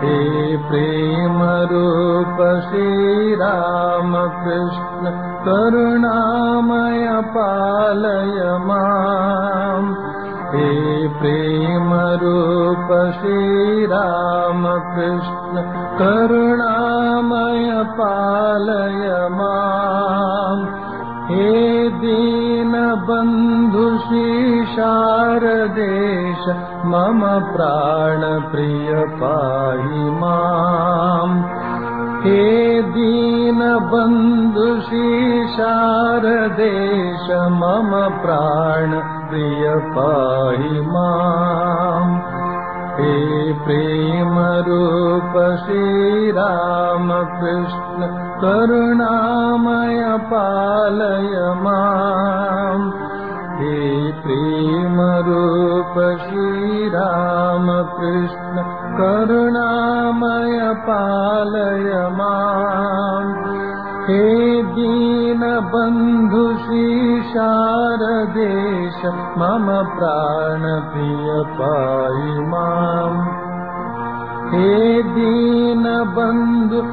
हे प्रेमरूप श्रीरामकृष्ण करुणामय पालय माम् हे प्रेमरूप श्रीरामकृष्ण करुणामय पालय माम् हे दीनबन्धु शारदेश मम प्राणप्रिय पाहि माम् हे दीनबन्धु शारदेश मम प्राणप्रिय पाहि माम् हे प्रेमरूप श्रीरामकृष्ण करुणामय पालय माम् हे प्रेमरूप श्रीरामकृष्ण करुणामय पालय माम् हे दीनबन्धु शारदेश मम प्राणप्रिय पाहि माम् हे दीनबन्धु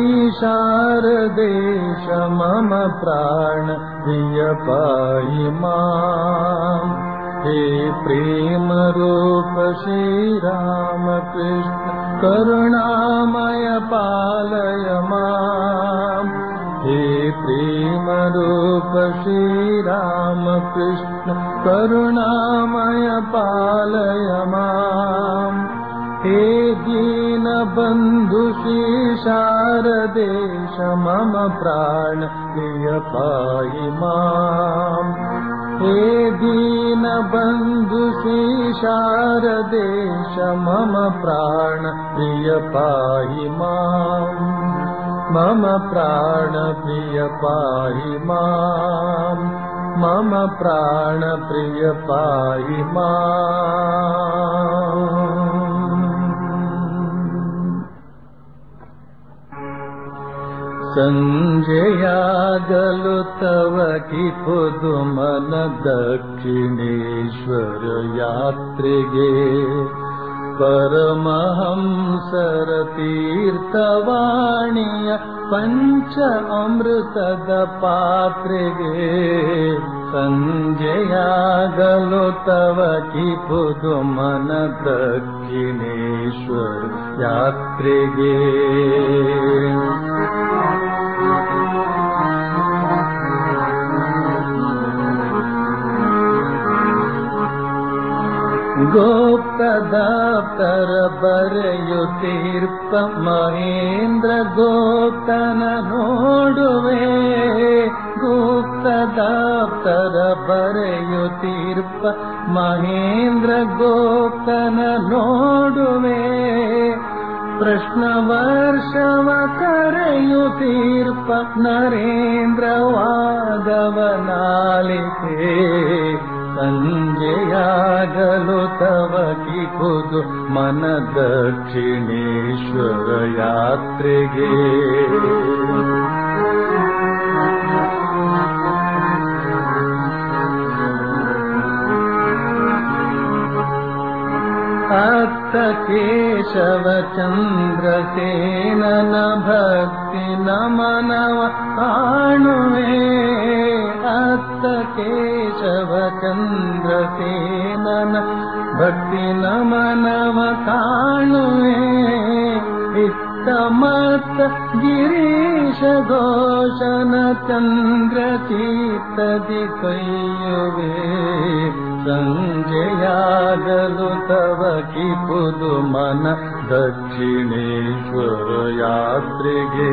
शारदेश मम प्राणप्रिय पाहि माम् हे प्रेमरूप श्रीरामकृष्ण करुणामय पालय माम् हे प्रेमरूप श्रीरामकृष्ण करुणामय पालय माम् हे दीनबन्धु शारदेश मम प्राण प्रिय पाहि माम् हे दीनबन्धु शारदेश मम प्राण प्रिय पाहि माम् मम प्राणप्रिय पाहि माम् मम प्राणप्रिय पाहि माम् सञ्जयागलु तव कि पुदुमन दक्षिणेश्वर यात्रिगे परमहंसर तीर्थवाणीय पञ्च अमृतद पात्रिगे सञ्जयागलो तव कि पुदुमन दक्षिणेश्वर यात्रिगे गोप्तदाप्तर बರೆಯುತ್ತೀರ್ಪ ಮಹೇಂದ್ರ ಗೋಪ್ತನ ನೋಡುವೆ ಗುಪ್ತದಾಪ್ತರ ಬರೆಯುತ್ತೀರ್ಪ ಮಹೇಂದ್ರ ಗೋಪ್ತನ ನೋಡುವೆ ಪ್ರಶ್ನ ವರ್ಷವ ಕರೆಯುತ್ತೀರ್ಪ ನರೇಂದ್ರ ವಾದವನಾಲಿಕೆ ಸಂಜೆಯಾಗಲು ತವ ಕಿಪುದು ಮನ ದಕ್ಷಿಣೇಶ್ವರ ಯಾತ್ರೆಗೆ ಅತ್ತ ಕೇಶವ ಚಂದ್ರಸೇನನ ಭಕ್ತಿ ನಮನವ ಕಾಣುವೆ ಅತ್ತ ಕೇಶವ ಚಂದ್ರಸೇನನ ಭಕ್ತಿ ನಮನವ ಕಾಣುವೆ ಇತ್ತ ಮತ್ತ ಗಿರೀಶ ಘೋಷನ ಚಂದ್ರ ಚೀತದಿ ಕೈಯುವೆ ಸಂಜೆಯಾಗಲು ತವ ಕಿಪುದು ಮನ ದಕ್ಷಿಣೇಶ್ವರ ಯಾತ್ರೆಗೆ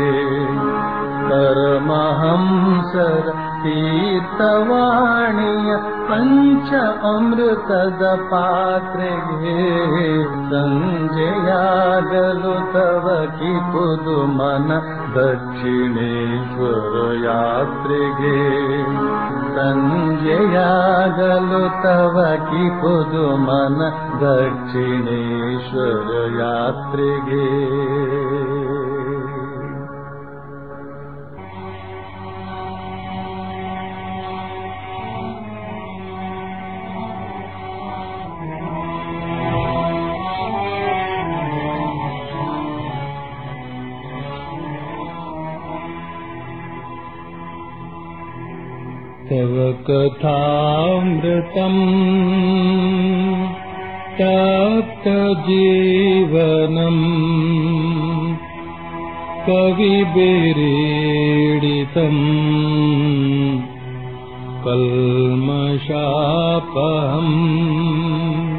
ಪರಮಹಂಸರ ತೀರ್ಥವಾಣಿಯ ಪಂಚ ಅಮೃತದ ಪಾತ್ರೆಗೆ ಸಂಜೆಯಾಗಲು ತವ ಕಿಪುದು ಮನ ದಕ್ಷಿಣೇಶ್ವರ ಯಾತ್ರೆಗೆ ಸಂಜೆಯಾಗಲು ತವ ಕಿಪುದು ಮನ ದಕ್ಷಿಣೇಶ್ವರ ಯಾತ್ರೆಗೆ तव कथामृतम् तप्तजीवनम् कविभिरीडितम् कल्मषापहम्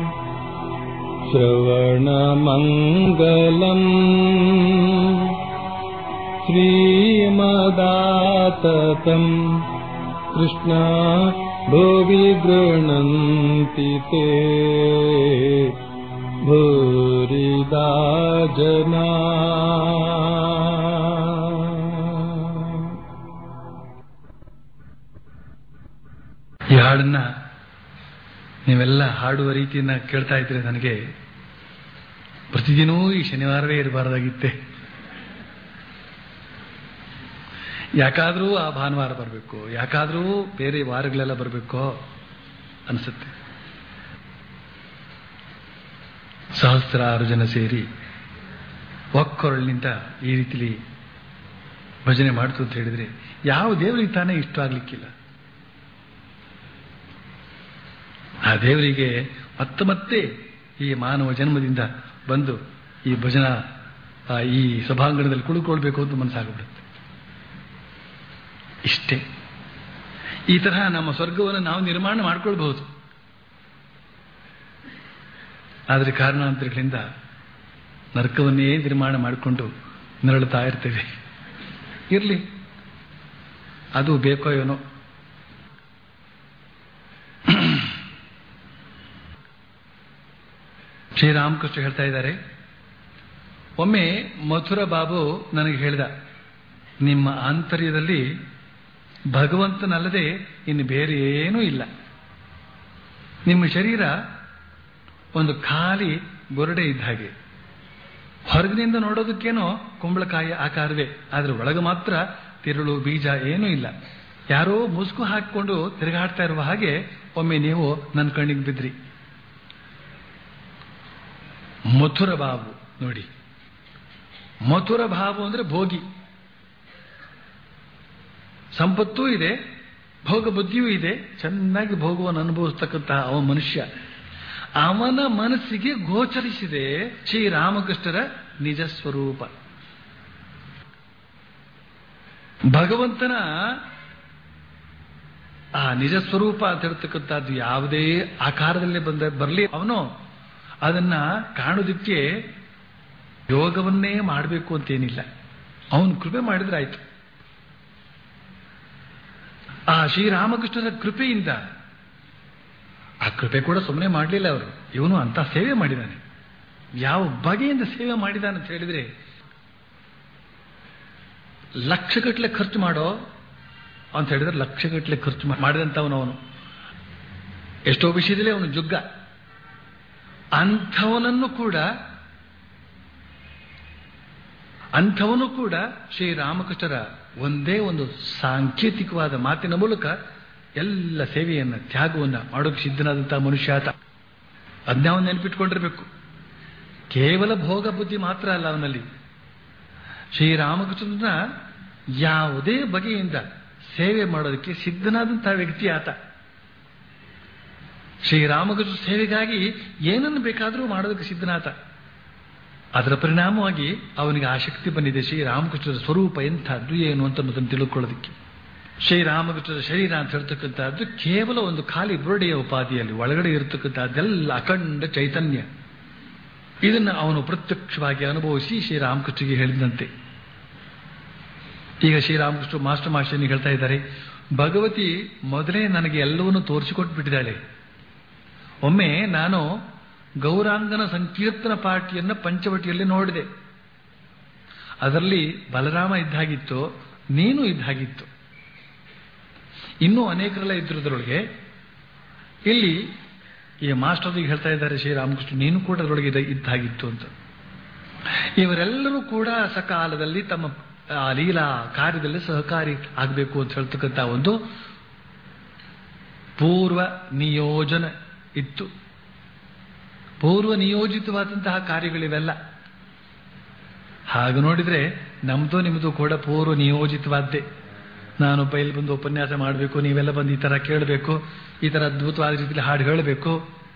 श्रवणमङ्गलम् श्रीमदाततम् कृष्णा भुवि गृह्णन्ति ते भूरिदा जना ಈ ಹಾಡನ್ನ ನೀವೆಲ್ಲ ಹಾಡುವ ರೀತಿಯನ್ನ ಕೇಳ್ತಾ ಇದ್ರೆ ನನಗೆ ಪ್ರತಿದಿನವೂ ಈ ಶನಿವಾರವೇ ಇರಬಾರ್ದಾಗಿತ್ತೆ ಯಾಕಾದ್ರೂ ಆ ಭಾನುವಾರ ಬರಬೇಕು ಯಾಕಾದ್ರೂ ಬೇರೆ ವಾರಗಳೆಲ್ಲ ಬರಬೇಕೋ ಅನಿಸುತ್ತೆ ಸಹಸ್ರಾರು ಜನ ಸೇರಿ ಒಕ್ಕೊರಳಿನಿಂದ ಈ ರೀತಿಲಿ ಭಜನೆ ಮಾಡ್ತು ಅಂತ ಹೇಳಿದ್ರೆ ಯಾವ ದೇವರಿಗೆ ತಾನೇ ಇಷ್ಟ ಆಗ್ಲಿಕ್ಕಿಲ್ಲ ಆ ದೇವರಿಗೆ ಮತ್ತೆ ಮತ್ತೆ ಈ ಮಾನವ ಜನ್ಮದಿಂದ ಬಂದು ಈ ಭಜನಾ ಆ, ಈ ಸಭಾಂಗಣದಲ್ಲಿ ಕುಳಿಕೊಳ್ಬೇಕು ಅಂತ ಮನಸ್ಸಾಗ್ಬಿಡುತ್ತೆ ಇಷ್ಟೇ ಈ ತರಹ ನಮ್ಮ ಸ್ವರ್ಗವನ್ನು ನಾವು ನಿರ್ಮಾಣ ಮಾಡ್ಕೊಳ್ಬಹುದು ಆದರೆ ಕಾರಣಾಂತರಗಳಿಂದ ನರಕವನ್ನೇ ನಿರ್ಮಾಣ ಮಾಡಿಕೊಂಡು ನರಳುತ್ತಾ ಇರ್ತೇವೆ ಇರಲಿ ಅದು ಬೇಕೋ ಏನೋ ಶ್ರೀರಾಮಕೃಷ್ಣ ಹೇಳ್ತಾ ಇದ್ದಾರೆ ಒಮ್ಮೆ ಮಥುರ ಬಾಬು ನನಗೆ ಹೇಳಿದ ನಿಮ್ಮ ಆಂತರ್ಯದಲ್ಲಿ ಭಗವಂತನಲ್ಲದೆ ಇನ್ನು ಬೇರೆ ಏನೂ ಇಲ್ಲ ನಿಮ್ಮ ಶರೀರ ಒಂದು ಖಾಲಿ ಬೊರಡೆ ಇದ್ದ ಹಾಗೆ ಹೊರಗಿನಿಂದ ನೋಡೋದಕ್ಕೇನೋ ಕುಂಬಳಕಾಯಿ ಆಕಾರವೇ ಆದರೆ ಒಳಗೆ ಮಾತ್ರ ತಿರುಳು ಬೀಜ ಏನೂ ಇಲ್ಲ ಯಾರೋ ಮುಸುಕು ಹಾಕಿಕೊಂಡು ತಿರುಗಾಡ್ತಾ ಇರುವ ಹಾಗೆ ಒಮ್ಮೆ ನೀವು ನನ್ನ ಕಣ್ಣಿಗೆ ಬಿದ್ರಿ ಮಥುರ ಬಾಬು ನೋಡಿ ಮಥುರ ಭಾವ ಅಂದ್ರೆ ಭೋಗಿ ಸಂಪತ್ತೂ ಇದೆ ಭೋಗ ಬುದ್ಧಿಯೂ ಇದೆ ಚೆನ್ನಾಗಿ ಭೋಗವನ್ನು ಅನುಭವಿಸ್ತಕ್ಕಂತಹ ಅವ ಮನುಷ್ಯ ಅವನ ಮನಸ್ಸಿಗೆ ಗೋಚರಿಸಿದೆ ಶ್ರೀರಾಮಕೃಷ್ಣರ ನಿಜ ಸ್ವರೂಪ ಭಗವಂತನ ಆ ನಿಜ ಸ್ವರೂಪ ಅಂತ ಹೇಳ್ತಕ್ಕಂಥದ್ದು ಯಾವುದೇ ಆಕಾರದಲ್ಲೇ ಬಂದ ಬರಲಿ ಅವನು ಅದನ್ನ ಕಾಣೋದಕ್ಕೆ ಯೋಗವನ್ನೇ ಮಾಡಬೇಕು ಅಂತೇನಿಲ್ಲ ಅವನು ಕೃಪೆ ಮಾಡಿದ್ರೆ ಆಯ್ತು ಆ ಶ್ರೀರಾಮಕೃಷ್ಣರ ಕೃಪೆಯಿಂದ ಆ ಕೃಪೆ ಕೂಡ ಸುಮ್ಮನೆ ಮಾಡಲಿಲ್ಲ ಅವರು ಇವನು ಅಂತ ಸೇವೆ ಮಾಡಿದ್ದಾನೆ ಯಾವ ಬಗೆಯಿಂದ ಸೇವೆ ಮಾಡಿದಾನೆ ಅಂತ ಹೇಳಿದ್ರೆ ಲಕ್ಷಗಟ್ಟಲೆ ಖರ್ಚು ಮಾಡೋ ಅಂತ ಹೇಳಿದ್ರೆ ಲಕ್ಷಗಟ್ಟಲೆ ಖರ್ಚು ಮಾಡಿದಂಥವನು ಅವನು ಎಷ್ಟೋ ವಿಷಯದಲ್ಲಿ ಅವನು ಜುಗ್ಗ ಅಂಥವನನ್ನು ಕೂಡ ಅಂಥವನು ಕೂಡ ಶ್ರೀರಾಮಕೃಷ್ಣರ ಒಂದೇ ಒಂದು ಸಾಂಕೇತಿಕವಾದ ಮಾತಿನ ಮೂಲಕ ಎಲ್ಲ ಸೇವೆಯನ್ನ ತ್ಯಾಗವನ್ನ ಮಾಡೋಕೆ ಸಿದ್ಧನಾದಂತಹ ಮನುಷ್ಯ ಆತ ಅದನ್ನ ಅವನು ನೆನಪಿಟ್ಕೊಂಡಿರ್ಬೇಕು ಕೇವಲ ಭೋಗ ಬುದ್ಧಿ ಮಾತ್ರ ಅಲ್ಲ ಅವನಲ್ಲಿ ಶ್ರೀರಾಮಕೃಷ್ಣನ ಯಾವುದೇ ಬಗೆಯಿಂದ ಸೇವೆ ಮಾಡೋದಕ್ಕೆ ಸಿದ್ಧನಾದಂತಹ ವ್ಯಕ್ತಿ ಆತ ಶ್ರೀರಾಮಕೃಷ್ಣ ಸೇವೆಗಾಗಿ ಏನನ್ನು ಬೇಕಾದರೂ ಮಾಡೋದಕ್ಕೆ ಸಿದ್ಧನಾತ ಅದರ ಪರಿಣಾಮವಾಗಿ ಅವನಿಗೆ ಆಸಕ್ತಿ ಬಂದಿದೆ ಶ್ರೀರಾಮಕೃಷ್ಣರ ಸ್ವರೂಪ ಎಂಥದ್ದು ಏನು ಅಂತ ಅನ್ನೋದನ್ನು ತಿಳ್ಕೊಳ್ಳೋದಕ್ಕೆ ಶ್ರೀರಾಮಕೃಷ್ಣರ ಶರೀರ ಅಂತ ಹೇಳ್ತಕ್ಕಂಥದ್ದು ಕೇವಲ ಒಂದು ಖಾಲಿ ಬುರುಡೆಯ ಉಪಾಧಿಯಲ್ಲಿ ಒಳಗಡೆ ಇರತಕ್ಕಂಥದ್ದೆಲ್ಲ ಅಖಂಡ ಚೈತನ್ಯ ಇದನ್ನು ಅವನು ಪ್ರತ್ಯಕ್ಷವಾಗಿ ಅನುಭವಿಸಿ ಶ್ರೀರಾಮಕೃಷ್ಣಗೆ ಹೇಳಿದಂತೆ ಈಗ ಶ್ರೀರಾಮಕೃಷ್ಣ ಮಾಸ್ಟರ್ ಮಾಸ್ಟರ್ನಿಗೆ ಹೇಳ್ತಾ ಇದ್ದಾರೆ ಭಗವತಿ ಮೊದಲೇ ನನಗೆ ಎಲ್ಲವನ್ನೂ ತೋರಿಸಿಕೊಟ್ಟು ಬಿಟ್ಟಿದ್ದಾಳೆ ಒಮ್ಮೆ ನಾನು ಗೌರಾಂಗನ ಸಂಕೀರ್ತನ ಪಾಠಿಯನ್ನ ಪಂಚವಟಿಯಲ್ಲಿ ನೋಡಿದೆ ಅದರಲ್ಲಿ ಬಲರಾಮ ಇದ್ದಾಗಿತ್ತು ನೀನು ಇದ್ದಾಗಿತ್ತು ಇನ್ನೂ ಅನೇಕರೆಲ್ಲ ಇದ್ರದ್ರೊಳಗೆ ಇಲ್ಲಿ ಈ ಮಾಸ್ಟರ್ ಹೇಳ್ತಾ ಇದ್ದಾರೆ ಶ್ರೀರಾಮಕೃಷ್ಣ ನೀನು ಕೂಡ ಅದರೊಳಗೆ ಇದ್ದ- ಇದ್ದಾಗಿತ್ತು ಅಂತ ಇವರೆಲ್ಲರೂ ಕೂಡ ಸಕಾಲದಲ್ಲಿ ತಮ್ಮ ಆ ಲೀಲಾ ಕಾರ್ಯದಲ್ಲಿ ಸಹಕಾರಿ ಆಗಬೇಕು ಅಂತ ಹೇಳ್ತಕ್ಕಂಥ ಒಂದು ಪೂರ್ವ ನಿಯೋಜನೆ ಇತ್ತು ಪೂರ್ವ ನಿಯೋಜಿತವಾದಂತಹ ಕಾರ್ಯಗಳಿವೆಲ್ಲ ಹಾಗೆ ನೋಡಿದ್ರೆ ನಮ್ದು ನಿಮ್ದು ಕೂಡ ಪೂರ್ವ ನಿಯೋಜಿತವಾದ್ದೇ ನಾನು ಇಲ್ಲಿ ಬಂದು ಉಪನ್ಯಾಸ ಮಾಡಬೇಕು ನೀವೆಲ್ಲ ಬಂದು ಈ ತರ ಕೇಳಬೇಕು ಈ ತರ ಅದ್ಭುತವಾದ ರೀತಿಯಲ್ಲಿ ಹಾಡು ಹೇಳಬೇಕು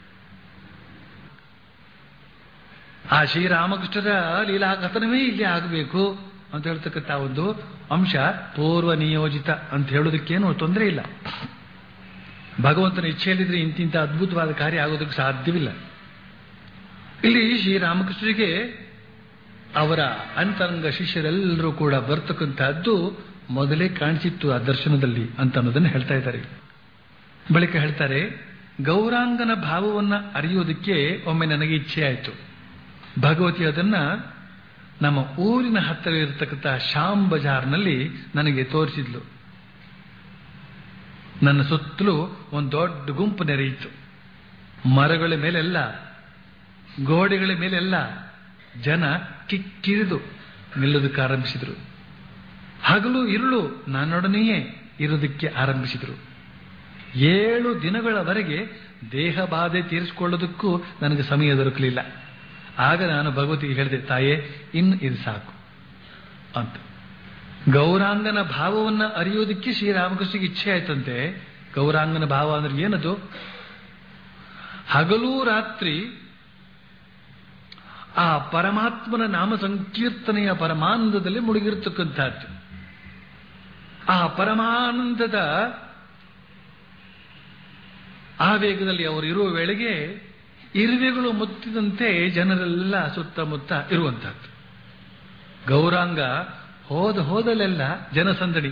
ಆ ಶ್ರೀರಾಮಕೃಷ್ಣರ ಲೀಲಾಕಥನವೇ ಇಲ್ಲಿ ಆಗಬೇಕು ಅಂತ ಹೇಳ್ತಕ್ಕಂಥ ಒಂದು ಅಂಶ ಪೂರ್ವ ನಿಯೋಜಿತ ಅಂತ ಹೇಳೋದಕ್ಕೇನು ತೊಂದರೆ ಇಲ್ಲ ಭಗವಂತನ ಇಚ್ಛೆಯಲ್ಲಿದ್ರೆ ಇಂತಿಂತ ಅದ್ಭುತವಾದ ಕಾರ್ಯ ಆಗೋದಕ್ಕೆ ಸಾಧ್ಯವಿಲ್ಲ ಇಲ್ಲಿ ಶ್ರೀರಾಮಕೃಷ್ಣರಿಗೆ ಅವರ ಅಂತರಂಗ ಶಿಷ್ಯರೆಲ್ಲರೂ ಕೂಡ ಬರ್ತಕ್ಕಂತಹದ್ದು ಮೊದಲೇ ಕಾಣಿಸಿತ್ತು ಆ ದರ್ಶನದಲ್ಲಿ ಅಂತ ಅನ್ನೋದನ್ನು ಹೇಳ್ತಾ ಇದ್ದಾರೆ ಬಳಿಕ ಹೇಳ್ತಾರೆ ಗೌರಾಂಗನ ಭಾವವನ್ನ ಅರಿಯೋದಕ್ಕೆ ಒಮ್ಮೆ ನನಗೆ ಇಚ್ಛೆ ಆಯಿತು ಭಗವತಿ ಅದನ್ನ ನಮ್ಮ ಊರಿನ ಹತ್ತಿರ ಇರತಕ್ಕಂಥ ಶ್ಯಾಮ್ ಬಜಾರ್ನಲ್ಲಿ ನನಗೆ ತೋರಿಸಿದ್ಲು ನನ್ನ ಸುತ್ತಲೂ ಒಂದು ದೊಡ್ಡ ಗುಂಪು ನೆರೆಯಿತು ಮರಗಳ ಮೇಲೆಲ್ಲ ಗೋಡೆಗಳ ಮೇಲೆಲ್ಲ ಜನ ಕಿಕ್ಕಿರಿದು ನಿಲ್ಲೋದಕ್ಕೆ ಆರಂಭಿಸಿದರು ಹಗಲು ಇರುಳು ನನ್ನೊಡನೆಯೇ ಇರೋದಕ್ಕೆ ಆರಂಭಿಸಿದರು ಏಳು ದಿನಗಳವರೆಗೆ ದೇಹ ಬಾಧೆ ತೀರಿಸಿಕೊಳ್ಳೋದಕ್ಕೂ ನನಗೆ ಸಮಯ ದೊರಕಲಿಲ್ಲ ಆಗ ನಾನು ಭಗವತಿಗೆ ಹೇಳಿದೆ ತಾಯೇ ಇನ್ನು ಇದು ಸಾಕು ಅಂತ ಗೌರಾಂಗನ ಭಾವವನ್ನ ಅರಿಯೋದಕ್ಕೆ ಶ್ರೀರಾಮಕೃಷ್ಣಗೆ ಇಚ್ಛೆ ಆಯ್ತಂತೆ ಗೌರಾಂಗನ ಭಾವ ಅಂದ್ರೆ ಏನದು ಹಗಲೂ ರಾತ್ರಿ ಆ ಪರಮಾತ್ಮನ ನಾಮ ಸಂಕೀರ್ತನೆಯ ಪರಮಾನಂದದಲ್ಲಿ ಮುಳುಗಿರ್ತಕ್ಕಂಥದ್ದು ಆ ಪರಮಾನಂದದ ಆವೇಗದಲ್ಲಿ ಅವರು ಇರುವ ವೇಳೆಗೆ ಇರುವೆಗಳು ಮುತ್ತಿದಂತೆ ಜನರೆಲ್ಲ ಸುತ್ತಮುತ್ತ ಇರುವಂತಹದ್ದು ಗೌರಾಂಗ ಹೋದ ಹೋದಲೆಲ್ಲ ಜನಸಂದಣಿ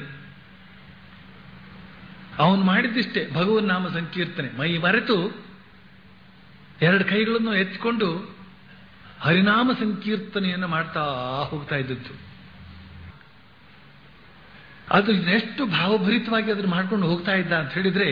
ಅವನು ಮಾಡಿದ್ದಿಷ್ಟೇ ಭಗವನ್ ನಾಮ ಸಂಕೀರ್ತನೆ ಮೈ ಮರೆತು ಎರಡು ಕೈಗಳನ್ನು ಎತ್ತಿಕೊಂಡು ಹರಿನಾಮ ಸಂಕೀರ್ತನೆಯನ್ನು ಮಾಡ್ತಾ ಹೋಗ್ತಾ ಇದ್ದದ್ದು ಅದು ಎಷ್ಟು ಭಾವಭರಿತವಾಗಿ ಅದನ್ನು ಮಾಡ್ಕೊಂಡು ಹೋಗ್ತಾ ಇದ್ದ ಅಂತ ಹೇಳಿದ್ರೆ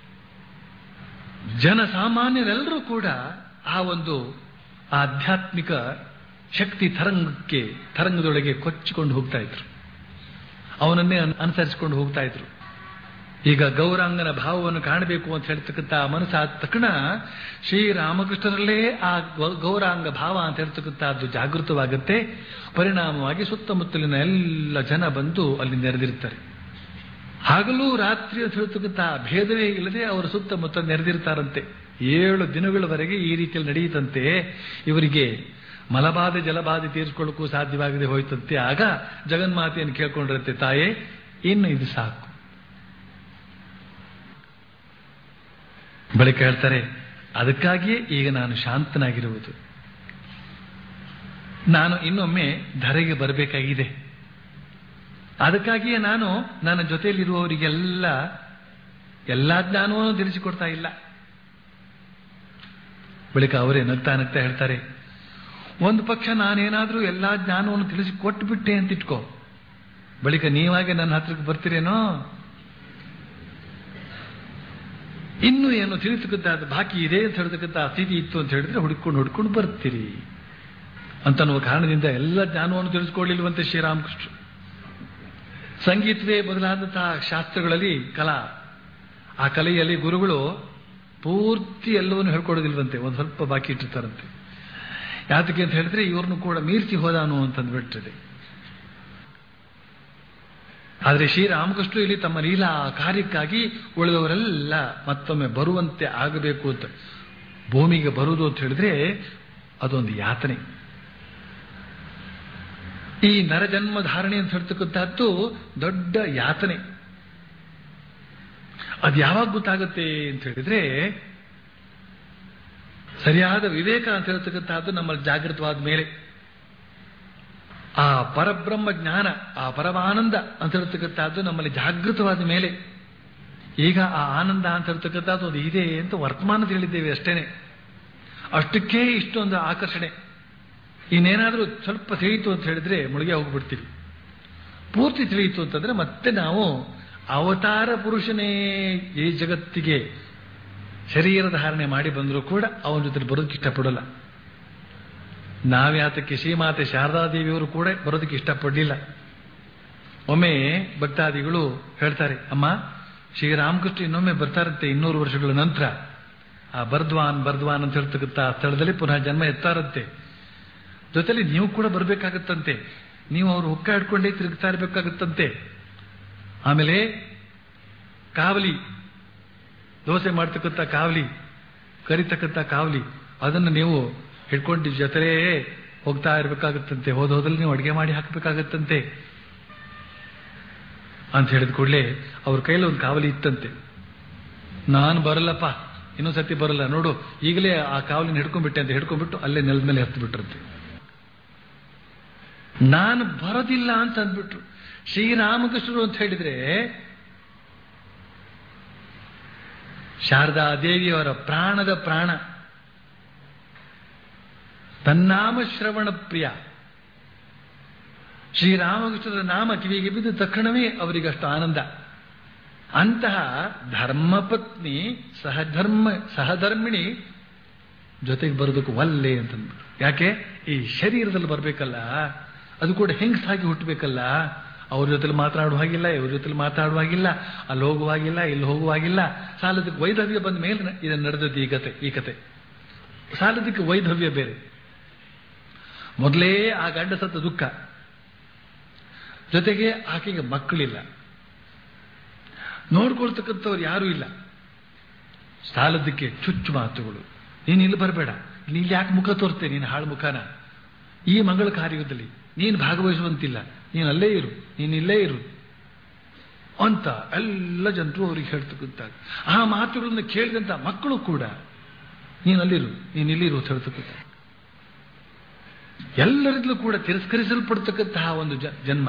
ಜನಸಾಮಾನ್ಯರೆಲ್ಲರೂ ಕೂಡ ಆ ಒಂದು ಆಧ್ಯಾತ್ಮಿಕ ಶಕ್ತಿ ತರಂಗಕ್ಕೆ ತರಂಗದೊಳಗೆ ಕೊಚ್ಚಿಕೊಂಡು ಹೋಗ್ತಾ ಇದ್ರು ಅವನನ್ನೇ ಅನುಸರಿಸಿಕೊಂಡು ಹೋಗ್ತಾ ಇದ್ರು ಈಗ ಗೌರಾಂಗನ ಭಾವವನ್ನು ಕಾಣಬೇಕು ಅಂತ ಹೇಳ್ತಕ್ಕಂಥ ಮನಸ್ಸಾದ ತಕ್ಷಣ ಶ್ರೀರಾಮಕೃಷ್ಣರಲ್ಲೇ ಆ ಗೌರಾಂಗ ಭಾವ ಅಂತ ಹೇಳ್ತಕ್ಕಂಥದ್ದು ಜಾಗೃತವಾಗುತ್ತೆ ಪರಿಣಾಮವಾಗಿ ಸುತ್ತಮುತ್ತಲಿನ ಎಲ್ಲ ಜನ ಬಂದು ಅಲ್ಲಿ ನೆರೆದಿರ್ತಾರೆ ಹಗಲು ರಾತ್ರಿ ಅಂತ ಹೇಳ್ತಕ್ಕಂಥ ಭೇದವೇ ಇಲ್ಲದೆ ಅವರ ಸುತ್ತಮುತ್ತ ನೆರೆದಿರ್ತಾರಂತೆ ಏಳು ದಿನಗಳವರೆಗೆ ಈ ರೀತಿಯಲ್ಲಿ ನಡೆಯುತ್ತಂತೆ ಇವರಿಗೆ ಮಲಬಾಧೆ ಜಲಬಾಧೆ ತೀರಿಸಿಕೊಳ್ಳಕ್ಕೂ ಸಾಧ್ಯವಾಗದೆ ಹೋಯ್ತಂತೆ ಆಗ ಜಗನ್ಮಾತೆಯನ್ನು ಕೇಳ್ಕೊಂಡಿರುತ್ತೆ ತಾಯೇ ಇನ್ನು ಇದು ಸಾಕು ಬಳಿಕ ಹೇಳ್ತಾರೆ ಅದಕ್ಕಾಗಿಯೇ ಈಗ ನಾನು ಶಾಂತನಾಗಿರುವುದು ನಾನು ಇನ್ನೊಮ್ಮೆ ಧರೆಗೆ ಬರಬೇಕಾಗಿದೆ ಅದಕ್ಕಾಗಿಯೇ ನಾನು ನನ್ನ ಜೊತೆಯಲ್ಲಿರುವವರಿಗೆಲ್ಲ ಎಲ್ಲಾ ಜ್ಞಾನವನ್ನು ತಿಳಿಸಿಕೊಡ್ತಾ ಇಲ್ಲ ಬಳಿಕ ಅವರೇ ನಗ್ತಾ ನಗ್ತಾ ಹೇಳ್ತಾರೆ ಒಂದು ಪಕ್ಷ ನಾನೇನಾದ್ರೂ ಎಲ್ಲಾ ಜ್ಞಾನವನ್ನು ತಿಳಿಸಿಕೊಟ್ಬಿಟ್ಟೆ ಅಂತ ಇಟ್ಕೋ ಬಳಿಕ ನೀವಾಗೆ ನನ್ನ ಹತ್ರಕ್ಕೆ ಬರ್ತೀರೇನೋ ಇನ್ನು ಏನು ತಿಳಿತಕ್ಕಂಥ ಬಾಕಿ ಇದೆ ಅಂತ ಹೇಳ್ತಕ್ಕಂಥ ಸ್ಥಿತಿ ಇತ್ತು ಅಂತ ಹೇಳಿದ್ರೆ ಹುಡುಕೊಂಡು ಹುಡ್ಕೊಂಡು ಬರ್ತೀರಿ ಅಂತನ್ನುವ ಕಾರಣದಿಂದ ಎಲ್ಲ ಜ್ಞಾನವನ್ನು ತಿಳಿಸ್ಕೊಳ್ಳಿಲ್ವಂತೆ ಶ್ರೀರಾಮಕೃಷ್ಣ ಸಂಗೀತವೇ ಬದಲಾದಂತಹ ಶಾಸ್ತ್ರಗಳಲ್ಲಿ ಕಲಾ ಆ ಕಲೆಯಲ್ಲಿ ಗುರುಗಳು ಪೂರ್ತಿ ಎಲ್ಲವನ್ನು ಹೇಳ್ಕೊಡೋದಿಲ್ವಂತೆ ಒಂದು ಸ್ವಲ್ಪ ಬಾಕಿ ಇಟ್ಟಿರ್ತಾರಂತೆ ಯಾತಕ್ಕೆ ಅಂತ ಹೇಳಿದ್ರೆ ಇವ್ರನ್ನು ಕೂಡ ಮೀರ್ತಿ ಹೋದಾನು ಅಂತಂದ್ಬಿಟ್ಟಿದೆ ಆದರೆ ಶ್ರೀರಾಮಕೃಷ್ಣ ಇಲ್ಲಿ ತಮ್ಮ ಲೀಲಾ ಕಾರ್ಯಕ್ಕಾಗಿ ಉಳಿದವರೆಲ್ಲ ಮತ್ತೊಮ್ಮೆ ಬರುವಂತೆ ಆಗಬೇಕು ಅಂತ ಭೂಮಿಗೆ ಬರುವುದು ಅಂತ ಹೇಳಿದ್ರೆ ಅದೊಂದು ಯಾತನೆ ಈ ನರಜನ್ಮ ಧಾರಣೆ ಅಂತ ಹೇಳ್ತಕ್ಕಂಥದ್ದು ದೊಡ್ಡ ಯಾತನೆ ಅದು ಯಾವಾಗ ಗೊತ್ತಾಗುತ್ತೆ ಅಂತ ಹೇಳಿದ್ರೆ ಸರಿಯಾದ ವಿವೇಕ ಅಂತ ಹೇಳ್ತಕ್ಕಂಥದ್ದು ನಮ್ಮಲ್ಲಿ ಜಾಗೃತವಾದ ಮೇಲೆ ಆ ಪರಬ್ರಹ್ಮ ಜ್ಞಾನ ಆ ಪರಮಾನಂದ ಅಂತ ಹೇಳ್ತಕ್ಕಂಥದ್ದು ನಮ್ಮಲ್ಲಿ ಜಾಗೃತವಾದ ಮೇಲೆ ಈಗ ಆ ಆನಂದ ಅಂತ ಹೇಳ್ತಕ್ಕಂಥದ್ದು ಅದು ಇದೆ ಅಂತ ವರ್ತಮಾನ ತಿಳಿದ್ದೇವೆ ಅಷ್ಟೇನೆ ಅಷ್ಟಕ್ಕೆ ಇಷ್ಟೊಂದು ಆಕರ್ಷಣೆ ಇನ್ನೇನಾದರೂ ಸ್ವಲ್ಪ ತಿಳಿಯಿತು ಅಂತ ಹೇಳಿದ್ರೆ ಮುಳುಗೆ ಹೋಗ್ಬಿಡ್ತೀವಿ ಪೂರ್ತಿ ತಿಳಿಯಿತು ಅಂತಂದ್ರೆ ಮತ್ತೆ ನಾವು ಅವತಾರ ಪುರುಷನೇ ಈ ಜಗತ್ತಿಗೆ ಶರೀರ ಧಾರಣೆ ಮಾಡಿ ಬಂದರೂ ಕೂಡ ಅವನ ಜೊತೆ ಬರೋದಕ್ಕೆ ಇಷ್ಟಪಡಲ್ಲ ನಾವ್ಯಾತಕ್ಕೆ ಶ್ರೀಮಾತೆ ಶಾರದಾದೇವಿಯವರು ಕೂಡ ಬರೋದಕ್ಕೆ ಇಷ್ಟಪಡಲಿಲ್ಲ ಒಮ್ಮೆ ಭಕ್ತಾದಿಗಳು ಹೇಳ್ತಾರೆ ಅಮ್ಮ ಶ್ರೀರಾಮಕೃಷ್ಣ ಇನ್ನೊಮ್ಮೆ ಬರ್ತಾರಂತೆ ಇನ್ನೂರು ವರ್ಷಗಳ ನಂತರ ಆ ಬರ್ದ್ವಾನ್ ಬರ್ದ್ವಾನ್ ಅಂತ ಹೇಳ್ತಕ್ಕಂಥ ಸ್ಥಳದಲ್ಲಿ ಪುನಃ ಜನ್ಮ ಎತ್ತಾರಂತೆ ಜೊತೆಲಿ ನೀವು ಕೂಡ ಬರಬೇಕಾಗತ್ತಂತೆ ನೀವು ಅವರು ಹುಕ್ಕ ಹಿಡ್ಕೊಂಡೇ ತಿರುಗ್ತಾ ಇರಬೇಕಾಗತ್ತಂತೆ ಆಮೇಲೆ ಕಾವಲಿ ದೋಸೆ ಮಾಡ್ತಕ್ಕಂಥ ಕಾವಲಿ ಕರಿತಕ್ಕಂಥ ಕಾವಲಿ ಅದನ್ನು ನೀವು ಹಿಡ್ಕೊಂಡು ಜೊತೆಲೇ ಹೋಗ್ತಾ ಇರಬೇಕಾಗುತ್ತಂತೆ ಹೋದ ಹೋದಲ್ಲಿ ನೀವು ಅಡಿಗೆ ಮಾಡಿ ಹಾಕಬೇಕಾಗತ್ತಂತೆ ಅಂತ ಹೇಳಿದ ಕೂಡಲೇ ಅವ್ರ ಕೈಲಿ ಒಂದು ಕಾವಲಿ ಇತ್ತಂತೆ ನಾನು ಬರಲ್ಲಪ್ಪ ಇನ್ನೊಂದ್ಸತಿ ಬರಲ್ಲ ನೋಡು ಈಗಲೇ ಆ ಕಾವಲಿನ ಹಿಡ್ಕೊಂಡ್ಬಿಟ್ಟೆ ಅಂತ ಹಿಡ್ಕೊಂಡ್ಬಿಟ್ಟು ಅಲ್ಲೇ ನೆಲದ ಮೇಲೆ ಹತ್ತು ಬಿಟ್ರಂತೆ ನಾನು ಬರೋದಿಲ್ಲ ಅಂತ ಅಂದ್ಬಿಟ್ರು ಶ್ರೀರಾಮಕೃಷ್ಣರು ಅಂತ ಹೇಳಿದ್ರೆ ಶಾರದಾ ದೇವಿಯವರ ಪ್ರಾಣದ ಪ್ರಾಣ ತನ್ನಾಮ ಶ್ರವಣ ಪ್ರಿಯ ಶ್ರೀರಾಮಕೃಷ್ಣರ ನಾಮ ಕಿವಿಗೆ ಬಿದ್ದ ತಕ್ಷಣವೇ ಅವರಿಗಷ್ಟು ಆನಂದ ಅಂತಹ ಧರ್ಮಪತ್ನಿ ಸಹಧರ್ಮ ಸಹಧರ್ಮಿಣಿ ಜೊತೆಗೆ ಬರೋದಕ್ಕೆ ಒಲ್ಲೆ ಅಂತಂದ್ಬಿಟ್ಟು ಯಾಕೆ ಈ ಶರೀರದಲ್ಲಿ ಬರಬೇಕಲ್ಲ ಅದು ಕೂಡ ಹೆಂಗಸಾಗಿ ಹುಟ್ಟಬೇಕಲ್ಲ ಅವ್ರ ಜೊತೆಲಿ ಮಾತನಾಡುವ ಹಾಗಿಲ್ಲ ಇವ್ರ ಜೊತೆಲಿ ಮಾತಾಡುವ ಹಾಗಿಲ್ಲ ಅಲ್ಲಿ ಹೋಗುವಾಗಿಲ್ಲ ಇಲ್ಲಿ ಹೋಗುವಾಗಿಲ್ಲ ಸಾಲದಕ್ಕೆ ವೈಧವ್ಯ ಬಂದ ಮೇಲೆ ಇದನ್ನು ನಡೆದದ್ದು ಈ ಕತೆ ಈ ಕತೆ ಸಾಲದಕ್ಕೆ ವೈಧವ್ಯ ಬೇರೆ ಮೊದಲೇ ಆ ಗಂಡ ಸತ್ತ ದುಃಖ ಜೊತೆಗೆ ಆಕೆಗೆ ಮಕ್ಕಳಿಲ್ಲ ನೋಡ್ಕೊಳ್ತಕ್ಕಂಥವ್ರು ಯಾರೂ ಇಲ್ಲ ಸಾಲದಕ್ಕೆ ಚುಚ್ಚು ಮಾತುಗಳು ನೀನು ಇಲ್ಲಿ ಬರಬೇಡ ನೀನು ಇಲ್ಲಿ ಯಾಕೆ ಮುಖ ತೋರ್ತೆ ನೀನು ಹಾಳು ಮುಖನ ಈ ಮಂಗಳ ಕಾರ್ಯದಲ್ಲಿ ನೀನು ಭಾಗವಹಿಸುವಂತಿಲ್ಲ ನೀನು ಅಲ್ಲೇ ಇರು ನೀನು ಇಲ್ಲೇ ಇರು ಅಂತ ಎಲ್ಲ ಜನರು ಅವ್ರಿಗೆ ಹೇಳ್ತಕ್ಕಂಥ ಆ ಮಾತುಗಳನ್ನು ಕೇಳಿದಂತ ಮಕ್ಕಳು ಕೂಡ ನೀನು ಅಲ್ಲಿರು ನೀನು ಇಲ್ಲಿರು ಅಂತ ಹೇಳ್ತಕ್ಕಂಥ ಎಲ್ಲರಿಗೂ ಕೂಡ ತಿರಸ್ಕರಿಸಲ್ಪಡ್ತಕ್ಕಂತಹ ಒಂದು ಜ- ಜನ್ಮ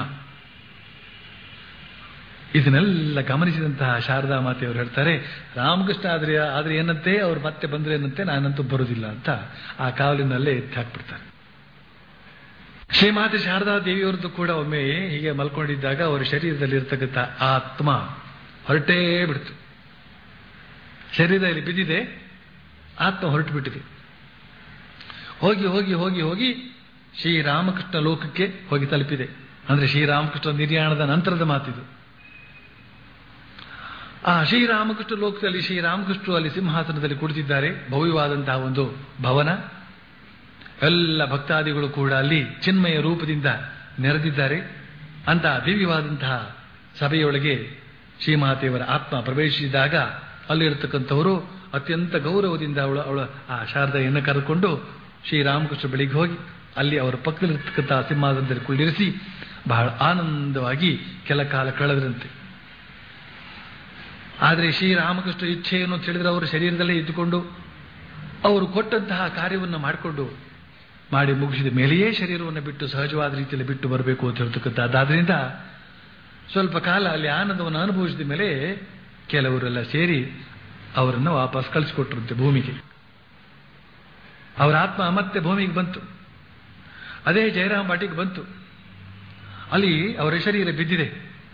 ಇದನ್ನೆಲ್ಲ ಗಮನಿಸಿದಂತಹ ಶಾರದಾ ಮಾತೆಯವರು ಹೇಳ್ತಾರೆ ರಾಮಕೃಷ್ಣ ಆದ್ರೆ ಆದ್ರೆ ಏನಂತೆ ಅವ್ರು ಮತ್ತೆ ಬಂದ್ರೆ ಏನಂತೆ ನಾನಂತೂ ಬರುವುದಿಲ್ಲ ಅಂತ ಆ ಕಾವಲಿನಲ್ಲೇ ಎತ್ತಿ ಹಾಕ್ಬಿಡ್ತಾರೆ ಶ್ರೀಮಾತೆ ಶಾರದಾ ದೇವಿಯವರದ್ದು ಕೂಡ ಒಮ್ಮೆ ಹೀಗೆ ಮಲ್ಕೊಂಡಿದ್ದಾಗ ಅವರ ಶರೀರದಲ್ಲಿ ಇರ್ತಕ್ಕಂಥ ಆತ್ಮ ಹೊರಟೇ ಬಿಡ್ತು ಶರೀರದಲ್ಲಿ ಬಿದ್ದಿದೆ ಆತ್ಮ ಹೊರಟು ಬಿಟ್ಟಿದೆ ಹೋಗಿ ಹೋಗಿ ಹೋಗಿ ಹೋಗಿ ಶ್ರೀರಾಮಕೃಷ್ಣ ಲೋಕಕ್ಕೆ ಹೋಗಿ ತಲುಪಿದೆ ಅಂದ್ರೆ ಶ್ರೀರಾಮಕೃಷ್ಣ ನಿರ್ಯಾಣದ ನಂತರದ ಮಾತಿದು ಆ ಶ್ರೀರಾಮಕೃಷ್ಣ ಲೋಕದಲ್ಲಿ ಶ್ರೀರಾಮಕೃಷ್ಣರು ಅಲ್ಲಿ ಸಿಂಹಾಸನದಲ್ಲಿ ಕುಳಿತಿದ್ದಾರೆ ಭವ್ಯವಾದಂತಹ ಒಂದು ಭವನ ಎಲ್ಲ ಭಕ್ತಾದಿಗಳು ಕೂಡ ಅಲ್ಲಿ ಚಿನ್ಮಯ ರೂಪದಿಂದ ನೆರೆದಿದ್ದಾರೆ ಅಂತ ದಿವ್ಯವಾದಂತಹ ಸಭೆಯೊಳಗೆ ಶ್ರೀಮಾತೆಯವರ ಆತ್ಮ ಪ್ರವೇಶಿಸಿದಾಗ ಅಲ್ಲಿರತಕ್ಕಂಥವರು ಅತ್ಯಂತ ಗೌರವದಿಂದ ಅವಳು ಅವಳ ಆ ಶಾರದೆಯನ್ನು ಕರೆದುಕೊಂಡು ಶ್ರೀರಾಮಕೃಷ್ಣ ಬಳಿಗೆ ಹೋಗಿ ಅಲ್ಲಿ ಅವರ ಪಕ್ಕದಲ್ಲಿರ್ತಕ್ಕಂಥ ಸಿಂಹಾಸನದಲ್ಲಿ ಕುಳ್ಳಿರಿಸಿ ಬಹಳ ಆನಂದವಾಗಿ ಕೆಲ ಕಾಲ ಕಳೆದ್ರಂತೆ ಆದರೆ ಶ್ರೀರಾಮಕೃಷ್ಣ ಇಚ್ಛೆಯನ್ನು ತಿಳಿದ್ರೆ ಅವರ ಶರೀರದಲ್ಲೇ ಇದ್ದುಕೊಂಡು ಅವರು ಕೊಟ್ಟಂತಹ ಕಾರ್ಯವನ್ನು ಮಾಡಿಕೊಂಡು ಮಾಡಿ ಮುಗಿಸಿದ ಮೇಲೆಯೇ ಶರೀರವನ್ನು ಬಿಟ್ಟು ಸಹಜವಾದ ರೀತಿಯಲ್ಲಿ ಬಿಟ್ಟು ಬರಬೇಕು ಅಂತ ಹೇಳ್ತಕ್ಕಂಥದ್ದಾದ್ರಿಂದ ಸ್ವಲ್ಪ ಕಾಲ ಅಲ್ಲಿ ಆನಂದವನ್ನು ಅನುಭವಿಸಿದ ಮೇಲೆ ಕೆಲವರೆಲ್ಲ ಸೇರಿ ಅವರನ್ನು ವಾಪಸ್ ಕಳಿಸಿಕೊಟ್ರಂತೆ ಭೂಮಿಗೆ ಅವರ ಆತ್ಮ ಮತ್ತೆ ಭೂಮಿಗೆ ಬಂತು ಅದೇ ಜಯರಾಮ್ ಬಾಟಿಗೆ ಬಂತು ಅಲ್ಲಿ ಅವರ ಶರೀರ ಬಿದ್ದಿದೆ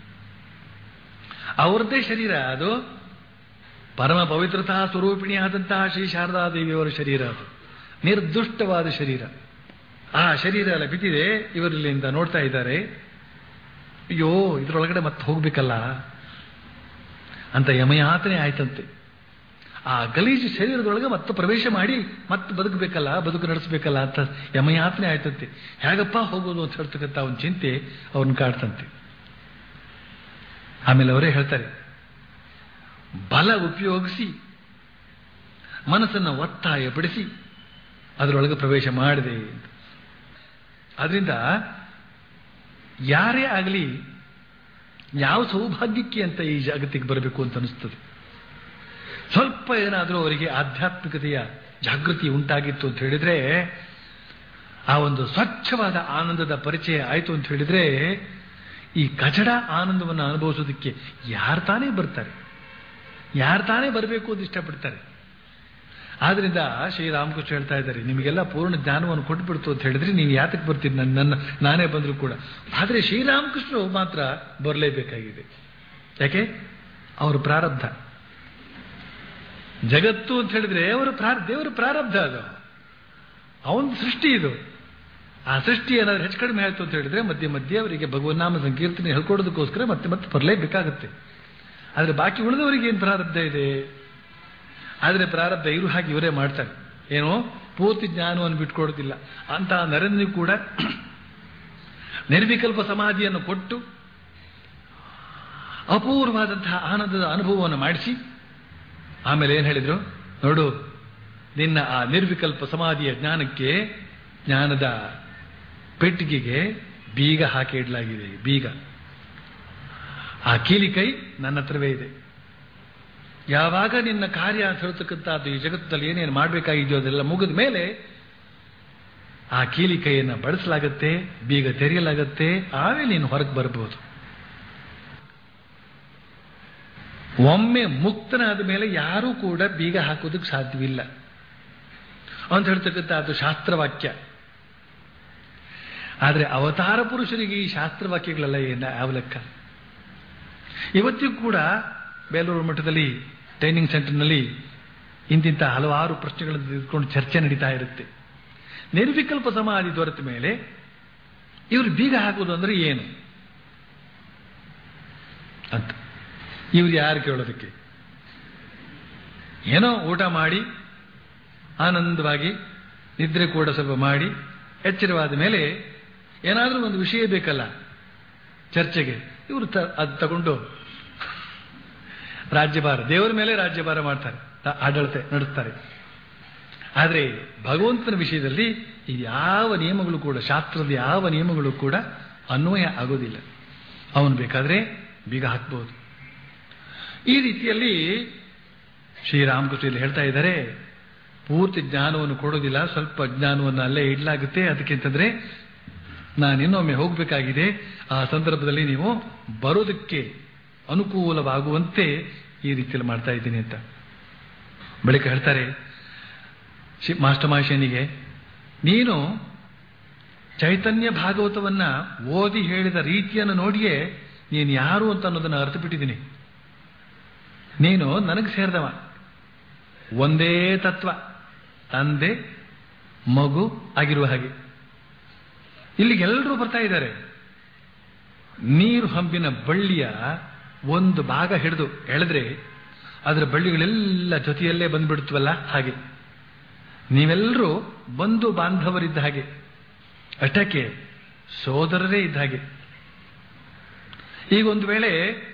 ಅವರದ್ದೇ ಶರೀರ ಅದು ಪರಮ ಪವಿತ್ರತಾ ಸ್ವರೂಪಿಣಿಯಾದಂತಹ ಶ್ರೀ ಶಾರದಾ ದೇವಿಯವರ ಶರೀರ ಅದು ನಿರ್ದುಷ್ಟವಾದ ಶರೀರ ಆ ಶರೀರ ಎಲ್ಲ ಬಿದ್ದಿದೆ ಇವರಲ್ಲಿಂದ ನೋಡ್ತಾ ಇದ್ದಾರೆ ಅಯ್ಯೋ ಇದರೊಳಗಡೆ ಮತ್ತೆ ಹೋಗ್ಬೇಕಲ್ಲ ಅಂತ ಯಮಯಾತನೆ ಆಯ್ತಂತೆ ಆ ಗಲೀಜು ಶರೀರದೊಳಗೆ ಮತ್ತೆ ಪ್ರವೇಶ ಮಾಡಿ ಮತ್ತೆ ಬದುಕಬೇಕಲ್ಲ ಬದುಕು ನಡೆಸಬೇಕಲ್ಲ ಅಂತ ಯಮಯಾತನೆ ಆಯ್ತಂತೆ ಹೇಗಪ್ಪ ಹೋಗೋದು ಅಂತ ಹೇಳ್ತಕ್ಕಂಥ ಒಂದು ಚಿಂತೆ ಅವ್ರನ್ನ ಕಾಡ್ತಂತೆ ಆಮೇಲೆ ಅವರೇ ಹೇಳ್ತಾರೆ ಬಲ ಉಪಯೋಗಿಸಿ ಮನಸ್ಸನ್ನು ಒತ್ತಾಯಪಡಿಸಿ ಅದರೊಳಗೆ ಪ್ರವೇಶ ಮಾಡಿದೆ ಆದ್ರಿಂದ ಯಾರೇ ಆಗಲಿ ಯಾವ ಸೌಭಾಗ್ಯಕ್ಕೆ ಅಂತ ಈ ಜಾಗತಿಗೆ ಬರಬೇಕು ಅಂತ ಅನಿಸ್ತದೆ ಸ್ವಲ್ಪ ಏನಾದರೂ ಅವರಿಗೆ ಆಧ್ಯಾತ್ಮಿಕತೆಯ ಜಾಗೃತಿ ಉಂಟಾಗಿತ್ತು ಅಂತ ಹೇಳಿದ್ರೆ ಆ ಒಂದು ಸ್ವಚ್ಛವಾದ ಆನಂದದ ಪರಿಚಯ ಆಯಿತು ಅಂತ ಹೇಳಿದ್ರೆ ಈ ಕಚಡ ಆನಂದವನ್ನು ಅನುಭವಿಸೋದಕ್ಕೆ ಯಾರು ತಾನೇ ಬರ್ತಾರೆ ಯಾರು ತಾನೇ ಬರಬೇಕು ಅಂತ ಇಷ್ಟಪಡ್ತಾರೆ ಆದ್ರಿಂದ ಶ್ರೀರಾಮಕೃಷ್ಣ ಹೇಳ್ತಾ ಇದ್ದಾರೆ ನಿಮಗೆಲ್ಲ ಪೂರ್ಣ ಜ್ಞಾನವನ್ನು ಕೊಟ್ಬಿಡ್ತು ಅಂತ ಹೇಳಿದ್ರೆ ನೀವು ಯಾತಕ್ಕೆ ಬರ್ತೀರಿ ನನ್ನ ನನ್ನ ನಾನೇ ಬಂದರೂ ಕೂಡ ಆದರೆ ಶ್ರೀರಾಮಕೃಷ್ಣರು ಮಾತ್ರ ಬರಲೇಬೇಕಾಗಿದೆ ಯಾಕೆ ಅವರ ಪ್ರಾರಬ್ಧ ಜಗತ್ತು ಅಂತ ಹೇಳಿದ್ರೆ ಅವರ ಪ್ರಾರ ದೇವರ ಪ್ರಾರಬ್ಧ ಅದು ಅವನ ಸೃಷ್ಟಿ ಇದು ಆ ಸೃಷ್ಟಿ ಏನಾದ್ರು ಹೆಚ್ಚು ಕಡಿಮೆ ಆಯಿತು ಅಂತ ಹೇಳಿದ್ರೆ ಮಧ್ಯೆ ಮಧ್ಯೆ ಅವರಿಗೆ ಭಗವನ್ನಾಮ ಸಂಕೀರ್ತನೆ ಹೇಳ್ಕೊಡೋದಕ್ಕೋಸ್ಕರ ಮತ್ತೆ ಮತ್ತೆ ಬರಲೇಬೇಕಾಗುತ್ತೆ ಆದರೆ ಬಾಕಿ ಉಳಿದವರಿಗೆ ಏನು ಪ್ರಾರಬ್ಧ ಇದೆ ಆದರೆ ಪ್ರಾರಬ್ಧ ಇರು ಹಾಗೆ ಇವರೇ ಮಾಡ್ತಾರೆ ಏನೋ ಪೂರ್ತಿ ಜ್ಞಾನವನ್ನು ಬಿಟ್ಕೊಡೋದಿಲ್ಲ ಅಂತ ನರೇಂದ್ರಿಗೂ ಕೂಡ ನಿರ್ವಿಕಲ್ಪ ಸಮಾಧಿಯನ್ನು ಕೊಟ್ಟು ಅಪೂರ್ವವಾದಂತಹ ಆನಂದದ ಅನುಭವವನ್ನು ಮಾಡಿಸಿ ಆಮೇಲೆ ಏನು ಹೇಳಿದ್ರು ನೋಡು ನಿನ್ನ ಆ ನಿರ್ವಿಕಲ್ಪ ಸಮಾಧಿಯ ಜ್ಞಾನಕ್ಕೆ ಜ್ಞಾನದ ಪೆಟ್ಟಿಗೆಗೆ ಬೀಗ ಹಾಕಿ ಇಡಲಾಗಿದೆ ಬೀಗ ಆ ಕೀಲಿ ಕೈ ನನ್ನ ಹತ್ರವೇ ಇದೆ ಯಾವಾಗ ನಿನ್ನ ಕಾರ್ಯ ಅಂತ ಹೇಳ್ತಕ್ಕಂಥದ್ದು ಈ ಜಗತ್ತಲ್ಲಿ ಏನೇನು ಮಾಡಬೇಕಾಗಿದೆಯೋ ಅದೆಲ್ಲ ಮುಗಿದ ಮೇಲೆ ಆ ಕೀಲಿ ಕೈಯನ್ನು ಬಳಸಲಾಗತ್ತೆ ಬೀಗ ತೆರೆಯಲಾಗತ್ತೆ ಆಮೇಲೆ ನೀನು ಹೊರಗೆ ಬರಬಹುದು ಒಮ್ಮೆ ಮುಕ್ತನಾದ ಮೇಲೆ ಯಾರೂ ಕೂಡ ಬೀಗ ಹಾಕೋದಕ್ಕೆ ಸಾಧ್ಯವಿಲ್ಲ ಅಂತ ಹೇಳ್ತಕ್ಕಂಥ ಅದು ಶಾಸ್ತ್ರವಾಕ್ಯ ಆದರೆ ಅವತಾರ ಪುರುಷರಿಗೆ ಈ ಶಾಸ್ತ್ರವಾಕ್ಯಗಳೆಲ್ಲ ಏನ ಯಾವ ಲೆಕ್ಕ ಇವತ್ತಿಗೂ ಕೂಡ ಬೇಲೂರು ಮಠದಲ್ಲಿ ಟ್ರೈನಿಂಗ್ ಸೆಂಟರ್ನಲ್ಲಿ ಇಂತಿಂಥ ಹಲವಾರು ಪ್ರಶ್ನೆಗಳನ್ನು ತೆಗೆದುಕೊಂಡು ಚರ್ಚೆ ನಡೀತಾ ಇರುತ್ತೆ ನಿರ್ವಿಕಲ್ಪ ಸಮಾಧಿ ದೊರೆತ ಮೇಲೆ ಇವರು ಬೀಗ ಹಾಕುವುದು ಅಂದ್ರೆ ಏನು ಅಂತ ಇವ್ರು ಯಾರು ಕೇಳೋದಕ್ಕೆ ಏನೋ ಊಟ ಮಾಡಿ ಆನಂದವಾಗಿ ನಿದ್ರೆ ಕೂಡ ಸ್ವಲ್ಪ ಮಾಡಿ ಎಚ್ಚರವಾದ ಮೇಲೆ ಏನಾದರೂ ಒಂದು ವಿಷಯ ಬೇಕಲ್ಲ ಚರ್ಚೆಗೆ ಇವರು ಅದು ತಗೊಂಡು ರಾಜ್ಯಭಾರ ದೇವರ ಮೇಲೆ ರಾಜ್ಯಭಾರ ಮಾಡ್ತಾರೆ ಆಡಳಿತ ನಡೆಸ್ತಾರೆ ಆದರೆ ಭಗವಂತನ ವಿಷಯದಲ್ಲಿ ಇದು ಯಾವ ನಿಯಮಗಳು ಕೂಡ ಶಾಸ್ತ್ರದ ಯಾವ ನಿಯಮಗಳು ಕೂಡ ಅನ್ವಯ ಆಗೋದಿಲ್ಲ ಅವನು ಬೇಕಾದ್ರೆ ಬೀಗ ಹಾಕ್ಬಹುದು ಈ ರೀತಿಯಲ್ಲಿ ಶ್ರೀರಾಮಕೃಷ್ಣ ಇಲ್ಲಿ ಹೇಳ್ತಾ ಇದ್ದಾರೆ ಪೂರ್ತಿ ಜ್ಞಾನವನ್ನು ಕೊಡೋದಿಲ್ಲ ಸ್ವಲ್ಪ ಜ್ಞಾನವನ್ನು ಅಲ್ಲೇ ಇಡಲಾಗುತ್ತೆ ಅದಕ್ಕಿಂತಂದ್ರೆ ನಾನು ಇನ್ನೊಮ್ಮೆ ಹೋಗಬೇಕಾಗಿದೆ ಆ ಸಂದರ್ಭದಲ್ಲಿ ನೀವು ಬರೋದಕ್ಕೆ ಅನುಕೂಲವಾಗುವಂತೆ ಈ ರೀತಿಯಲ್ಲಿ ಮಾಡ್ತಾ ಇದ್ದೀನಿ ಅಂತ ಬಳಿಕ ಹೇಳ್ತಾರೆ ಮಾಸ್ಟರ್ ಮಾಷನಿಗೆ ನೀನು ಚೈತನ್ಯ ಭಾಗವತವನ್ನ ಓದಿ ಹೇಳಿದ ರೀತಿಯನ್ನು ನೋಡಿಯೇ ನೀನು ಯಾರು ಅಂತ ಅನ್ನೋದನ್ನು ಅರ್ಥ ಬಿಟ್ಟಿದ್ದೀನಿ ನೀನು ನನಗೆ ಸೇರಿದವ ಒಂದೇ ತತ್ವ ತಂದೆ ಮಗು ಆಗಿರುವ ಹಾಗೆ ಇಲ್ಲಿಗೆ ಎಲ್ಲರೂ ಬರ್ತಾ ಇದ್ದಾರೆ ನೀರು ಹಂಬಿನ ಬಳ್ಳಿಯ ಒಂದು ಭಾಗ ಹಿಡಿದು ಎಳೆದ್ರೆ ಅದರ ಬಳ್ಳಿಗಳೆಲ್ಲ ಜೊತೆಯಲ್ಲೇ ಬಂದ್ಬಿಡ್ತವಲ್ಲ ಹಾಗೆ ನೀವೆಲ್ಲರೂ ಬಂಧು ಬಾಂಧವರಿದ್ದ ಹಾಗೆ ಅಷ್ಟಕ್ಕೆ ಸೋದರರೇ ಇದ್ದ ಹಾಗೆ ಈಗ ಒಂದು ವೇಳೆ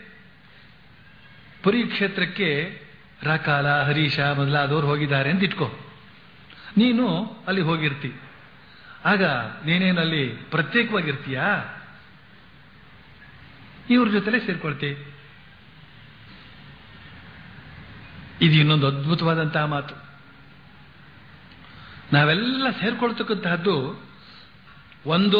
ಪುರಿ ಕ್ಷೇತ್ರಕ್ಕೆ ರಾಕಾಲ ಹರೀಶ ಮೊದಲಾದವರು ಹೋಗಿದ್ದಾರೆ ಅಂತ ಇಟ್ಕೋ ನೀನು ಅಲ್ಲಿ ಹೋಗಿರ್ತಿ ಆಗ ನೀನೇನು ಅಲ್ಲಿ ಪ್ರತ್ಯೇಕವಾಗಿರ್ತೀಯಾ ಇವ್ರ ಜೊತೆಲೆ ಸೇರ್ಕೊಳ್ತಿ ಇದು ಇನ್ನೊಂದು ಅದ್ಭುತವಾದಂತಹ ಮಾತು ನಾವೆಲ್ಲ ಸೇರ್ಕೊಳ್ತಕ್ಕಂತಹದ್ದು ಒಂದು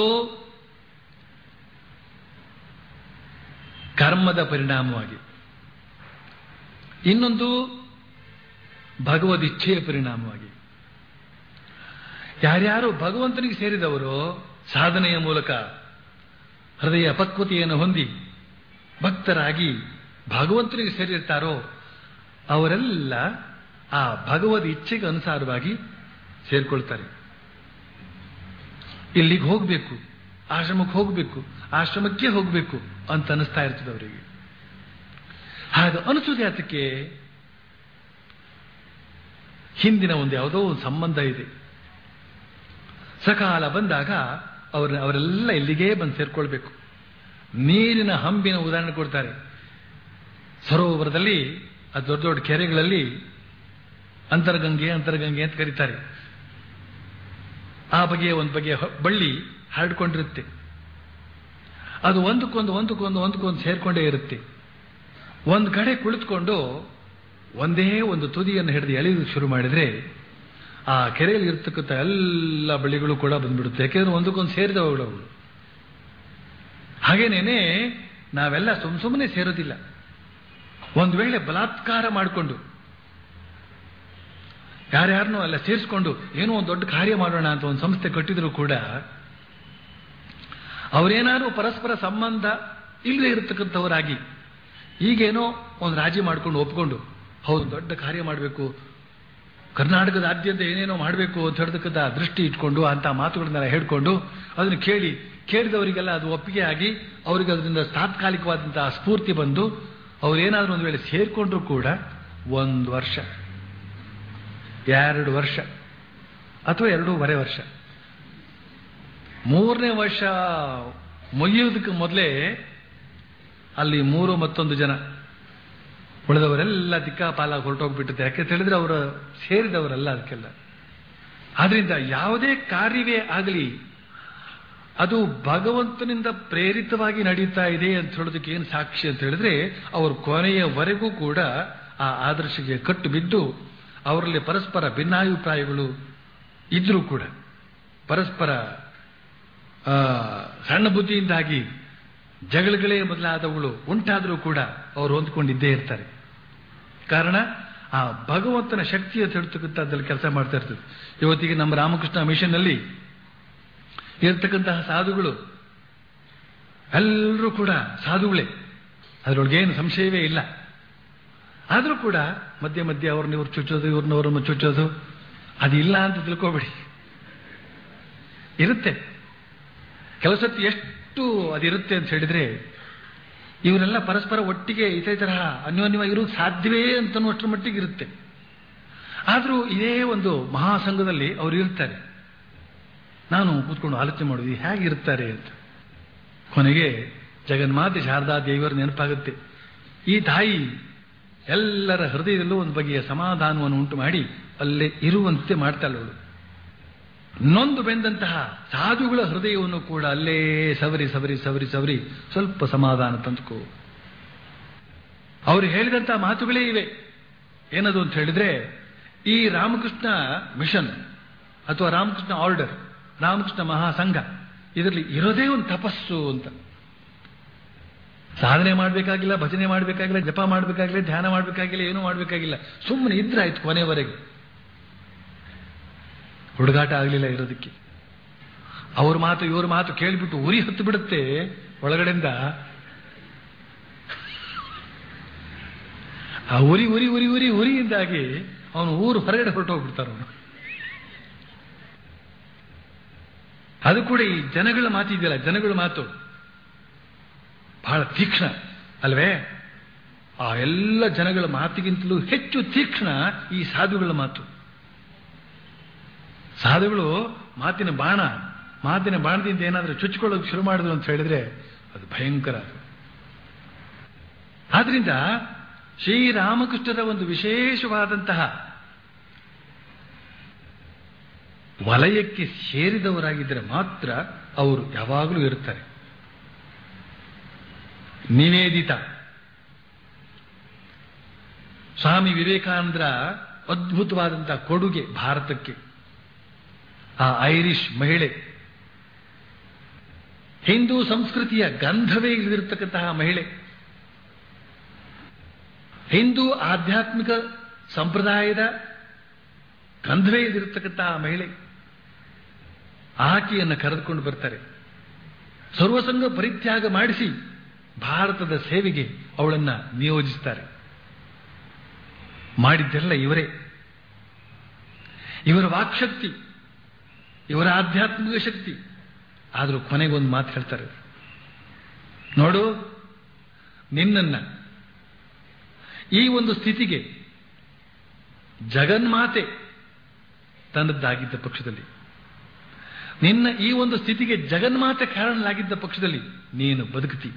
ಕರ್ಮದ ಪರಿಣಾಮವಾಗಿ ಇನ್ನೊಂದು ಭಗವದ್ ಇಚ್ಛೆಯ ಪರಿಣಾಮವಾಗಿ ಯಾರ್ಯಾರು ಭಗವಂತನಿಗೆ ಸೇರಿದವರು ಸಾಧನೆಯ ಮೂಲಕ ಹೃದಯ ಪಕ್ವತೆಯನ್ನು ಹೊಂದಿ ಭಕ್ತರಾಗಿ ಭಗವಂತನಿಗೆ ಸೇರಿರ್ತಾರೋ ಅವರೆಲ್ಲ ಆ ಭಗವದ್ ಇಚ್ಛೆಗೆ ಅನುಸಾರವಾಗಿ ಸೇರ್ಕೊಳ್ತಾರೆ ಇಲ್ಲಿಗೆ ಹೋಗಬೇಕು ಆಶ್ರಮಕ್ಕೆ ಹೋಗಬೇಕು ಆಶ್ರಮಕ್ಕೆ ಹೋಗಬೇಕು ಅಂತ ಅನಿಸ್ತಾ ಇರ್ತದೆ ಅವರಿಗೆ ಹಾಗೆ ಅನಿಸೋದು ಯಾತಕ್ಕೆ ಹಿಂದಿನ ಒಂದು ಯಾವುದೋ ಒಂದು ಸಂಬಂಧ ಇದೆ ಸಕಾಲ ಬಂದಾಗ ಅವ್ರ ಅವರೆಲ್ಲ ಇಲ್ಲಿಗೇ ಬಂದು ಸೇರ್ಕೊಳ್ಬೇಕು ನೀರಿನ ಹಂಬಿನ ಉದಾಹರಣೆ ಕೊಡ್ತಾರೆ ಸರೋವರದಲ್ಲಿ ಆ ದೊಡ್ಡ ದೊಡ್ಡ ಕೆರೆಗಳಲ್ಲಿ ಅಂತರ್ಗಂಗೆ ಅಂತರ್ಗಂಗೆ ಅಂತ ಕರೀತಾರೆ ಆ ಬಗೆಯ ಒಂದು ಬಗೆಯ ಬಳ್ಳಿ ಹರಡ್ಕೊಂಡಿರುತ್ತೆ ಅದು ಒಂದಕ್ಕೊಂದು ಒಂದಕ್ಕೊಂದು ಒಂದಕ್ಕೊಂದು ಸೇರ್ಕೊಂಡೇ ಇರುತ್ತೆ ಒಂದು ಕಡೆ ಕುಳಿತುಕೊಂಡು ಒಂದೇ ಒಂದು ತುದಿಯನ್ನು ಹಿಡಿದು ಎಳೆಯೋದು ಶುರು ಮಾಡಿದ್ರೆ ಆ ಕೆರೆಯಲ್ಲಿ ಇರ್ತಕ್ಕಂಥ ಎಲ್ಲ ಬಳ್ಳಿಗಳು ಕೂಡ ಬಂದ್ಬಿಡುತ್ತೆ ಯಾಕೆಂದ್ರೆ ಒಂದಕ್ಕೊಂದು ಸೇರಿದವುಗಳು ಅವು ಹಾಗೇನೇನೆ ನಾವೆಲ್ಲ ಸುಮ್ ಸುಮ್ಮನೆ ಸೇರೋದಿಲ್ಲ ಒಂದು ವೇಳೆ ಬಲಾತ್ಕಾರ ಮಾಡಿಕೊಂಡು ಯಾರ್ಯಾರನ್ನೂ ಎಲ್ಲ ಸೇರಿಸ್ಕೊಂಡು ಏನೋ ಒಂದು ದೊಡ್ಡ ಕಾರ್ಯ ಮಾಡೋಣ ಅಂತ ಒಂದು ಸಂಸ್ಥೆ ಕಟ್ಟಿದ್ರು ಕೂಡ ಅವರೇನಾದ್ರು ಪರಸ್ಪರ ಸಂಬಂಧ ಇಲ್ಲದೆ ಇರತಕ್ಕಂಥವರಾಗಿ ಈಗೇನೋ ಒಂದು ರಾಜಿ ಮಾಡ್ಕೊಂಡು ಒಪ್ಕೊಂಡು ಹೌದು ದೊಡ್ಡ ಕಾರ್ಯ ಮಾಡಬೇಕು ಕರ್ನಾಟಕದಾದ್ಯಂತ ಏನೇನೋ ಮಾಡಬೇಕು ಅಂತ ಹೇಳ್ತಕ್ಕಂಥ ದೃಷ್ಟಿ ಇಟ್ಕೊಂಡು ಅಂತ ಮಾತುಗಳನ್ನೆಲ್ಲ ಹೇಳ್ಕೊಂಡು ಅದನ್ನು ಕೇಳಿ ಕೇಳಿದವರಿಗೆಲ್ಲ ಅದು ಒಪ್ಪಿಗೆ ಆಗಿ ಅವರಿಗೆ ಅದರಿಂದ ತಾತ್ಕಾಲಿಕವಾದಂತಹ ಸ್ಫೂರ್ತಿ ಬಂದು ಅವರೇನಾದ್ರೂ ಒಂದು ವೇಳೆ ಸೇರ್ಕೊಂಡ್ರು ಕೂಡ ಒಂದು ವರ್ಷ ಎರಡು ವರ್ಷ ಅಥವಾ ಎರಡೂವರೆ ವರ್ಷ ಮೂರನೇ ವರ್ಷ ಮುಗಿಯೋದಕ್ಕೆ ಮೊದಲೇ ಅಲ್ಲಿ ಮೂರು ಮತ್ತೊಂದು ಜನ ಉಳಿದವರೆಲ್ಲ ದಿಕ್ಕಾಪಾಲಾಗಿ ಹೊರಟೋಗ್ಬಿಟ್ಟಿದೆ ಯಾಕೆ ಹೇಳಿದ್ರೆ ಅವರು ಸೇರಿದವರಲ್ಲ ಅದಕ್ಕೆಲ್ಲ ಆದ್ರಿಂದ ಯಾವುದೇ ಕಾರ್ಯವೇ ಆಗಲಿ ಅದು ಭಗವಂತನಿಂದ ಪ್ರೇರಿತವಾಗಿ ನಡೀತಾ ಇದೆ ಅಂತ ಹೇಳೋದಕ್ಕೆ ಏನು ಸಾಕ್ಷಿ ಅಂತ ಹೇಳಿದ್ರೆ ಅವರು ಕೊನೆಯವರೆಗೂ ಕೂಡ ಆ ಆದರ್ಶಕ್ಕೆ ಕಟ್ಟು ಬಿದ್ದು ಅವರಲ್ಲಿ ಪರಸ್ಪರ ಭಿನ್ನಾಭಿಪ್ರಾಯಗಳು ಇದ್ರೂ ಕೂಡ ಪರಸ್ಪರ ಆ, ಸಣ್ಣ ಬುದ್ಧಿಯಿಂದಾಗಿ ಜಗಳಗಳೇ ಮೊದಲಾದವುಗಳು ಉಂಟಾದರೂ ಕೂಡ ಅವರು ಹೊಂದ್ಕೊಂಡಿದ್ದೇ ಇರ್ತಾರೆ ಕಾರಣ ಆ ಭಗವಂತನ ಶಕ್ತಿ ಅಂತ ಹೇಳ್ತಕ್ಕಂಥದ್ದಲ್ಲಿ ಕೆಲಸ ಮಾಡ್ತಾ ಇರ್ತದೆ ಇವತ್ತಿಗೆ ನಮ್ಮ ರಾಮಕೃಷ್ಣ ಮಿಷನ್ ಅಲ್ಲಿ ಇರ್ತಕ್ಕಂತಹ ಸಾಧುಗಳು ಎಲ್ಲರೂ ಕೂಡ ಸಾಧುಗಳೇ ಅದರೊಳಗೆ ಏನು ಸಂಶಯವೇ ಇಲ್ಲ ಆದರೂ ಕೂಡ ಮಧ್ಯೆ ಮಧ್ಯೆ ಅವ್ರನ್ನ ಇವ್ರು ಚುಚ್ಚೋದು ಇವ್ರನ್ನವ್ರನ್ನ ಚುಚ್ಚೋದು ಅದಿಲ್ಲ ಅಂತ ತಿಳ್ಕೊಬೇಡಿ ಇರುತ್ತೆ ಕೆಲಸತ್ತು ಎಷ್ಟು ಅದಿರುತ್ತೆ ಅಂತ ಹೇಳಿದ್ರೆ ಇವರೆಲ್ಲ ಪರಸ್ಪರ ಒಟ್ಟಿಗೆ ಇದೇ ತರಹ ಅನ್ಯೋನ್ಯವಾಗಿ ಇರೋದು ಸಾಧ್ಯವೇ ಅಂತನ್ನುವಷ್ಟರ ಮಟ್ಟಿಗೆ ಇರುತ್ತೆ ಆದರೂ ಇದೇ ಒಂದು ಮಹಾಸಂಘದಲ್ಲಿ ಅವರು ಇರ್ತಾರೆ ನಾನು ಕೂತ್ಕೊಂಡು ಆಲೋಚನೆ ಮಾಡೋದು ಹೇಗಿರ್ತಾರೆ ಅಂತ ಕೊನೆಗೆ ಜಗನ್ಮಾತೆ ಶಾರದಾ ದೇವಿಯರ ನೆನಪಾಗುತ್ತೆ ಈ ತಾಯಿ ಎಲ್ಲರ ಹೃದಯದಲ್ಲೂ ಒಂದು ಬಗೆಯ ಸಮಾಧಾನವನ್ನು ಉಂಟು ಮಾಡಿ ಅಲ್ಲೇ ಇರುವಂತೆ ಮಾಡ್ತಾಳೆ ಅವಳು ನೊಂದು ಬೆಂದಂತಹ ಸಾಧುಗಳ ಹೃದಯವನ್ನು ಕೂಡ ಅಲ್ಲೇ ಸವರಿ ಸವರಿ ಸವರಿ ಸವರಿ ಸ್ವಲ್ಪ ಸಮಾಧಾನ ತಂದುಕೋ ಅವರು ಹೇಳಿದಂತಹ ಮಾತುಗಳೇ ಇವೆ ಏನದು ಅಂತ ಹೇಳಿದ್ರೆ ಈ ರಾಮಕೃಷ್ಣ ಮಿಷನ್ ಅಥವಾ ರಾಮಕೃಷ್ಣ ಆರ್ಡರ್ ರಾಮಕೃಷ್ಣ ಮಹಾಸಂಘ ಇದರಲ್ಲಿ ಇರೋದೇ ಒಂದು ತಪಸ್ಸು ಅಂತ ಸಾಧನೆ ಮಾಡಬೇಕಾಗಿಲ್ಲ ಭಜನೆ ಮಾಡಬೇಕಾಗಿಲ್ಲ ಜಪ ಮಾಡಬೇಕಾಗಿಲ್ಲ ಧ್ಯಾನ ಮಾಡಬೇಕಾಗಿಲ್ಲ ಏನೂ ಮಾಡಬೇಕಾಗಿಲ್ಲ ಸುಮ್ಮನೆ ಇದ್ರಾಯ್ತು ಕೊನೆವರೆಗೆ ಹುಡುಗಾಟ ಆಗಲಿಲ್ಲ ಇರೋದಕ್ಕೆ ಅವ್ರ ಮಾತು ಇವ್ರ ಮಾತು ಕೇಳಿಬಿಟ್ಟು ಉರಿ ಹತ್ತು ಬಿಡುತ್ತೆ ಒಳಗಡೆಯಿಂದ ಆ ಉರಿ ಉರಿ ಉರಿ ಉರಿ ಉರಿಯಿಂದಾಗಿ ಅವನು ಊರು ಹೊರಗಡೆ ಹೊರಟೋಗ್ಬಿಡ್ತಾರ ಅವನು ಅದು ಕೂಡ ಈ ಜನಗಳ ಮಾತಿದೆಯಲ್ಲ ಜನಗಳ ಮಾತು ಬಹಳ ತೀಕ್ಷ್ಣ ಅಲ್ವೇ ಆ ಎಲ್ಲ ಜನಗಳ ಮಾತಿಗಿಂತಲೂ ಹೆಚ್ಚು ತೀಕ್ಷ್ಣ ಈ ಸಾಧುಗಳ ಮಾತು ಸಾಧುಗಳು ಮಾತಿನ ಬಾಣ ಮಾತಿನ ಬಾಣದಿಂದ ಏನಾದರೂ ಚುಚ್ಕೊಳ್ಳೋಕೆ ಶುರು ಮಾಡಿದ್ರು ಅಂತ ಹೇಳಿದ್ರೆ ಅದು ಭಯಂಕರ ಅದು ಆದ್ರಿಂದ ಶ್ರೀರಾಮಕೃಷ್ಣರ ಒಂದು ವಿಶೇಷವಾದಂತಹ ವಲಯಕ್ಕೆ ಸೇರಿದವರಾಗಿದ್ದರೆ ಮಾತ್ರ ಅವರು ಯಾವಾಗಲೂ ಇರ್ತಾರೆ ನಿವೇದಿತ ಸ್ವಾಮಿ ವಿವೇಕಾನಂದರ ಅದ್ಭುತವಾದಂತಹ ಕೊಡುಗೆ ಭಾರತಕ್ಕೆ ಆ ಐರಿಷ್ ಮಹಿಳೆ ಹಿಂದೂ ಸಂಸ್ಕೃತಿಯ ಗಂಧವೇ ಇಳಿದಿರತಕ್ಕಂತಹ ಮಹಿಳೆ ಹಿಂದೂ ಆಧ್ಯಾತ್ಮಿಕ ಸಂಪ್ರದಾಯದ ಗಂಧವೇ ಇಳಿದಿರತಕ್ಕಂತಹ ಮಹಿಳೆ ಆಕೆಯನ್ನು ಕರೆದುಕೊಂಡು ಬರ್ತಾರೆ ಸರ್ವಸಂಗ ಪರಿತ್ಯಾಗ ಮಾಡಿಸಿ ಭಾರತದ ಸೇವೆಗೆ ಅವಳನ್ನ ನಿಯೋಜಿಸ್ತಾರೆ ಮಾಡಿದ್ದೆಲ್ಲ ಇವರೇ ಇವರ ವಾಕ್ಶಕ್ತಿ ಇವರ ಆಧ್ಯಾತ್ಮಿಕ ಶಕ್ತಿ ಆದರೂ ಕೊನೆಗೊಂದು ಮಾತು ಹೇಳ್ತಾರೆ ನೋಡು ನಿನ್ನನ್ನ ಈ ಒಂದು ಸ್ಥಿತಿಗೆ ಜಗನ್ಮಾತೆ ತನ್ನದ್ದಾಗಿದ್ದ ಪಕ್ಷದಲ್ಲಿ ನಿನ್ನ ಈ ಒಂದು ಸ್ಥಿತಿಗೆ ಜಗನ್ಮಾತೆ ಕಾರಣಲಾಗಿದ್ದ ಪಕ್ಷದಲ್ಲಿ ನೀನು ಬದುಕುತ್ತಿ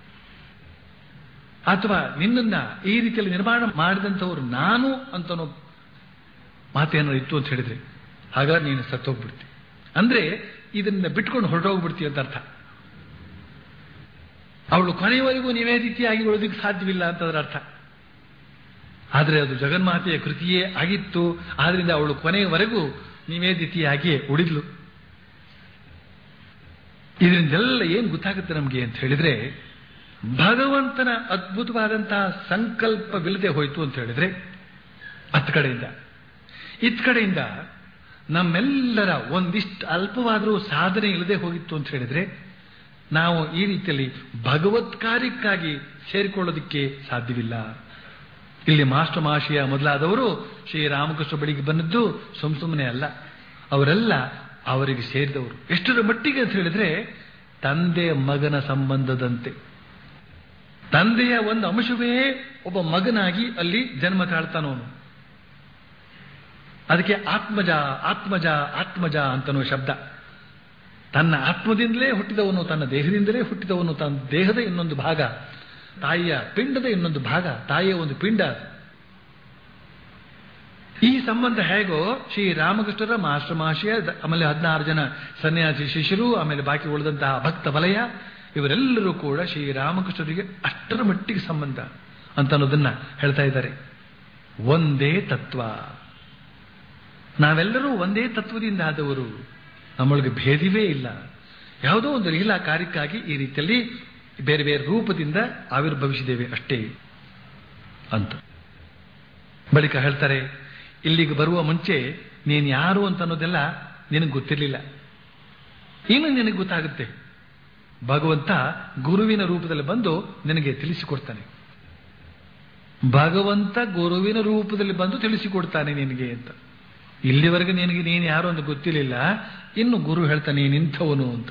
ಅಥವಾ ನಿನ್ನನ್ನ ಈ ರೀತಿಯಲ್ಲಿ ನಿರ್ಮಾಣ ಮಾಡಿದಂಥವ್ರು ನಾನು ಅಂತನೋ ಮಾತೇನಾದ್ರು ಇತ್ತು ಅಂತ ಹೇಳಿದ್ರೆ ಹಾಗಾದ್ರೆ ನೀನು ಸತ್ತೋಗ್ಬಿಡ್ತಿ ಅಂದ್ರೆ ಇದನ್ನ ಬಿಟ್ಕೊಂಡು ಹೊರಟೋಗ್ಬಿಡ್ತಿ ಅಂತ ಅರ್ಥ ಅವಳು ಕೊನೆಯವರೆಗೂ ನಿವೇದಿತಿಯಾಗಿ ಉಳಿದಕ್ಕೆ ಸಾಧ್ಯವಿಲ್ಲ ಅಂತ ಅದರ ಅರ್ಥ ಆದರೆ ಅದು ಜಗನ್ಮಾತೆಯ ಕೃತಿಯೇ ಆಗಿತ್ತು ಆದ್ರಿಂದ ಅವಳು ಕೊನೆಯವರೆಗೂ ನಿವೇದಿತಿಯಾಗಿಯೇ ಉಳಿದ್ಲು ಇದರಿಂದೆಲ್ಲ ಏನು ಗೊತ್ತಾಗುತ್ತೆ ನಮಗೆ ಅಂತ ಹೇಳಿದ್ರೆ ಭಗವಂತನ ಅದ್ಭುತವಾದಂತಹ ಸಂಕಲ್ಪವಿಲ್ಲದೆ ಹೋಯಿತು ಅಂತ ಹೇಳಿದ್ರೆ ಹತ್ತು ಕಡೆಯಿಂದ ಇತ್ ಕಡೆಯಿಂದ ನಮ್ಮೆಲ್ಲರ ಒಂದಿಷ್ಟು ಅಲ್ಪವಾದರೂ ಸಾಧನೆ ಇಲ್ಲದೆ ಹೋಗಿತ್ತು ಅಂತ ಹೇಳಿದ್ರೆ ನಾವು ಈ ರೀತಿಯಲ್ಲಿ ಭಗವತ್ ಕಾರ್ಯಕ್ಕಾಗಿ ಸೇರಿಕೊಳ್ಳೋದಕ್ಕೆ ಸಾಧ್ಯವಿಲ್ಲ ಇಲ್ಲಿ ಮಾಸ್ಟರ್ ಮಾಶಿಯ ಮೊದಲಾದವರು ಶ್ರೀರಾಮಕೃಷ್ಣ ಬಳಿಗೆ ಬಂದದ್ದು ಸುಮ್ ಸುಮ್ಮನೆ ಅಲ್ಲ ಅವರೆಲ್ಲ ಅವರಿಗೆ ಸೇರಿದವರು ಎಷ್ಟರ ಮಟ್ಟಿಗೆ ಅಂತ ಹೇಳಿದ್ರೆ ತಂದೆ ಮಗನ ಸಂಬಂಧದಂತೆ ತಂದೆಯ ಒಂದು ಅಂಶವೇ ಒಬ್ಬ ಮಗನಾಗಿ ಅಲ್ಲಿ ಜನ್ಮ ತಾಳ್ತಾನವನು ಅದಕ್ಕೆ ಆತ್ಮಜ ಆತ್ಮಜ ಆತ್ಮಜ ಅಂತನೋ ಶಬ್ದ ತನ್ನ ಆತ್ಮದಿಂದಲೇ ಹುಟ್ಟಿದವನು ತನ್ನ ದೇಹದಿಂದಲೇ ಹುಟ್ಟಿದವನು ತನ್ನ ದೇಹದ ಇನ್ನೊಂದು ಭಾಗ ತಾಯಿಯ ಪಿಂಡದ ಇನ್ನೊಂದು ಭಾಗ ತಾಯಿಯ ಒಂದು ಪಿಂಡ ಈ ಸಂಬಂಧ ಹೇಗೋ ಶ್ರೀ ರಾಮಕೃಷ್ಣರ ಮಾಸ್ಟರ್ ಮಹಾಶಯ ದ- ಆಮೇಲೆ ಹದಿನಾರು ಜನ ಸನ್ಯಾಸಿ ಶಿಷ್ಯರು ಆಮೇಲೆ ಬಾಕಿ ಉಳಿದಂತಹ ಭಕ್ತ ವಲಯ ಇವರೆಲ್ಲರೂ ಕೂಡ ಶ್ರೀ ರಾಮಕೃಷ್ಣರಿಗೆ ಅಷ್ಟರ ಮಟ್ಟಿಗೆ ಸಂಬಂಧ ಅಂತ ಅನ್ನೋದನ್ನ ಹೇಳ್ತಾ ಇದ್ದಾರೆ ಒಂದೇ ತತ್ವ ನಾವೆಲ್ಲರೂ ಒಂದೇ ತತ್ವದಿಂದ ಆದವರು ನಮ್ಮೊಳಗೆ ಭೇದವೇ ಇಲ್ಲ ಯಾವುದೋ ಒಂದು ಲೀಲಾ ಕಾರ್ಯಕ್ಕಾಗಿ ಈ ರೀತಿಯಲ್ಲಿ ಬೇರೆ ಬೇರೆ ರೂಪದಿಂದ ಆವಿರ್ಭವಿಸಿದ್ದೇವೆ ಅಷ್ಟೇ ಅಂತ ಬಳಿಕ ಹೇಳ್ತಾರೆ ಇಲ್ಲಿಗೆ ಬರುವ ಮುಂಚೆ ನೀನು ಯಾರು ಅಂತ ಅನ್ನೋದೆಲ್ಲ ನಿನಗೆ ಗೊತ್ತಿರಲಿಲ್ಲ ಇನ್ನು ನಿನಗೆ ಗೊತ್ತಾಗುತ್ತೆ ಭಗವಂತ ಗುರುವಿನ ರೂಪದಲ್ಲಿ ಬಂದು ನಿನಗೆ ತಿಳಿಸಿಕೊಡ್ತಾನೆ ಭಗವಂತ ಗುರುವಿನ ರೂಪದಲ್ಲಿ ಬಂದು ತಿಳಿಸಿಕೊಡ್ತಾನೆ ನಿನಗೆ ಅಂತ ಇಲ್ಲಿವರೆಗೆ ನಿನಗೆ ನೀನು ಯಾರು ಅಂತ ಗೊತ್ತಿರಲಿಲ್ಲ ಇನ್ನು ಗುರು ಹೇಳ್ತಾನೆ ನಿಂಥವನು ಅಂತ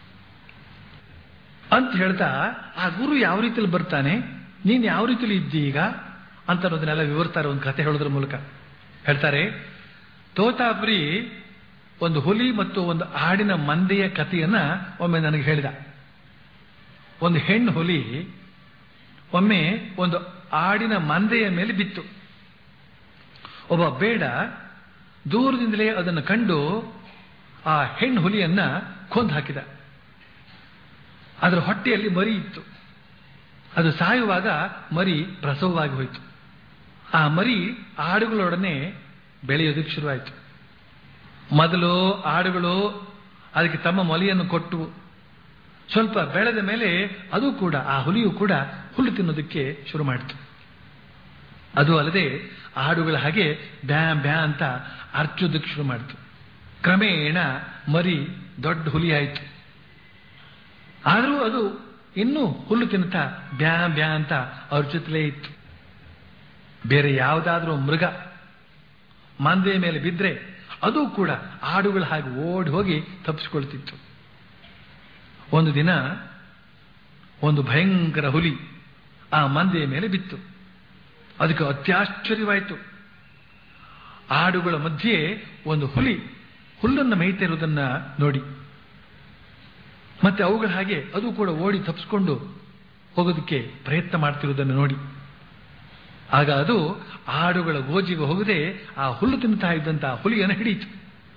ಅಂತ ಹೇಳ್ತಾ ಆ ಗುರು ಯಾವ ರೀತಿಯಲ್ಲಿ ಬರ್ತಾನೆ ನೀನು ಯಾವ ರೀತಿಯಲ್ಲಿ ಇದ್ದಿ ಈಗ ಅಂತ ಅನ್ನೋದನ್ನೆಲ್ಲ ವಿವರಿಸ್ತಾರೆ ಒಂದು ಕತೆ ಹೇಳೋದ್ರ ಮೂಲಕ ಹೇಳ್ತಾರೆ ತೋತಾಪುರಿ ಒಂದು ಹುಲಿ ಮತ್ತು ಒಂದು ಆಡಿನ ಮಂದೆಯ ಕಥೆಯನ್ನ ಒಮ್ಮೆ ನನಗೆ ಹೇಳಿದ ಒಂದು ಹೆಣ್ಣು ಹುಲಿ ಒಮ್ಮೆ ಒಂದು ಆಡಿನ ಮಂದೆಯ ಮೇಲೆ ಬಿತ್ತು ಒಬ್ಬ ಬೇಡ ದೂರದಿಂದಲೇ ಅದನ್ನು ಕಂಡು ಆ ಹೆಣ್ಣು ಹುಲಿಯನ್ನ ಕೊಂದು ಹಾಕಿದ ಅದರ ಹೊಟ್ಟೆಯಲ್ಲಿ ಮರಿ ಇತ್ತು ಅದು ಸಾಯುವಾಗ ಮರಿ ಪ್ರಸವವಾಗಿ ಹೋಯಿತು ಆ ಮರಿ ಆಡುಗಳೊಡನೆ ಬೆಳೆಯೋದಕ್ಕೆ ಶುರುವಾಯಿತು ಮೊದಲು ಆಡುಗಳು ಅದಕ್ಕೆ ತಮ್ಮ ಮೊಲೆಯನ್ನು ಕೊಟ್ಟು ಸ್ವಲ್ಪ ಬೆಳೆದ ಮೇಲೆ ಅದು ಕೂಡ ಆ ಹುಲಿಯು ಕೂಡ ಹುಲ್ಲು ತಿನ್ನೋದಕ್ಕೆ ಶುರು ಮಾಡಿತು ಅದು ಅಲ್ಲದೆ ಆಡುಗಳ ಹಾಗೆ ಬ್ಯಾ ಬ್ಯಾ ಅಂತ ಅರ್ಚೋದಕ್ಕೆ ಶುರು ಮಾಡಿತು ಕ್ರಮೇಣ ಮರಿ ದೊಡ್ಡ ಹುಲಿ ಆಯಿತು ಆದರೂ ಅದು ಇನ್ನೂ ಹುಲ್ಲು ತಿನ್ನುತ್ತಾ ಬ್ಯಾ ಬ್ಯಾ ಅಂತ ಅರ್ಚುತ್ತಲೇ ಇತ್ತು ಬೇರೆ ಯಾವುದಾದ್ರೂ ಮೃಗ ಮಂದೆಯ ಮೇಲೆ ಬಿದ್ದರೆ ಅದು ಕೂಡ ಆಡುಗಳ ಹಾಗೆ ಓಡಿ ಹೋಗಿ ತಪ್ಪಿಸ್ಕೊಳ್ತಿತ್ತು ಒಂದು ದಿನ ಒಂದು ಭಯಂಕರ ಹುಲಿ ಆ ಮಂದೆಯ ಮೇಲೆ ಬಿತ್ತು ಅದಕ್ಕೆ ಅತ್ಯಾಶ್ಚರ್ಯವಾಯಿತು ಆಡುಗಳ ಮಧ್ಯೆ ಒಂದು ಹುಲಿ ಹುಲ್ಲನ್ನು ಮೇಯ್ತಿರುವುದನ್ನ ನೋಡಿ ಮತ್ತೆ ಅವುಗಳ ಹಾಗೆ ಅದು ಕೂಡ ಓಡಿ ತಪ್ಪಿಸ್ಕೊಂಡು ಹೋಗೋದಕ್ಕೆ ಪ್ರಯತ್ನ ಮಾಡ್ತಿರುವುದನ್ನು ನೋಡಿ ಆಗ ಅದು ಆಡುಗಳ ಗೋಜಿಗೆ ಹೋಗದೆ ಆ ಹುಲ್ಲು ತಿನ್ನುತ್ತಾ ಇದ್ದಂತಹ ಹುಲಿಯನ್ನು ಹಿಡಿಯಿತು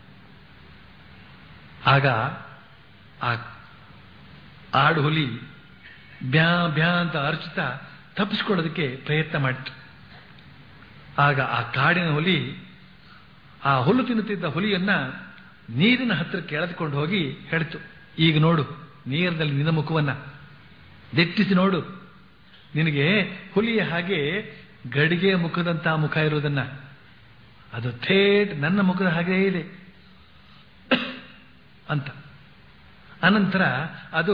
ಆಗ ಆ ಆಡು ಹುಲಿ ಬ್ಯಾ ಬ್ಯಾ ಅಂತ ಅರ್ಚುತ್ತಾ ತಪ್ಪಿಸ್ಕೊಳ್ಳೋದಕ್ಕೆ ಪ್ರಯತ್ನ ಮಾಡಿತು ಆಗ ಆ ಕಾಡಿನ ಹುಲಿ ಆ ಹುಲ್ಲು ತಿನ್ನುತ್ತಿದ್ದ ಹುಲಿಯನ್ನ ನೀರಿನ ಹತ್ತಿರಕ್ಕೆ ಎಳೆದುಕೊಂಡು ಹೋಗಿ ಹೇಳಿತು ಈಗ ನೋಡು ನೀರಿನಲ್ಲಿ ನಿನ್ನ ಮುಖವನ್ನ ದೆಟ್ಟಿಸಿ ನೋಡು ನಿನಗೆ ಹುಲಿಯ ಹಾಗೆ ಗಡಿಗೆ ಮುಖದಂತಹ ಮುಖ ಇರುವುದನ್ನ ಅದು ಥೇಟ್ ನನ್ನ ಮುಖದ ಹಾಗೇ ಇದೆ ಅಂತ ಅನಂತರ ಅದು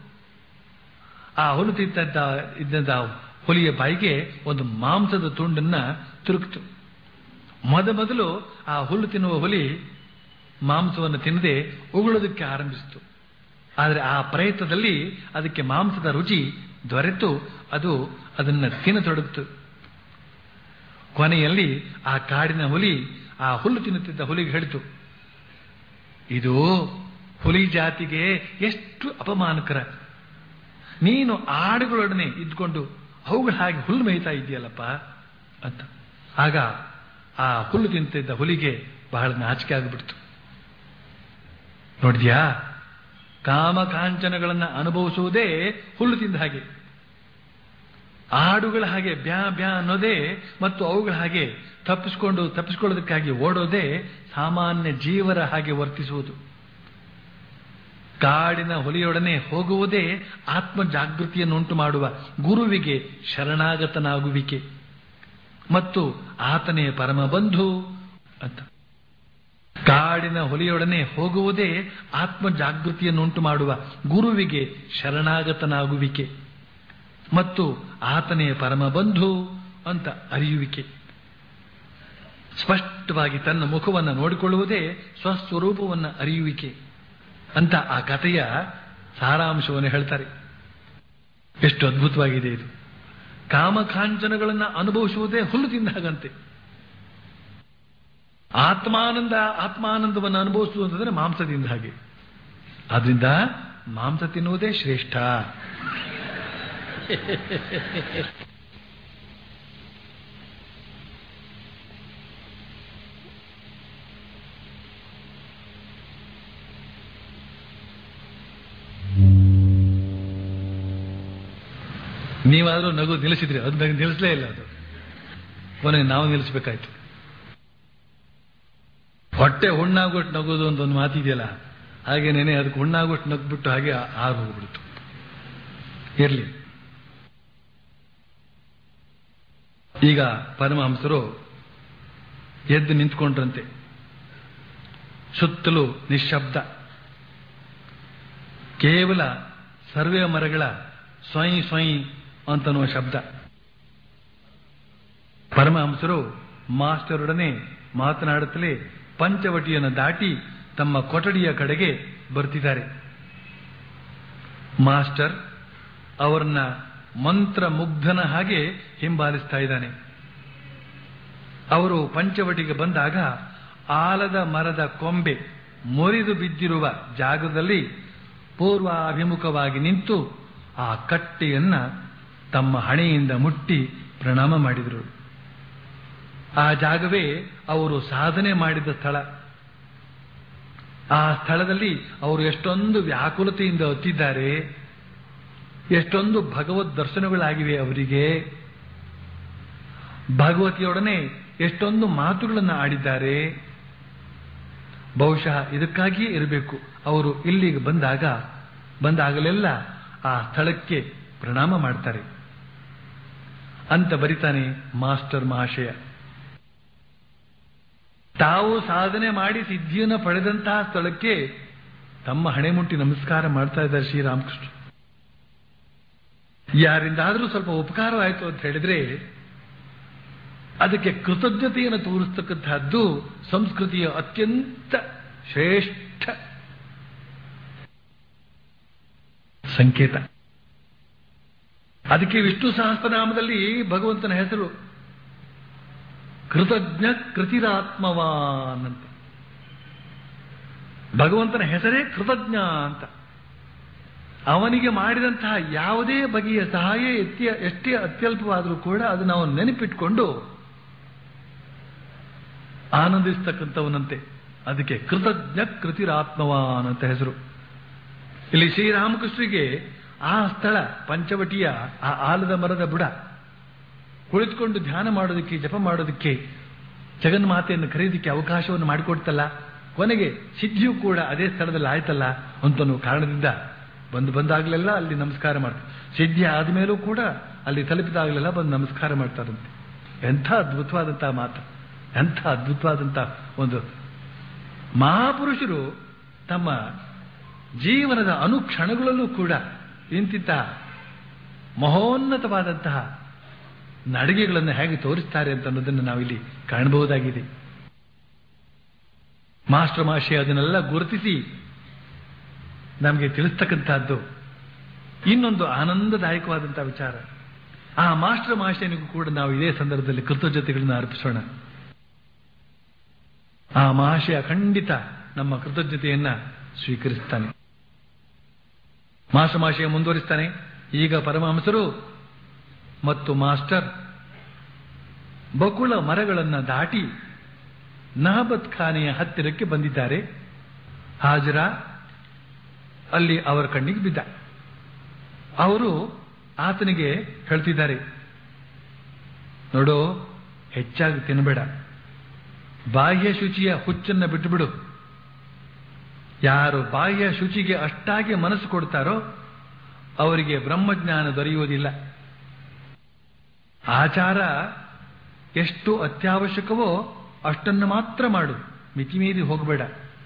ಆ ಹುಲು ತಿಂತ ಇದ್ದಂತ ಹುಲಿಯ ಬಾಯಿಗೆ ಒಂದು ಮಾಂಸದ ತುಂಡನ್ನ ತುರುಕ್ತು ಮೊದ ಮೊದಲು ಆ ಹುಲ್ಲು ತಿನ್ನುವ ಹುಲಿ ಮಾಂಸವನ್ನು ತಿನ್ನದೆ ಉಗುಳೋದಕ್ಕೆ ಆರಂಭಿಸಿತು ಆದರೆ ಆ ಪ್ರಯತ್ನದಲ್ಲಿ ಅದಕ್ಕೆ ಮಾಂಸದ ರುಚಿ ದೊರೆತು ಅದು ಅದನ್ನು ತಿನ್ನತೊಡಗಿತು ಕೊನೆಯಲ್ಲಿ ಆ ಕಾಡಿನ ಹುಲಿ ಆ ಹುಲ್ಲು ತಿನ್ನುತ್ತಿದ್ದ ಹುಲಿಗೆ ಹೇಳಿತು ಇದು ಹುಲಿ ಜಾತಿಗೆ ಎಷ್ಟು ಅಪಮಾನಕರ ನೀನು ಆಡುಗಳೊಡನೆ ಇದ್ಕೊಂಡು ಅವುಗಳ ಹಾಗೆ ಹುಲ್ಲು ಮೇಯ್ತಾ ಇದೆಯಲ್ಲಪ್ಪ ಅಂತ ಆಗ ಆ ಹುಲ್ಲು ತಿಂತಿದ್ದ ಹುಲಿಗೆ ಬಹಳ ನಾಚಿಕೆ ಆಗಿಬಿಡ್ತು ನೋಡಿದ್ಯಾ ಕಾಮಕಾಂಚನಗಳನ್ನು ಅನುಭವಿಸುವುದೇ ಹುಲ್ಲು ತಿಂದ ಹಾಗೆ ಆಡುಗಳ ಹಾಗೆ ಬ್ಯಾ ಬ್ಯಾ ಅನ್ನೋದೇ ಮತ್ತು ಅವುಗಳ ಹಾಗೆ ತಪ್ಪಿಸ್ಕೊಂಡು ತಪ್ಪಿಸ್ಕೊಳ್ಳೋದಕ್ಕಾಗಿ ಓಡೋದೇ ಸಾಮಾನ್ಯ ಜೀವರ ಹಾಗೆ ವರ್ತಿಸುವುದು ಕಾಡಿನ ಹುಲಿಯೊಡನೆ ಹೋಗುವುದೇ ಆತ್ಮ ಜಾಗೃತಿಯನ್ನುಂಟು ಮಾಡುವ ಗುರುವಿಗೆ ಶರಣಾಗತನಾಗುವಿಕೆ ಮತ್ತು ಆತನೇ ಪರಮ ಬಂಧು ಅಂತ ಕಾಡಿನ ಹುಲಿಯೊಡನೆ ಹೋಗುವುದೇ ಆತ್ಮ ಜಾಗೃತಿಯನ್ನುಂಟು ಮಾಡುವ ಗುರುವಿಗೆ ಶರಣಾಗತನಾಗುವಿಕೆ ಮತ್ತು ಆತನೇ ಪರಮ ಬಂಧು ಅಂತ ಅರಿಯುವಿಕೆ ಸ್ಪಷ್ಟವಾಗಿ ತನ್ನ ಮುಖವನ್ನು ನೋಡಿಕೊಳ್ಳುವುದೇ ಸ್ವಸ್ವರೂಪವನ್ನು ಅರಿಯುವಿಕೆ ಅಂತ ಆ ಕಥೆಯ ಸಾರಾಂಶವನ್ನು ಹೇಳ್ತಾರೆ ಎಷ್ಟು ಅದ್ಭುತವಾಗಿದೆ ಇದು ಕಾಮಕಾಂಚನಗಳನ್ನು ಅನುಭವಿಸುವುದೇ ಹುಲ್ಲು ತಿಂದ ಹಾಗಂತೆ ಆತ್ಮಾನಂದ ಆತ್ಮಾನಂದವನ್ನು ಅನುಭವಿಸುವುದಂತಂದ್ರೆ ಮಾಂಸದಿಂದ ಹಾಗೆ ಆದ್ರಿಂದ ಮಾಂಸ ತಿನ್ನುವುದೇ ಶ್ರೇಷ್ಠ ನೀವಾದ್ರೂ ನಗು ನಿಲ್ಲಿಸಿದ್ರಿ ಅದು ನಗು ನಿಲ್ಲಿಸಲೇ ಇಲ್ಲ ಅದು ಕೊನೆಗೆ ನಾವು ನಿಲ್ಲಿಸ್ಬೇಕಾಯ್ತು ಹೊಟ್ಟೆ ಹುಣ್ಣಾಗೋಟ್ಟು ನಗೋದು ಅಂತ ಒಂದು ಮಾತಿದೆಯಲ್ಲ ಹಾಗೇನೇನೆ ಅದಕ್ಕೆ ಹುಣ್ಣಾಗೋಟ್ಟು ನಗ್ಬಿಟ್ಟು ಹಾಗೆ ಆರು ಹೋಗ್ಬಿಡ್ತು ಇರ್ಲಿ ಈಗ ಪರಮಹಂಸರು ಎದ್ದು ನಿಂತ್ಕೊಂಡ್ರಂತೆ ಸುತ್ತಲೂ ನಿಶ್ಶಬ್ದ ಕೇವಲ ಸರ್ವೆ ಮರಗಳ ಸ್ವಯಂ ಸ್ವಯಂ ಅಂತನ್ನುವ ಶಬ್ದ ಪರಮಹಂಸರು ಮಾಸ್ಟರೊಡನೆ ಮಾತನಾಡುತ್ತಲೇ ಪಂಚವಟಿಯನ್ನು ದಾಟಿ ತಮ್ಮ ಕೊಠಡಿಯ ಕಡೆಗೆ ಬರ್ತಿದ್ದಾರೆ ಮಾಸ್ಟರ್ ಅವರನ್ನ ಮಂತ್ರ ಮುಗ್ಧನ ಹಾಗೆ ಹಿಂಬಾಲಿಸ್ತಾ ಇದ್ದಾನೆ ಅವರು ಪಂಚವಟಿಗೆ ಬಂದಾಗ ಆಲದ ಮರದ ಕೊಂಬೆ ಮುರಿದು ಬಿದ್ದಿರುವ ಜಾಗದಲ್ಲಿ ಪೂರ್ವಾಭಿಮುಖವಾಗಿ ನಿಂತು ಆ ಕಟ್ಟೆಯನ್ನ ತಮ್ಮ ಹಣೆಯಿಂದ ಮುಟ್ಟಿ ಪ್ರಣಾಮ ಮಾಡಿದರು ಆ ಜಾಗವೇ ಅವರು ಸಾಧನೆ ಮಾಡಿದ ಸ್ಥಳ ಆ ಸ್ಥಳದಲ್ಲಿ ಅವರು ಎಷ್ಟೊಂದು ವ್ಯಾಕುಲತೆಯಿಂದ ಒತ್ತಿದ್ದಾರೆ ಎಷ್ಟೊಂದು ಭಗವದ್ ದರ್ಶನಗಳಾಗಿವೆ ಅವರಿಗೆ ಭಗವತಿಯೊಡನೆ ಎಷ್ಟೊಂದು ಮಾತುಗಳನ್ನು ಆಡಿದ್ದಾರೆ ಬಹುಶಃ ಇದಕ್ಕಾಗಿಯೇ ಇರಬೇಕು ಅವರು ಇಲ್ಲಿಗೆ ಬಂದಾಗ ಬಂದಾಗಲೆಲ್ಲ ಆ ಸ್ಥಳಕ್ಕೆ ಪ್ರಣಾಮ ಮಾಡ್ತಾರೆ ಅಂತ ಬರಿತಾನೆ ಮಾಸ್ಟರ್ ಮಹಾಶಯ ತಾವು ಸಾಧನೆ ಮಾಡಿ ಸಿದ್ಧಿಯನ್ನು ಪಡೆದಂತಹ ಸ್ಥಳಕ್ಕೆ ತಮ್ಮ ಹಣೆ ಮುಟ್ಟಿ ನಮಸ್ಕಾರ ಮಾಡ್ತಾ ಇದ್ದಾರೆ ಶ್ರೀರಾಮಕೃಷ್ಣ ಯಾರಿಂದಾದ್ರೂ ಸ್ವಲ್ಪ ಉಪಕಾರವಾಯಿತು ಅಂತ ಹೇಳಿದ್ರೆ ಅದಕ್ಕೆ ಕೃತಜ್ಞತೆಯನ್ನು ತೋರಿಸ್ತಕ್ಕಂತಹದ್ದು ಸಂಸ್ಕೃತಿಯ ಅತ್ಯಂತ ಶ್ರೇಷ್ಠ ಸಂಕೇತ ಅದಕ್ಕೆ ವಿಷ್ಣು ಸಹಸ್ರನಾಮದಲ್ಲಿ ಭಗವಂತನ ಹೆಸರು ಕೃತಜ್ಞ ಕೃತಿರಾತ್ಮವಾನ್ ಅಂತ ಭಗವಂತನ ಹೆಸರೇ ಕೃತಜ್ಞ ಅಂತ ಅವನಿಗೆ ಮಾಡಿದಂತಹ ಯಾವುದೇ ಬಗೆಯ ಸಹಾಯ ಎತ್ತಿ ಎಷ್ಟೇ ಅತ್ಯಲ್ಪವಾದರೂ ಕೂಡ ಅದನ್ನು ಅವನು ನೆನಪಿಟ್ಕೊಂಡು ಆನಂದಿಸ್ತಕ್ಕಂಥವನಂತೆ ಅದಕ್ಕೆ ಕೃತಜ್ಞ ಕೃತಿರಾತ್ಮವಾನ್ ಅಂತ ಹೆಸರು ಇಲ್ಲಿ ಶ್ರೀರಾಮಕೃಷ್ಣರಿಗೆ ಆ ಸ್ಥಳ ಪಂಚವಟಿಯ ಆ ಆಲದ ಮರದ ಬುಡ ಕುಳಿತುಕೊಂಡು ಧ್ಯಾನ ಮಾಡೋದಕ್ಕೆ ಜಪ ಮಾಡೋದಕ್ಕೆ ಜಗನ್ಮಾತೆಯನ್ನು ಕರೆಯೋದಕ್ಕೆ ಅವಕಾಶವನ್ನು ಮಾಡಿಕೊಡ್ತಲ್ಲ ಕೊನೆಗೆ ಸಿದ್ಧಿಯೂ ಕೂಡ ಅದೇ ಸ್ಥಳದಲ್ಲಿ ಆಯ್ತಲ್ಲ ಅಂತನೋ ಕಾರಣದಿಂದ ಬಂದು ಬಂದಾಗಲೆಲ್ಲ ಅಲ್ಲಿ ನಮಸ್ಕಾರ ಮಾಡ್ತಾರೆ ಸಿದ್ಧಿ ಆದಮೇಲೂ ಕೂಡ ಅಲ್ಲಿ ತಲುಪಿದಾಗಲೆಲ್ಲ ಬಂದು ನಮಸ್ಕಾರ ಮಾಡ್ತಾರಂತೆ ಎಂಥ ಅದ್ಭುತವಾದಂತಹ ಮಾತು ಎಂಥ ಅದ್ಭುತವಾದಂತಹ ಒಂದು ಮಹಾಪುರುಷರು ತಮ್ಮ ಜೀವನದ ಅನುಕ್ಷಣಗಳಲ್ಲೂ ಕೂಡ ಇಂತಿಂತ ಮಹೋನ್ನತವಾದಂತಹ ನಡಿಗೆಗಳನ್ನು ಹೇಗೆ ತೋರಿಸ್ತಾರೆ ಅಂತ ಅನ್ನೋದನ್ನು ನಾವಿಲ್ಲಿ ಕಾಣಬಹುದಾಗಿದೆ ಮಾಸ್ಟರ್ ಮಾಷೆ ಅದನ್ನೆಲ್ಲ ಗುರುತಿಸಿ ನಮಗೆ ತಿಳಿಸ್ತಕ್ಕಂಥದ್ದು ಇನ್ನೊಂದು ಆನಂದದಾಯಕವಾದಂತಹ ವಿಚಾರ ಆ ಮಾಸ್ಟರ್ ಮಾಷನಿಗೂ ಕೂಡ ನಾವು ಇದೇ ಸಂದರ್ಭದಲ್ಲಿ ಕೃತಜ್ಞತೆಗಳನ್ನು ಅರ್ಪಿಸೋಣ ಆ ಮಹಾಶಯ ಖಂಡಿತ ನಮ್ಮ ಕೃತಜ್ಞತೆಯನ್ನ ಸ್ವೀಕರಿಸ್ತಾನೆ ಮಾಸ್ಟರ್ ಮಾಷಯ ಮುಂದುವರಿಸ್ತಾನೆ ಈಗ ಪರಮಹಂಸರು ಮತ್ತು ಮಾಸ್ಟರ್ ಬಕುಳ ಮರಗಳನ್ನು ದಾಟಿ ನಹಬತ್ ಖಾನೆಯ ಹತ್ತಿರಕ್ಕೆ ಬಂದಿದ್ದಾರೆ ಹಾಜರ ಅಲ್ಲಿ ಅವರ ಕಣ್ಣಿಗೆ ಬಿದ್ದ ಅವರು ಆತನಿಗೆ ಹೇಳ್ತಿದ್ದಾರೆ ನೋಡು ಹೆಚ್ಚಾಗಿ ತಿನ್ನಬೇಡ ಬಾಹ್ಯ ಶುಚಿಯ ಹುಚ್ಚನ್ನ ಬಿಟ್ಟುಬಿಡು ಯಾರು ಬಾಹ್ಯ ಶುಚಿಗೆ ಅಷ್ಟಾಗಿ ಮನಸ್ಸು ಕೊಡ್ತಾರೋ ಅವರಿಗೆ ಬ್ರಹ್ಮಜ್ಞಾನ ದೊರೆಯುವುದಿಲ್ಲ ಆಚಾರ ಎಷ್ಟು ಅತ್ಯವಶ್ಯಕವೋ ಅಷ್ಟನ್ನು ಮಾತ್ರ ಮಾಡು ಮಿತಿಮೀರಿ ಹೋಗಬೇಡ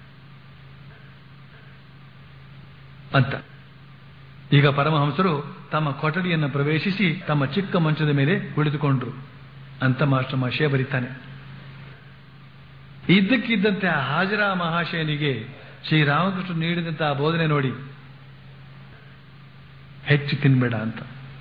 ಅಂತ ಈಗ ಪರಮಹಂಸರು ತಮ್ಮ ಕೊಠಡಿಯನ್ನು ಪ್ರವೇಶಿಸಿ ತಮ್ಮ ಚಿಕ್ಕ ಮಂಚದ ಮೇಲೆ ಕುಳಿತುಕೊಂಡ್ರು ಅಂತ ಮಾಸ್ಟರ್ ಮಹಾಶಯ ಬರೀತಾನೆ ಇದ್ದಕ್ಕಿದ್ದಂತೆ ಆ ಹಾಜರಾ ಮಹಾಶಯನಿಗೆ ಶ್ರೀರಾಮಕೃಷ್ಣ ನೀಡಿದಂತಹ ಬೋಧನೆ ನೋಡಿ ಹೆಚ್ಚು ತಿನ್ಬೇಡ ಅಂತ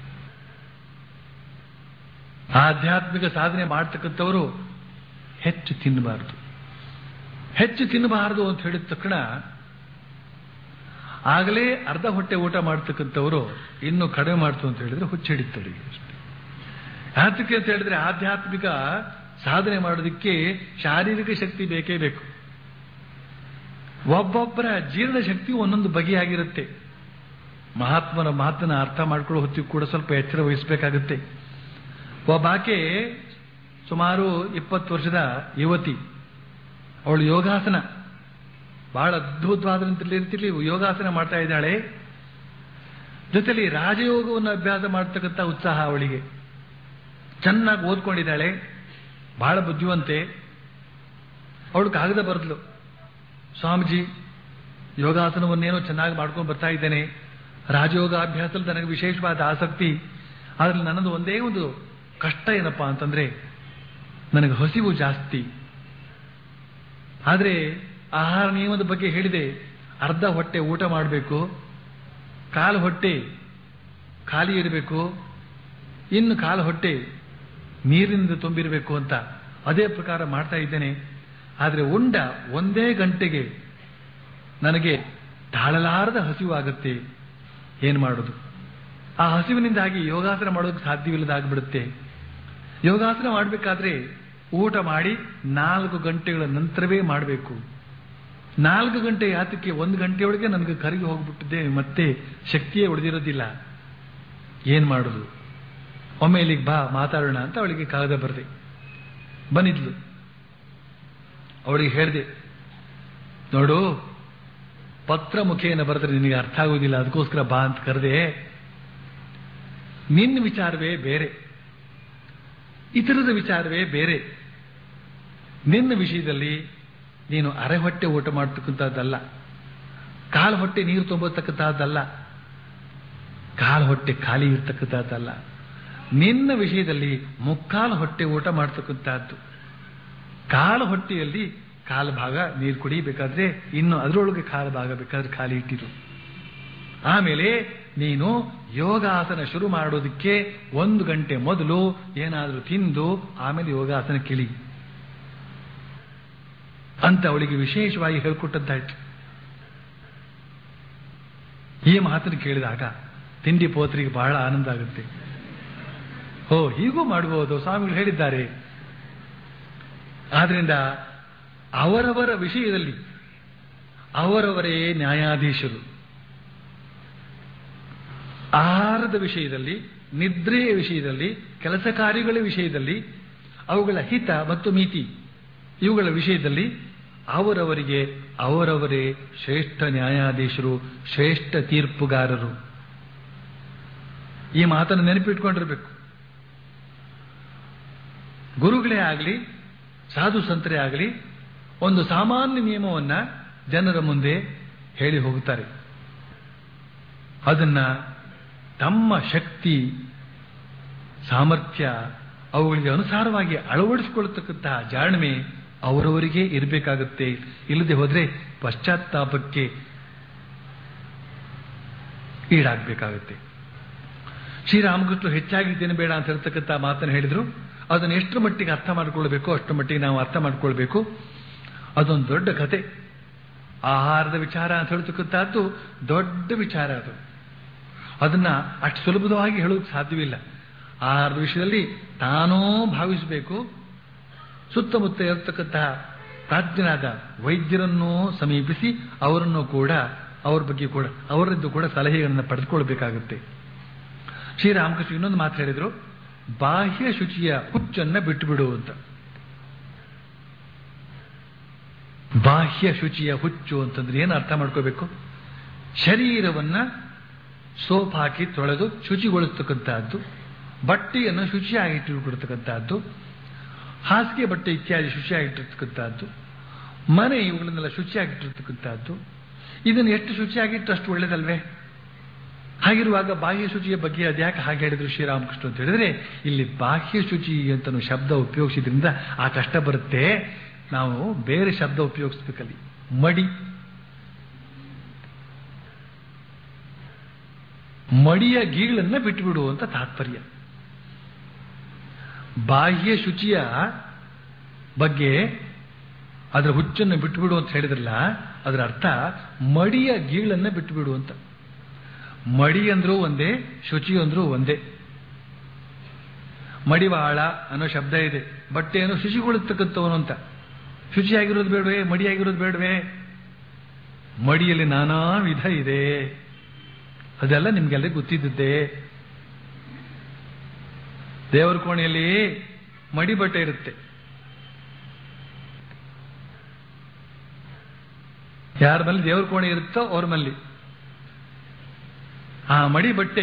ಆಧ್ಯಾತ್ಮಿಕ ಸಾಧನೆ ಮಾಡ್ತಕ್ಕಂಥವರು ಹೆಚ್ಚು ತಿನ್ನಬಾರದು ಹೆಚ್ಚು ತಿನ್ನಬಾರದು ಅಂತ ಹೇಳಿದ ತಕ್ಷಣ ಆಗಲೇ ಅರ್ಧ ಹೊಟ್ಟೆ ಊಟ ಮಾಡ್ತಕ್ಕಂಥವರು ಇನ್ನು ಕಡಿಮೆ ಮಾಡ್ತು ಅಂತ ಹೇಳಿದ್ರೆ ಹುಚ್ಚಿಡಿತಡಿ ಅಷ್ಟೇ ಯಾತಕ್ಕೆ ಅಂತ ಹೇಳಿದ್ರೆ ಆಧ್ಯಾತ್ಮಿಕ ಸಾಧನೆ ಮಾಡೋದಕ್ಕೆ ಶಾರೀರಿಕ ಶಕ್ತಿ ಬೇಕೇ ಬೇಕು ಒಬ್ಬೊಬ್ಬರ ಜೀರ್ಣ ಶಕ್ತಿ ಒಂದೊಂದು ಬಗೆಯಾಗಿರುತ್ತೆ ಮಹಾತ್ಮನ ಮಾತನ್ನ ಅರ್ಥ ಮಾಡ್ಕೊಳ್ಳೋ ಹೊತ್ತಿಗೆ ಕೂಡ ಸ್ವಲ್ಪ ಎಚ್ಚರ ವಹಿಸಬೇಕಾಗುತ್ತೆ ಒಬ್ಬಾಕೆ ಸುಮಾರು ಇಪ್ಪತ್ತು ವರ್ಷದ ಯುವತಿ ಅವಳು ಯೋಗಾಸನ ಬಹಳ ಅದ್ಭುತವಾದ ರೀತಿಯಲ್ಲಿ ಯೋಗಾಸನ ಮಾಡ್ತಾ ಇದ್ದಾಳೆ ಜೊತೆಲಿ ರಾಜಯೋಗವನ್ನು ಅಭ್ಯಾಸ ಮಾಡ್ತಕ್ಕಂಥ ಉತ್ಸಾಹ ಅವಳಿಗೆ ಚೆನ್ನಾಗಿ ಓದ್ಕೊಂಡಿದ್ದಾಳೆ ಬಹಳ ಬುದ್ಧಿವಂತೆ ಅವಳು ಕಾಗದ ಬರೆದ್ಲು ಸ್ವಾಮೀಜಿ ಯೋಗಾಸನವನ್ನೇನೋ ಚೆನ್ನಾಗಿ ಮಾಡ್ಕೊಂಡು ಬರ್ತಾ ಇದ್ದೇನೆ ರಾಜಯೋಗ ಅಭ್ಯಾಸದಲ್ಲಿ ನನಗೆ ವಿಶೇಷವಾದ ಆಸಕ್ತಿ ಆದ್ರೆ ನನ್ನದು ಒಂದೇ ಒಂದು ಕಷ್ಟ ಏನಪ್ಪಾ ಅಂತಂದ್ರೆ ನನಗೆ ಹಸಿವು ಜಾಸ್ತಿ ಆದರೆ ಆಹಾರ ನಿಯಮದ ಬಗ್ಗೆ ಹೇಳಿದೆ ಅರ್ಧ ಹೊಟ್ಟೆ ಊಟ ಮಾಡಬೇಕು ಕಾಲು ಹೊಟ್ಟೆ ಖಾಲಿ ಇರಬೇಕು ಇನ್ನು ಕಾಲು ಹೊಟ್ಟೆ ನೀರಿನಿಂದ ತುಂಬಿರಬೇಕು ಅಂತ ಅದೇ ಪ್ರಕಾರ ಮಾಡ್ತಾ ಇದ್ದೇನೆ ಆದರೆ ಉಂಡ ಒಂದೇ ಗಂಟೆಗೆ ನನಗೆ ತಾಳಲಾರದ ಹಸಿವು ಆಗುತ್ತೆ ಏನು ಮಾಡೋದು ಆ ಹಸಿವಿನಿಂದಾಗಿ ಯೋಗಾಸನ ಮಾಡೋದಕ್ಕೆ ಸಾಧ್ಯವಿಲ್ಲದಾಗ್ಬಿಡುತ್ತೆ ಯೋಗಾಸನ ಮಾಡಬೇಕಾದ್ರೆ ಊಟ ಮಾಡಿ ನಾಲ್ಕು ಗಂಟೆಗಳ ನಂತರವೇ ಮಾಡಬೇಕು ನಾಲ್ಕು ಗಂಟೆ ಯಾತಕ್ಕೆ ಒಂದು ಗಂಟೆಯೊಳಗೆ ನನಗೆ ಕರಗಿ ಹೋಗ್ಬಿಟ್ಟಿದ್ದೆ ಮತ್ತೆ ಶಕ್ತಿಯೇ ಉಳಿದಿರೋದಿಲ್ಲ ಏನ್ ಮಾಡೋದು ಒಮ್ಮೆ ಇಲ್ಲಿಗೆ ಬಾ ಮಾತಾಡೋಣ ಅಂತ ಅವಳಿಗೆ ಕಾಗದ ಬರೆದೆ ಬಂದಿದ್ಲು ಅವಳಿಗೆ ಹೇಳಿದೆ ನೋಡು ಪತ್ರ ಮುಖೇನ ಬರೆದ್ರೆ ನಿನಗೆ ಅರ್ಥ ಆಗುವುದಿಲ್ಲ ಅದಕ್ಕೋಸ್ಕರ ಬಾ ಅಂತ ಕರೆದೆ ನಿನ್ನ ವಿಚಾರವೇ ಬೇರೆ ಇತರದ ವಿಚಾರವೇ ಬೇರೆ ನಿನ್ನ ವಿಷಯದಲ್ಲಿ ನೀನು ಅರೆ ಹೊಟ್ಟೆ ಊಟ ಮಾಡ್ತಕ್ಕಂಥದ್ದಲ್ಲ ಕಾಲು ಹೊಟ್ಟೆ ನೀರು ತುಂಬತಕ್ಕಂಥದ್ದಲ್ಲ ಕಾಲು ಹೊಟ್ಟೆ ಖಾಲಿ ಇರ್ತಕ್ಕಂಥದ್ದಲ್ಲ ನಿನ್ನ ವಿಷಯದಲ್ಲಿ ಮುಕ್ಕಾಲು ಹೊಟ್ಟೆ ಊಟ ಮಾಡ್ತಕ್ಕಂಥದ್ದು ಕಾಲು ಹೊಟ್ಟೆಯಲ್ಲಿ ಕಾಲು ಭಾಗ ನೀರು ಕುಡಿಬೇಕಾದ್ರೆ ಇನ್ನು ಅದರೊಳಗೆ ಕಾಲು ಭಾಗ ಬೇಕಾದ್ರೆ ಖಾಲಿ ಇಟ್ಟಿರು ಆಮೇಲೆ ನೀನು ಯೋಗಾಸನ ಶುರು ಮಾಡೋದಕ್ಕೆ ಒಂದು ಗಂಟೆ ಮೊದಲು ಏನಾದರೂ ತಿಂದು ಆಮೇಲೆ ಯೋಗಾಸನ ಕಿಳಿ ಅಂತ ಅವಳಿಗೆ ವಿಶೇಷವಾಗಿ ಹೇಳ್ಕೊಟ್ಟದ್ದಾಯ್ತು ಈ ಮಾತನ್ನು ಕೇಳಿದಾಗ ತಿಂಡಿ ಪೋತ್ರಿಗೆ ಬಹಳ ಆನಂದ ಆಗುತ್ತೆ ಓ ಹೀಗೂ ಮಾಡಬಹುದು ಸ್ವಾಮಿಗಳು ಹೇಳಿದ್ದಾರೆ ಆದ್ರಿಂದ ಅವರವರ ವಿಷಯದಲ್ಲಿ ಅವರವರೇ ನ್ಯಾಯಾಧೀಶರು ಆಹಾರದ ವಿಷಯದಲ್ಲಿ ನಿದ್ರೆಯ ವಿಷಯದಲ್ಲಿ ಕೆಲಸ ಕಾರ್ಯಗಳ ವಿಷಯದಲ್ಲಿ ಅವುಗಳ ಹಿತ ಮತ್ತು ಮಿತಿ ಇವುಗಳ ವಿಷಯದಲ್ಲಿ ಅವರವರಿಗೆ ಅವರವರೇ ಶ್ರೇಷ್ಠ ನ್ಯಾಯಾಧೀಶರು ಶ್ರೇಷ್ಠ ತೀರ್ಪುಗಾರರು ಈ ಮಾತನ್ನು ನೆನಪಿಟ್ಕೊಂಡಿರ್ಬೇಕು ಗುರುಗಳೇ ಆಗಲಿ ಸಾಧು ಸಂತರೇ ಆಗಲಿ ಒಂದು ಸಾಮಾನ್ಯ ನಿಯಮವನ್ನ ಜನರ ಮುಂದೆ ಹೇಳಿ ಹೋಗುತ್ತಾರೆ ಅದನ್ನ ತಮ್ಮ ಶಕ್ತಿ ಸಾಮರ್ಥ್ಯ ಅವುಗಳಿಗೆ ಅನುಸಾರವಾಗಿ ಅಳವಡಿಸಿಕೊಳ್ಳತಕ್ಕಂತಹ ಜಾಣ್ಮೆ ಅವರವರಿಗೆ ಇರಬೇಕಾಗುತ್ತೆ ಇಲ್ಲದೆ ಹೋದ್ರೆ ಪಶ್ಚಾತ್ತಾಪಕ್ಕೆ ಈಡಾಗಬೇಕಾಗುತ್ತೆ ಶ್ರೀರಾಮಕೃಷ್ಣ ಹೆಚ್ಚಾಗಿ ತಿನ್ನಬೇಡ ಅಂತ ಹೇಳ್ತಕ್ಕಂಥ ಮಾತನ್ನು ಹೇಳಿದ್ರು ಅದನ್ನು ಎಷ್ಟರ ಮಟ್ಟಿಗೆ ಅರ್ಥ ಮಾಡ್ಕೊಳ್ಬೇಕು ಅಷ್ಟರ ಮಟ್ಟಿಗೆ ನಾವು ಅರ್ಥ ಮಾಡ್ಕೊಳ್ಬೇಕು ಅದೊಂದು ದೊಡ್ಡ ಕತೆ ಆಹಾರದ ವಿಚಾರ ಅಂತ ಹೇಳ್ತಕ್ಕಂಥದ್ದು ದೊಡ್ಡ ವಿಚಾರ ಅದು ಅದನ್ನ ಅಷ್ಟು ಸುಲಭವಾಗಿ ಹೇಳೋದಕ್ಕೆ ಸಾಧ್ಯವಿಲ್ಲ ಆಹಾರದ ವಿಷಯದಲ್ಲಿ ತಾನೂ ಭಾವಿಸಬೇಕು ಸುತ್ತಮುತ್ತ ಇರತಕ್ಕಂತಹ ಪ್ರಾಜ್ಞನಾದ ವೈದ್ಯರನ್ನೂ ಸಮೀಪಿಸಿ ಅವರನ್ನು ಕೂಡ ಅವ್ರ ಬಗ್ಗೆ ಕೂಡ ಅವರದ್ದು ಕೂಡ ಸಲಹೆಗಳನ್ನು ಪಡೆದುಕೊಳ್ಬೇಕಾಗುತ್ತೆ ಶ್ರೀರಾಮಕೃಷ್ಣ ಇನ್ನೊಂದು ಮಾತು ಹೇಳಿದ್ರು ಬಾಹ್ಯ ಶುಚಿಯ ಹುಚ್ಚನ್ನ ಬಿಟ್ಟುಬಿಡು ಅಂತ ಬಾಹ್ಯ ಶುಚಿಯ ಹುಚ್ಚು ಅಂತಂದ್ರೆ ಏನು ಅರ್ಥ ಮಾಡ್ಕೋಬೇಕು ಶರೀರವನ್ನ ಸೋಪ್ ಹಾಕಿ ತೊಳೆದು ಶುಚಿಗೊಳಿಸ್ತಕ್ಕಂತಹದ್ದು ಬಟ್ಟೆಯನ್ನು ಶುಚಿಯಾಗಿಟ್ಟುಕೊಡ್ತಕ್ಕಂತಹದ್ದು ಹಾಸಿಗೆ ಬಟ್ಟೆ ಇತ್ಯಾದಿ ಶುಚಿಯಾಗಿಟ್ಟಿರ್ತಕ್ಕಂತಹದ್ದು ಮನೆ ಇವುಗಳನ್ನೆಲ್ಲ ಶುಚಿಯಾಗಿಟ್ಟಿರ್ತಕ್ಕಂತಹದ್ದು ಇದನ್ನು ಎಷ್ಟು ಶುಚಿಯಾಗಿಟ್ಟು ಅಷ್ಟು ಒಳ್ಳೇದಲ್ವೇ ಹಾಗಿರುವಾಗ ಬಾಹ್ಯ ಶುಚಿಯ ಬಗ್ಗೆ ಅದ್ಯಾಕೆ ಹಾಗೆ ಹೇಳಿದ್ರು ಶ್ರೀರಾಮಕೃಷ್ಣ ಅಂತ ಹೇಳಿದ್ರೆ ಇಲ್ಲಿ ಬಾಹ್ಯ ಶುಚಿ ಅಂತ ಶಬ್ದ ಉಪಯೋಗಿಸಿದ್ರಿಂದ ಆ ಕಷ್ಟ ಬರುತ್ತೆ ನಾವು ಬೇರೆ ಶಬ್ದ ಉಪಯೋಗಿಸ್ಬೇಕಲ್ಲಿ ಮಡಿ ಮಡಿಯ ಗೀಳನ್ನ ಬಿಟ್ಟುಬಿಡು ಅಂತ ತಾತ್ಪರ್ಯ ಬಾಹ್ಯ ಶುಚಿಯ ಬಗ್ಗೆ ಅದರ ಹುಚ್ಚನ್ನು ಬಿಟ್ಟುಬಿಡು ಅಂತ ಹೇಳಿದ್ರಲ್ಲ ಅದರ ಅರ್ಥ ಮಡಿಯ ಗೀಳನ್ನ ಬಿಟ್ಟು ಬಿಡು ಅಂತ ಮಡಿ ಅಂದ್ರೂ ಒಂದೇ ಶುಚಿ ಅಂದ್ರೂ ಒಂದೇ ಮಡಿವಾಳ ಅನ್ನೋ ಶಬ್ದ ಇದೆ ಬಟ್ಟೆಯನ್ನು ಶುಚಿಗೊಳಿಸ್ತಕ್ಕಂಥವನು ಅಂತ ಶುಚಿಯಾಗಿರೋದು ಬೇಡವೇ ಮಡಿಯಾಗಿರೋದು ಬೇಡವೇ ಮಡಿಯಲ್ಲಿ ನಾನಾ ವಿಧ ಇದೆ ಅದೆಲ್ಲ ನಿಮ್ಗೆಲ್ಲ ಗೊತ್ತಿದ್ದಿದ್ದೆ ದೇವರ ಕೋಣೆಯಲ್ಲಿ ಮಡಿ ಬಟ್ಟೆ ಇರುತ್ತೆ ಯಾರ ಮೇಲೆ ದೇವರ ಕೋಣೆ ಇರುತ್ತೋ ಅವ್ರ ಮಲ್ಲಿ ಆ ಮಡಿ ಬಟ್ಟೆ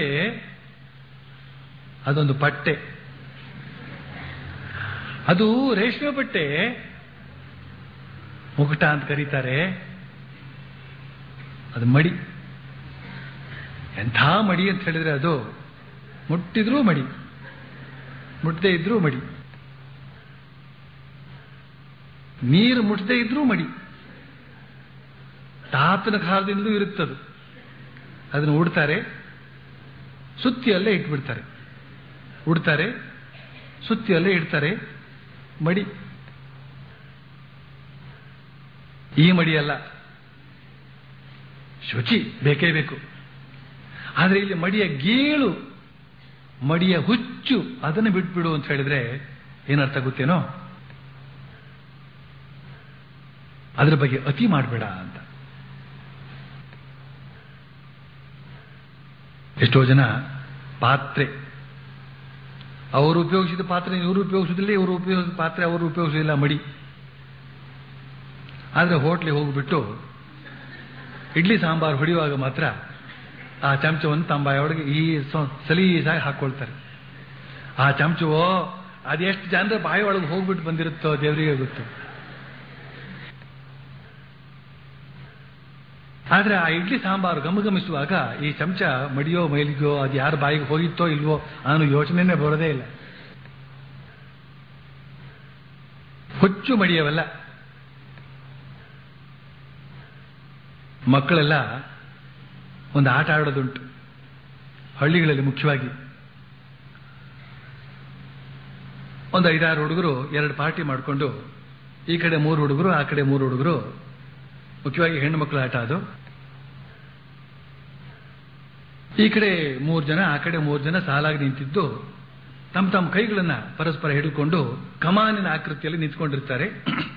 ಅದೊಂದು ಪಟ್ಟೆ ಅದು ರೇಷ್ಮೆ ಬಟ್ಟೆ ಮುಗುಟ ಅಂತ ಕರೀತಾರೆ ಅದು ಮಡಿ ಎಂಥ ಮಡಿ ಅಂತ ಹೇಳಿದ್ರೆ ಅದು ಮುಟ್ಟಿದ್ರೂ ಮಡಿ ಮುಟ್ಟದೇ ಇದ್ರೂ ಮಡಿ ನೀರು ಮುಟ್ಟದೇ ಇದ್ರೂ ಮಡಿ ತಾತನ ಕಾಲದಿಂದಲೂ ಇರುತ್ತದು ಅದನ್ನು ಉಡ್ತಾರೆ ಸುತ್ತಿಯಲ್ಲೇ ಇಟ್ಬಿಡ್ತಾರೆ ಉಡ್ತಾರೆ ಸುತ್ತಿಯಲ್ಲೇ ಇಡ್ತಾರೆ ಮಡಿ ಈ ಮಡಿ ಅಲ್ಲ ಶುಚಿ ಬೇಕೇ ಬೇಕು ಆದರೆ ಇಲ್ಲಿ ಮಡಿಯ ಗೀಳು ಮಡಿಯ ಹುಚ್ಚು ಅದನ್ನು ಬಿಟ್ಬಿಡು ಅಂತ ಹೇಳಿದ್ರೆ ಏನರ್ಥ ಗೊತ್ತೇನೋ ಅದ್ರ ಬಗ್ಗೆ ಅತಿ ಮಾಡಬೇಡ ಅಂತ ಎಷ್ಟೋ ಜನ ಪಾತ್ರೆ ಅವರು ಉಪಯೋಗಿಸಿದ ಪಾತ್ರೆ ಇವರು ಉಪಯೋಗಿಸೋದಿಲ್ಲ ಇವರು ಉಪಯೋಗಿಸಿದ ಪಾತ್ರೆ ಅವರು ಉಪಯೋಗಿಸೋದಿಲ್ಲ ಮಡಿ ಆದರೆ ಹೋಟ್ಲಿಗೆ ಹೋಗ್ಬಿಟ್ಟು ಇಡ್ಲಿ ಸಾಂಬಾರು ಹೊಡೆಯುವಾಗ ಮಾತ್ರ ಆ ಚಮಚವನ್ನು ತಮ್ಮ ಒಳಗೆ ಈ ಸ- ಸಲೀಸಾಗಿ ಹಾಕೊಳ್ತಾರೆ ಆ ಚಮಚವೋ ಅದೆಷ್ಟು ಜನರ ಬಾಯಿ ಒಳಗೆ ಹೋಗ್ಬಿಟ್ಟು ಬಂದಿರುತ್ತೋ ದೇವರಿಗೆ ಗೊತ್ತು ಆದ್ರೆ ಆ ಇಡ್ಲಿ ಸಾಂಬಾರು ಗಮಗಮಿಸುವಾಗ ಈ ಚಮಚ ಮಡಿಯೋ ಮೈಲಿಗೋ ಅದು ಯಾರ ಬಾಯಿಗೆ ಹೋಗಿತ್ತೋ ಇಲ್ವೋ ಅನ್ನೋ ಯೋಚನೆನೇ ಬರೋದೇ ಇಲ್ಲ ಹುಚ್ಚು ಮಡಿಯವಲ್ಲ ಮಕ್ಕಳೆಲ್ಲ ಒಂದು ಆಟ ಆಡೋದುಂಟು ಹಳ್ಳಿಗಳಲ್ಲಿ ಮುಖ್ಯವಾಗಿ ಒಂದು ಐದಾರು ಹುಡುಗರು ಎರಡು ಪಾರ್ಟಿ ಮಾಡಿಕೊಂಡು ಈ ಕಡೆ ಮೂರು ಹುಡುಗರು ಆ ಕಡೆ ಮೂರು ಹುಡುಗರು ಮುಖ್ಯವಾಗಿ ಹೆಣ್ಣು ಮಕ್ಕಳ ಆಟ ಅದು ಈ ಕಡೆ ಮೂರು ಜನ ಆ ಕಡೆ ಮೂರು ಜನ ಸಾಲಾಗಿ ನಿಂತಿದ್ದು ತಮ್ಮ ತಮ್ಮ ಕೈಗಳನ್ನ ಪರಸ್ಪರ ಹಿಡಿದುಕೊಂಡು ಕಮಾನಿನ ಆಕೃತಿಯಲ್ಲಿ ನಿಂತ್ಕೊಂಡಿರ್ತಾರೆ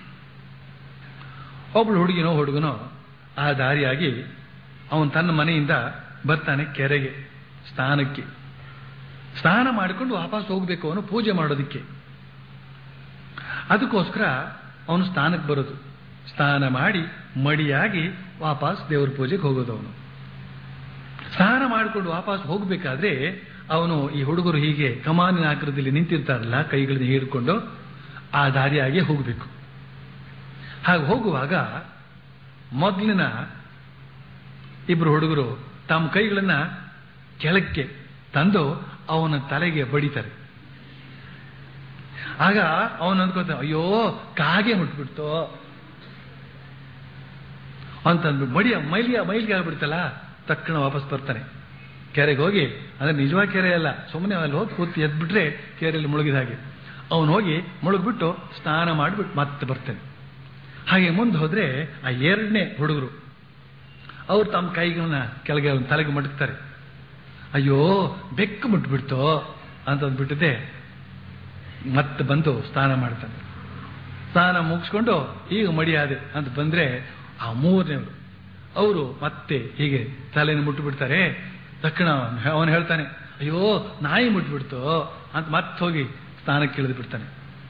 ಒಬ್ಬಳು ಹುಡುಗಿನೋ ಹುಡುಗನೋ ಆ ದಾರಿಯಾಗಿ ಅವನು ತನ್ನ ಮನೆಯಿಂದ ಬರ್ತಾನೆ ಕೆರೆಗೆ ಸ್ನಾನಕ್ಕೆ ಸ್ನಾನ ಮಾಡಿಕೊಂಡು ವಾಪಸ್ ಹೋಗ್ಬೇಕು ಅವನು ಪೂಜೆ ಮಾಡೋದಕ್ಕೆ ಅದಕ್ಕೋಸ್ಕರ ಅವನು ಸ್ನಾನಕ್ಕೆ ಬರೋದು ಸ್ನಾನ ಮಾಡಿ ಮಡಿಯಾಗಿ ವಾಪಸ್ ದೇವ್ರ ಪೂಜೆಗೆ ಹೋಗೋದು ಅವನು ಸ್ನಾನ ಮಾಡಿಕೊಂಡು ವಾಪಸ್ ಹೋಗ್ಬೇಕಾದ್ರೆ ಅವನು ಈ ಹುಡುಗರು ಹೀಗೆ ಕಮಾನಿನ ಆಕೃತಿಯಲ್ಲಿ ನಿಂತಿರ್ತಾರಲ್ಲ ಕೈಗಳನ್ನ ಹಿಡ್ಕೊಂಡು ಆ ದಾರಿಯಾಗಿ ಹೋಗಬೇಕು ಹಾಗೆ ಹೋಗುವಾಗ ಮೊದಲಿನ ಇಬ್ರು ಹುಡುಗರು ತಮ್ಮ ಕೈಗಳನ್ನ ಕೆಳಕ್ಕೆ ತಂದು ಅವನ ತಲೆಗೆ ಬಡಿತಾರೆ ಆಗ ಅವನು ಅಂದ್ಕೋತ ಅಯ್ಯೋ ಕಾಗೆ ಮುಟ್ಬಿಡ್ತು ಅಂತಂದ್ಬಿಟ್ಟು ಮಡಿಯ ಮೈಲಿಯ ಮೈಲಿಗೆ ಆಗ್ಬಿಡ್ತಲ್ಲ ತಕ್ಷಣ ವಾಪಸ್ ಬರ್ತಾನೆ ಕೆರೆಗೆ ಹೋಗಿ ಅಂದ್ರೆ ನಿಜವಾದ ಕೆರೆ ಅಲ್ಲ ಸುಮ್ಮನೆ ಅಲ್ಲಿ ಹೋಗಿ ಕೂತು ಎದ್ಬಿಟ್ರೆ ಕೆರೆಯಲ್ಲಿ ಮುಳುಗಿದ ಹಾಗೆ ಅವನು ಹೋಗಿ ಮುಳುಗ್ಬಿಟ್ಟು ಸ್ನಾನ ಮಾಡಿಬಿಟ್ಟು ಮತ್ತೆ ಬರ್ತಾನೆ ಹಾಗೆ ಮುಂದೆ ಹೋದ್ರೆ ಆ ಎರಡನೇ ಹುಡುಗರು ಅವ್ರು ತಮ್ಮ ಕೈಗಳನ್ನ ಕೆಳಗೆ ಅವ್ನ ತಲೆಗೆ ಮಡಗ್ತಾರೆ ಅಯ್ಯೋ ಬೆಕ್ಕು ಮುಟ್ಬಿಡ್ತು ಅಂತ ಅಂದ್ಬಿಟ್ಟಿದೆ ಮತ್ತೆ ಬಂದು ಸ್ನಾನ ಮಾಡ್ತಾನೆ ಸ್ನಾನ ಮುಗಿಸ್ಕೊಂಡು ಈಗ ಮಡಿಯಾದೆ ಅಂತ ಬಂದ್ರೆ ಆ ಮೂರನೇವರು ಅವರು ಮತ್ತೆ ಹೀಗೆ ತಲೆಯನ್ನು ಮುಟ್ಟುಬಿಡ್ತಾರೆ ತಕ್ಷಣ ಅವನು ಹೇಳ್ತಾನೆ ಅಯ್ಯೋ ನಾಯಿ ಮುಟ್ಬಿಡ್ತು ಅಂತ ಮತ್ತೆ ಹೋಗಿ ಸ್ನಾನಕ್ಕೆ ಇಳಿದು ಬಿಡ್ತಾನೆ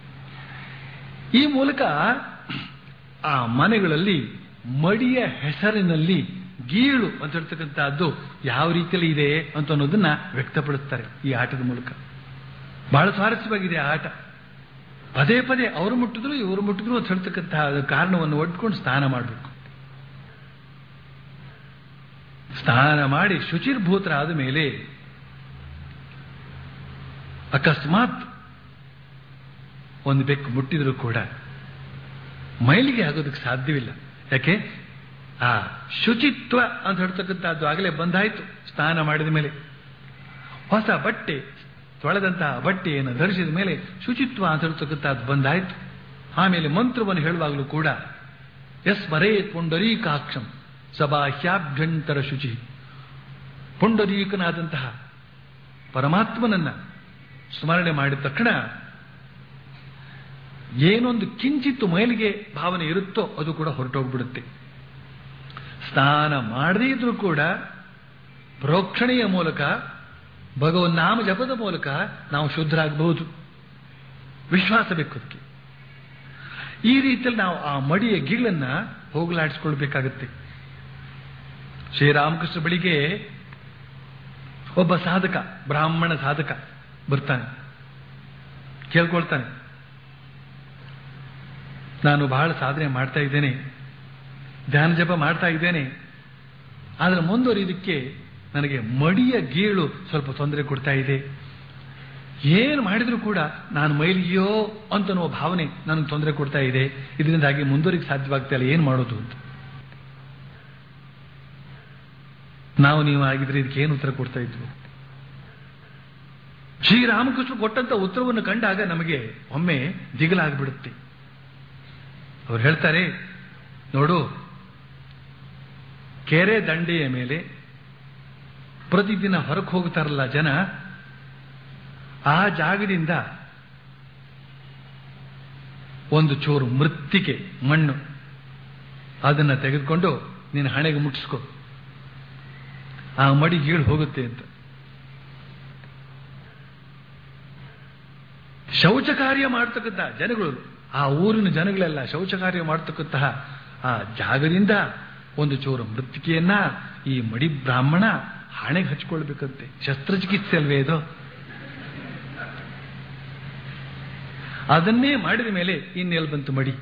ಈ ಮೂಲಕ ಆ ಮನೆಗಳಲ್ಲಿ ಮಡಿಯ ಹೆಸರಿನಲ್ಲಿ ಗೀಳು ಅಂತ ಹೇಳ್ತಕ್ಕಂಥದ್ದು ಯಾವ ರೀತಿಯಲ್ಲಿ ಇದೆ ಅಂತ ಅನ್ನೋದನ್ನ ವ್ಯಕ್ತಪಡಿಸ್ತಾರೆ ಈ ಆಟದ ಮೂಲಕ ಬಹಳ ಸ್ವಾರಸ್ಯವಾಗಿದೆ ಆ ಆಟ ಪದೇ ಪದೇ ಅವರು ಮುಟ್ಟಿದ್ರು ಇವರು ಮುಟ್ಟಿದ್ರು ಅಂತ ಹೇಳ್ತಕ್ಕಂಥ ಕಾರಣವನ್ನು ಒಡ್ಕೊಂಡು ಸ್ನಾನ ಮಾಡಬೇಕು ಸ್ನಾನ ಮಾಡಿ ಶುಚಿರ್ಭೂತರಾದ ಮೇಲೆ ಅಕಸ್ಮಾತ್ ಒಂದು ಬೆಕ್ಕು ಮುಟ್ಟಿದ್ರು ಕೂಡ ಮೈಲಿಗೆ ಆಗೋದಕ್ಕೆ ಸಾಧ್ಯವಿಲ್ಲ ಯಾಕೆ ಆ ಶುಚಿತ್ವ ಅಂತ ಹೇಳ್ತಕ್ಕಂಥದ್ದು ಆಗಲೇ ಬಂದಾಯ್ತು ಸ್ನಾನ ಮಾಡಿದ ಮೇಲೆ ಹೊಸ ಬಟ್ಟೆ ತೊಳೆದಂತಹ ಬಟ್ಟೆಯನ್ನು ಧರಿಸಿದ ಮೇಲೆ ಶುಚಿತ್ವ ಅಂತ ಹೇಳ್ತಕ್ಕಂಥದ್ದು ಬಂದಾಯ್ತು ಆಮೇಲೆ ಮಂತ್ರವನ್ನು ಹೇಳುವಾಗಲೂ ಕೂಡ ಎಸ್ ಮರೇ ಪುಂಡರೀಕಾಕ್ಷಂ ಸಬಾಹ್ಯಾಭ್ಯಂತರ ಶುಚಿ ಪುಂಡರೀಕನಾದಂತಹ ಪರಮಾತ್ಮನನ್ನ ಸ್ಮರಣೆ ಮಾಡಿದ ತಕ್ಷಣ ಏನೊಂದು ಕಿಂಚಿತ್ತು ಮೈಲಿಗೆ ಭಾವನೆ ಇರುತ್ತೋ ಅದು ಕೂಡ ಹೊರಟೋಗ್ಬಿಡುತ್ತೆ ಸ್ನಾನ ಮಾಡದೇ ಇದ್ರೂ ಕೂಡ ಪ್ರೋಕ್ಷಣೆಯ ಮೂಲಕ ಭಗವನ್ ನಾಮ ಜಪದ ಮೂಲಕ ನಾವು ಶುದ್ಧರಾಗಬಹುದು ವಿಶ್ವಾಸ ಬೇಕು ಅದಕ್ಕೆ ಈ ರೀತಿಯಲ್ಲಿ ನಾವು ಆ ಮಡಿಯ ಗೀಳನ್ನ ಹೋಗಲಾಡಿಸ್ಕೊಳ್ಬೇಕಾಗತ್ತೆ ಶ್ರೀರಾಮಕೃಷ್ಣ ಬಳಿಗೆ ಒಬ್ಬ ಸಾಧಕ ಬ್ರಾಹ್ಮಣ ಸಾಧಕ ಬರ್ತಾನೆ ಕೇಳ್ಕೊಳ್ತಾನೆ ನಾನು ಬಹಳ ಸಾಧನೆ ಮಾಡ್ತಾ ಇದ್ದೇನೆ ಧ್ಯಾನ ಜಪ ಮಾಡ್ತಾ ಇದ್ದೇನೆ ಆದರೆ ಮುಂದುವರಿಯೋದಕ್ಕೆ ನನಗೆ ಮಡಿಯ ಗೀಳು ಸ್ವಲ್ಪ ತೊಂದರೆ ಕೊಡ್ತಾ ಇದೆ ಏನು ಮಾಡಿದ್ರೂ ಕೂಡ ನಾನು ಮೈಲಿಗೆಯೋ ಅಂತನ್ನುವ ಭಾವನೆ ನನಗೆ ತೊಂದರೆ ಕೊಡ್ತಾ ಇದೆ ಇದರಿಂದಾಗಿ ಮುಂದುವರಿಗೆ ಸಾಧ್ಯವಾಗ್ತಾ ಇಲ್ಲ ಏನು ಮಾಡೋದು ಅಂತ ನಾವು ನೀವು ಆಗಿದ್ರೆ ಇದಕ್ಕೆ ಏನು ಉತ್ತರ ಕೊಡ್ತಾ ಇದ್ವು ಶ್ರೀರಾಮಕೃಷ್ಣ ಕೊಟ್ಟಂತ ಉತ್ತರವನ್ನು ಕಂಡಾಗ ನಮಗೆ ಒಮ್ಮೆ ದಿಗಲಾಗ್ಬಿಡುತ್ತೆ ಅವ್ರು ಹೇಳ್ತಾರೆ ನೋಡು ಕೆರೆ ದಂಡೆಯ ಮೇಲೆ ಪ್ರತಿದಿನ ಹೊರಗೆ ಹೋಗ್ತಾರಲ್ಲ ಜನ ಆ ಜಾಗದಿಂದ ಒಂದು ಚೂರು ಮೃತ್ತಿಕೆ ಮಣ್ಣು ಅದನ್ನ ತೆಗೆದುಕೊಂಡು ನಿನ್ನ ಹಣೆಗೆ ಮುಟ್ಟಿಸ್ಕೊ ಆ ಮಡಿ ಗೀಳು ಹೋಗುತ್ತೆ ಅಂತ ಶೌಚ ಕಾರ್ಯ ಮಾಡ್ತಕ್ಕಂಥ ಜನಗಳು ಆ ಊರಿನ ಜನಗಳೆಲ್ಲ ಶೌಚ ಕಾರ್ಯ ಮಾಡ್ತಕ್ಕಂತಹ ಆ ಜಾಗದಿಂದ ಒಂದು ಚೂರು ಮೃತ್ತಿಕೆಯನ್ನ ಈ ಮಡಿ ಬ್ರಾಹ್ಮಣ ಹಣೆಗೆ ಹಚ್ಕೊಳ್ಬೇಕಂತೆ ಶಸ್ತ್ರಚಿಕಿತ್ಸೆ ಅಲ್ವೇ ಇದು ಅದನ್ನೇ ಮಾಡಿದ ಮೇಲೆ ಇನ್ನೆಲ್ಲಿ ಬಂತು ಮಡಿ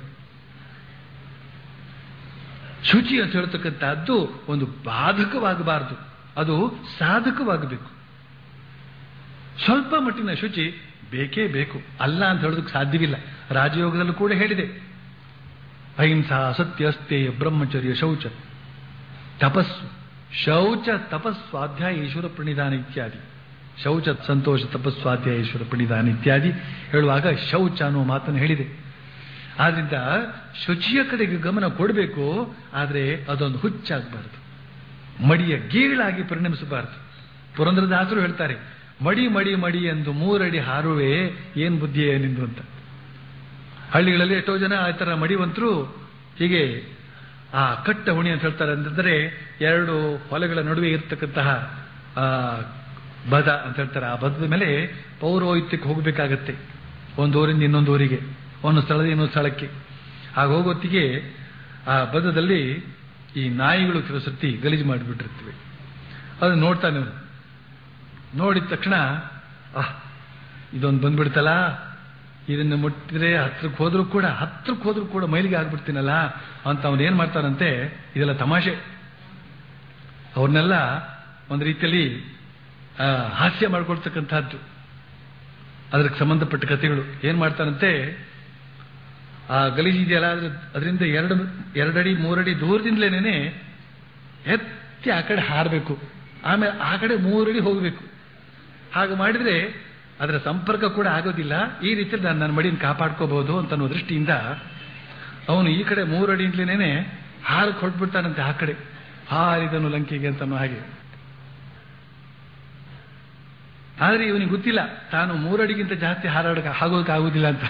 ಶುಚಿ ಅಂತ ಹೇಳ್ತಕ್ಕಂಥದ್ದು ಒಂದು ಬಾಧಕವಾಗಬಾರದು ಅದು ಸಾಧಕವಾಗಬೇಕು ಸ್ವಲ್ಪ ಮಟ್ಟಿನ ಶುಚಿ ಬೇಕೇ ಬೇಕು ಅಲ್ಲ ಅಂತ ಹೇಳೋದಕ್ಕೆ ಸಾಧ್ಯವಿಲ್ಲ ರಾಜಯೋಗದಲ್ಲೂ ಕೂಡ ಹೇಳಿದೆ ಅಹಿಂಸಾ ಸತ್ಯ ಅಸ್ತೇಯ ಬ್ರಹ್ಮಚರ್ಯ ಶೌಚ ತಪಸ್ಸು ಶೌಚ ತಪಸ್ವಾಧ್ಯಾಯ ಈಶ್ವರ ಪ್ರಣಿಧಾನ ಇತ್ಯಾದಿ ಶೌಚ ಸಂತೋಷ ತಪಸ್ವಾಧ್ಯಾಯ ಈಶ್ವರ ಪ್ರಣಿಧಾನ ಇತ್ಯಾದಿ ಹೇಳುವಾಗ ಶೌಚ ಅನ್ನುವ ಮಾತನ್ನು ಹೇಳಿದೆ ಆದ್ರಿಂದ ಶುಚಿಯ ಕಡೆಗೆ ಗಮನ ಕೊಡಬೇಕು ಆದರೆ ಅದೊಂದು ಹುಚ್ಚಾಗಬಾರದು ಮಡಿಯ ಗೀಳಾಗಿ ಪರಿಣಮಿಸಬಾರದು ಪುರಂದ್ರದಾಸರು ಹೇಳ್ತಾರೆ ಮಡಿ ಮಡಿ ಮಡಿ ಎಂದು ಮೂರಡಿ ಹಾರುವೆ ಏನ್ ಬುದ್ಧಿ ಏನಿಂದು ಅಂತ ಹಳ್ಳಿಗಳಲ್ಲಿ ಎಷ್ಟೋ ಜನ ಆ ಥರ ಮಡಿವಂತರು ಹೀಗೆ ಆ ಕಟ್ಟ ಹುಣಿ ಅಂತ ಹೇಳ್ತಾರೆ ಅಂತಂದ್ರೆ ಎರಡು ಹೊಲಗಳ ನಡುವೆ ಇರ್ತಕ್ಕಂತಹ ಆ ಬದ ಅಂತ ಹೇಳ್ತಾರೆ ಆ ಬದದ ಮೇಲೆ ಪೌರೋಹಿತ್ಯಕ್ಕೆ ಹೋಗಬೇಕಾಗತ್ತೆ ಒಂದು ಊರಿಂದ ಇನ್ನೊಂದು ಊರಿಗೆ ಒಂದು ಸ್ಥಳದ ಇನ್ನೊಂದು ಸ್ಥಳಕ್ಕೆ ಆಗ ಹೋಗೋತ್ತಿಗೆ ಆ ಬದದಲ್ಲಿ ಈ ನಾಯಿಗಳು ಕೆಲವು ಸರ್ತಿ ಗಲೀಜು ಮಾಡಿಬಿಟ್ಟಿರ್ತವೆ ಅದನ್ನ ನೋಡ್ತಾನೆ ಅವನು ನೋಡಿದ ತಕ್ಷಣ ಆಹ್ ಇದೊಂದು ಬಂದ್ಬಿಡ್ತಲ್ಲ ಇದನ್ನು ಮುಟ್ಟಿದ್ರೆ ಹತ್ರಕ್ಕೆ ಹೋದ್ರೂ ಕೂಡ ಹತ್ರಕ್ಕೆ ಹೋದ್ರೂ ಕೂಡ ಮೈಲಿಗೆ ಆಗ್ಬಿಡ್ತೀನಲ್ಲ ಅಂತ ಅವನು ಏನ್ ಮಾಡ್ತಾನಂತೆ ಇದೆಲ್ಲ ತಮಾಷೆ ಅವ್ರನ್ನೆಲ್ಲ ಒಂದು ರೀತಿಯಲ್ಲಿ ಆ, ಹಾಸ್ಯ ಮಾಡ್ಕೊಳ್ತಕ್ಕಂಥದ್ದು ಅದಕ್ಕೆ ಸಂಬಂಧಪಟ್ಟ ಕಥೆಗಳು ಏನ್ ಮಾಡ್ತಾನಂತೆ ಆ ಗಲೀಜು ಇದೆಯಲ್ಲ ಅದ್ರ ಅದರಿಂದ ಎರಡು ಎರಡಡಿ ಮೂರಡಿ ದೂರದಿಂದಲೇನೆ ಎತ್ತಿ ಆ ಕಡೆ ಹಾರಬೇಕು ಆಮೇಲೆ ಆ ಕಡೆ ಮೂರಡಿ ಹೋಗಬೇಕು ಹಾಗೆ ಮಾಡಿದ್ರೆ ಅದರ ಸಂಪರ್ಕ ಕೂಡ ಆಗೋದಿಲ್ಲ ಈ ರೀತಿಯಲ್ಲಿ ನಾನು ನನ್ನ ಮಡಿನ ಕಾಪಾಡ್ಕೋಬಹುದು ಅಂತ ಅನ್ನೋ ದೃಷ್ಟಿಯಿಂದ ಅವನು ಈ ಕಡೆ ಮೂರಡಿಯಿಂದಲೇನೆ ಹಾರಕ್ಕೆ ಹೊರಟ್ಬಿಡ್ತಾನಂತೆ ಆ ಕಡೆ ಹಾರಿದನು ಲಂಕೆಗೆ ಅಂತ ಅನ್ನೋ ಹಾಗೆ ಆದ್ರೆ ಇವನಿಗೆ ಗೊತ್ತಿಲ್ಲ ತಾನು ಮೂರಡಿಗಿಂತ ಜಾಸ್ತಿ ಹಾರಾಡಕ್ಕೆ ಆಗೋದಕ್ಕೆ ಆಗುದಿಲ್ಲ ಅಂತ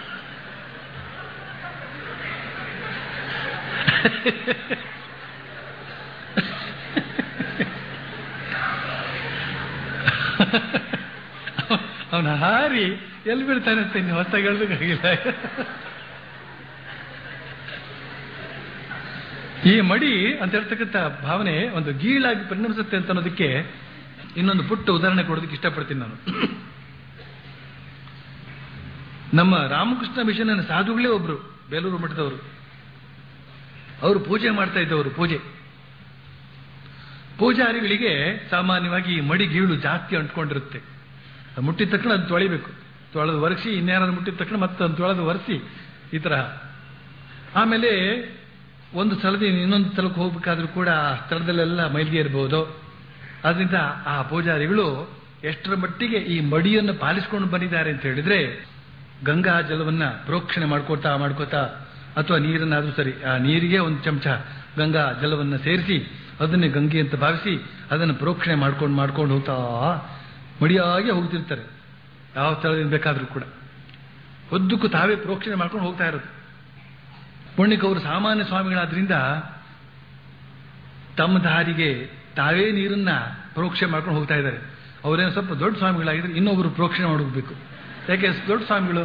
ಅವನ ಹಾರಿ ಎಲ್ಲಿ ಬೀಳ್ತಾನೆ ಅಂತ ಇನ್ನು ಹೊಸ್ತಾಗಿ ಹೇಳ್ಬೇಕಾಗಿಲ್ಲ ಈ ಮಡಿ ಅಂತ ಹೇಳ್ತಕ್ಕಂಥ ಭಾವನೆ ಒಂದು ಗೀಳಾಗಿ ಪರಿಣಮಿಸುತ್ತೆ ಅಂತ ಅನ್ನೋದಕ್ಕೆ ಇನ್ನೊಂದು ಪುಟ್ಟ ಉದಾಹರಣೆ ಕೊಡೋದಕ್ಕೆ ಇಷ್ಟಪಡ್ತೀನಿ ನಾನು ನಮ್ಮ ರಾಮಕೃಷ್ಣ ಮಿಷನ್ ಸಾಧುಗಳೇ ಒಬ್ರು ಬೇಲೂರು ಮಠದವರು ಅವರು ಪೂಜೆ ಮಾಡ್ತಾ ಇದ್ದವರು ಪೂಜೆ ಪೂಜಾರಿಗಳಿಗೆ ಸಾಮಾನ್ಯವಾಗಿ ಈ ಮಡಿ ಗೀಳು ಜಾಸ್ತಿ ಅಂಟ್ಕೊಂಡಿರುತ್ತೆ ಅದು ಮುಟ್ಟಿದ ತಕ್ಷಣ ಅದು ತೊಳಿಬೇಕು ತೊಳೆದು ಒರೆಸಿ ಇನ್ಯಾರು ಮುಟ್ಟಿದ ತಕ್ಷಣ ಮತ್ತೆ ಅದು ತೊಳೆದು ಒರೆಸಿ ಈ ತರ ಆಮೇಲೆ ಒಂದು ಸ್ಥಳದಿಂದ ಇನ್ನೊಂದು ಸ್ಥಳಕ್ಕೆ ಹೋಗ್ಬೇಕಾದ್ರೂ ಕೂಡ ಆ ಸ್ಥಳದಲ್ಲೆಲ್ಲ ಮೈಲಿಗೆ ಇರಬಹುದು ಆದ್ರಿಂದ ಆ ಪೂಜಾರಿಗಳು ಎಷ್ಟರ ಮಟ್ಟಿಗೆ ಈ ಮಡಿಯನ್ನು ಪಾಲಿಸಿಕೊಂಡು ಬಂದಿದ್ದಾರೆ ಅಂತ ಹೇಳಿದ್ರೆ ಗಂಗಾ ಜಲವನ್ನ ಪ್ರೋಕ್ಷಣೆ ಮಾಡ್ಕೋತಾ ಮಾಡ್ಕೋತಾ ಅಥವಾ ನೀರನ್ನಾದ್ರೂ ಸರಿ ಆ ನೀರಿಗೆ ಒಂದು ಚಮಚ ಗಂಗಾ ಜಲವನ್ನು ಸೇರಿಸಿ ಅದನ್ನೇ ಗಂಗೆ ಅಂತ ಭಾವಿಸಿ ಅದನ್ನು ಪ್ರೋಕ್ಷಣೆ ಮಾಡ್ಕೊಂಡು ಮಾಡ್ಕೊಂಡು ಹೋಗ್ತಾ ಮಡಿಯಾಗಿ ಹೋಗ್ತಿರ್ತಾರೆ ಯಾವ ಸ್ಥಳದಿಂದ ಬೇಕಾದ್ರೂ ಕೂಡ ಉದ್ದಕ್ಕೂ ತಾವೇ ಪ್ರೋಕ್ಷಣೆ ಮಾಡ್ಕೊಂಡು ಹೋಗ್ತಾ ಇರೋದು ಪುಣ್ಯಕವರು ಸಾಮಾನ್ಯ ಸ್ವಾಮಿಗಳಾದ್ರಿಂದ ತಮ್ಮ ದಾರಿಗೆ ತಾವೇ ನೀರನ್ನ ಪ್ರೋಕ್ಷಣೆ ಮಾಡ್ಕೊಂಡು ಹೋಗ್ತಾ ಇದ್ದಾರೆ ಅವರೇನು ಸ್ವಲ್ಪ ದೊಡ್ಡ ಸ್ವಾಮಿಗಳಾಗಿದ್ರೆ ಇನ್ನೊಬ್ರು ಪ್ರೋಕ್ಷಣೆ ಮಾಡೋಗ್ಬೇಕು ಯಾಕೆ ದೊಡ್ಡ ಸ್ವಾಮಿಗಳು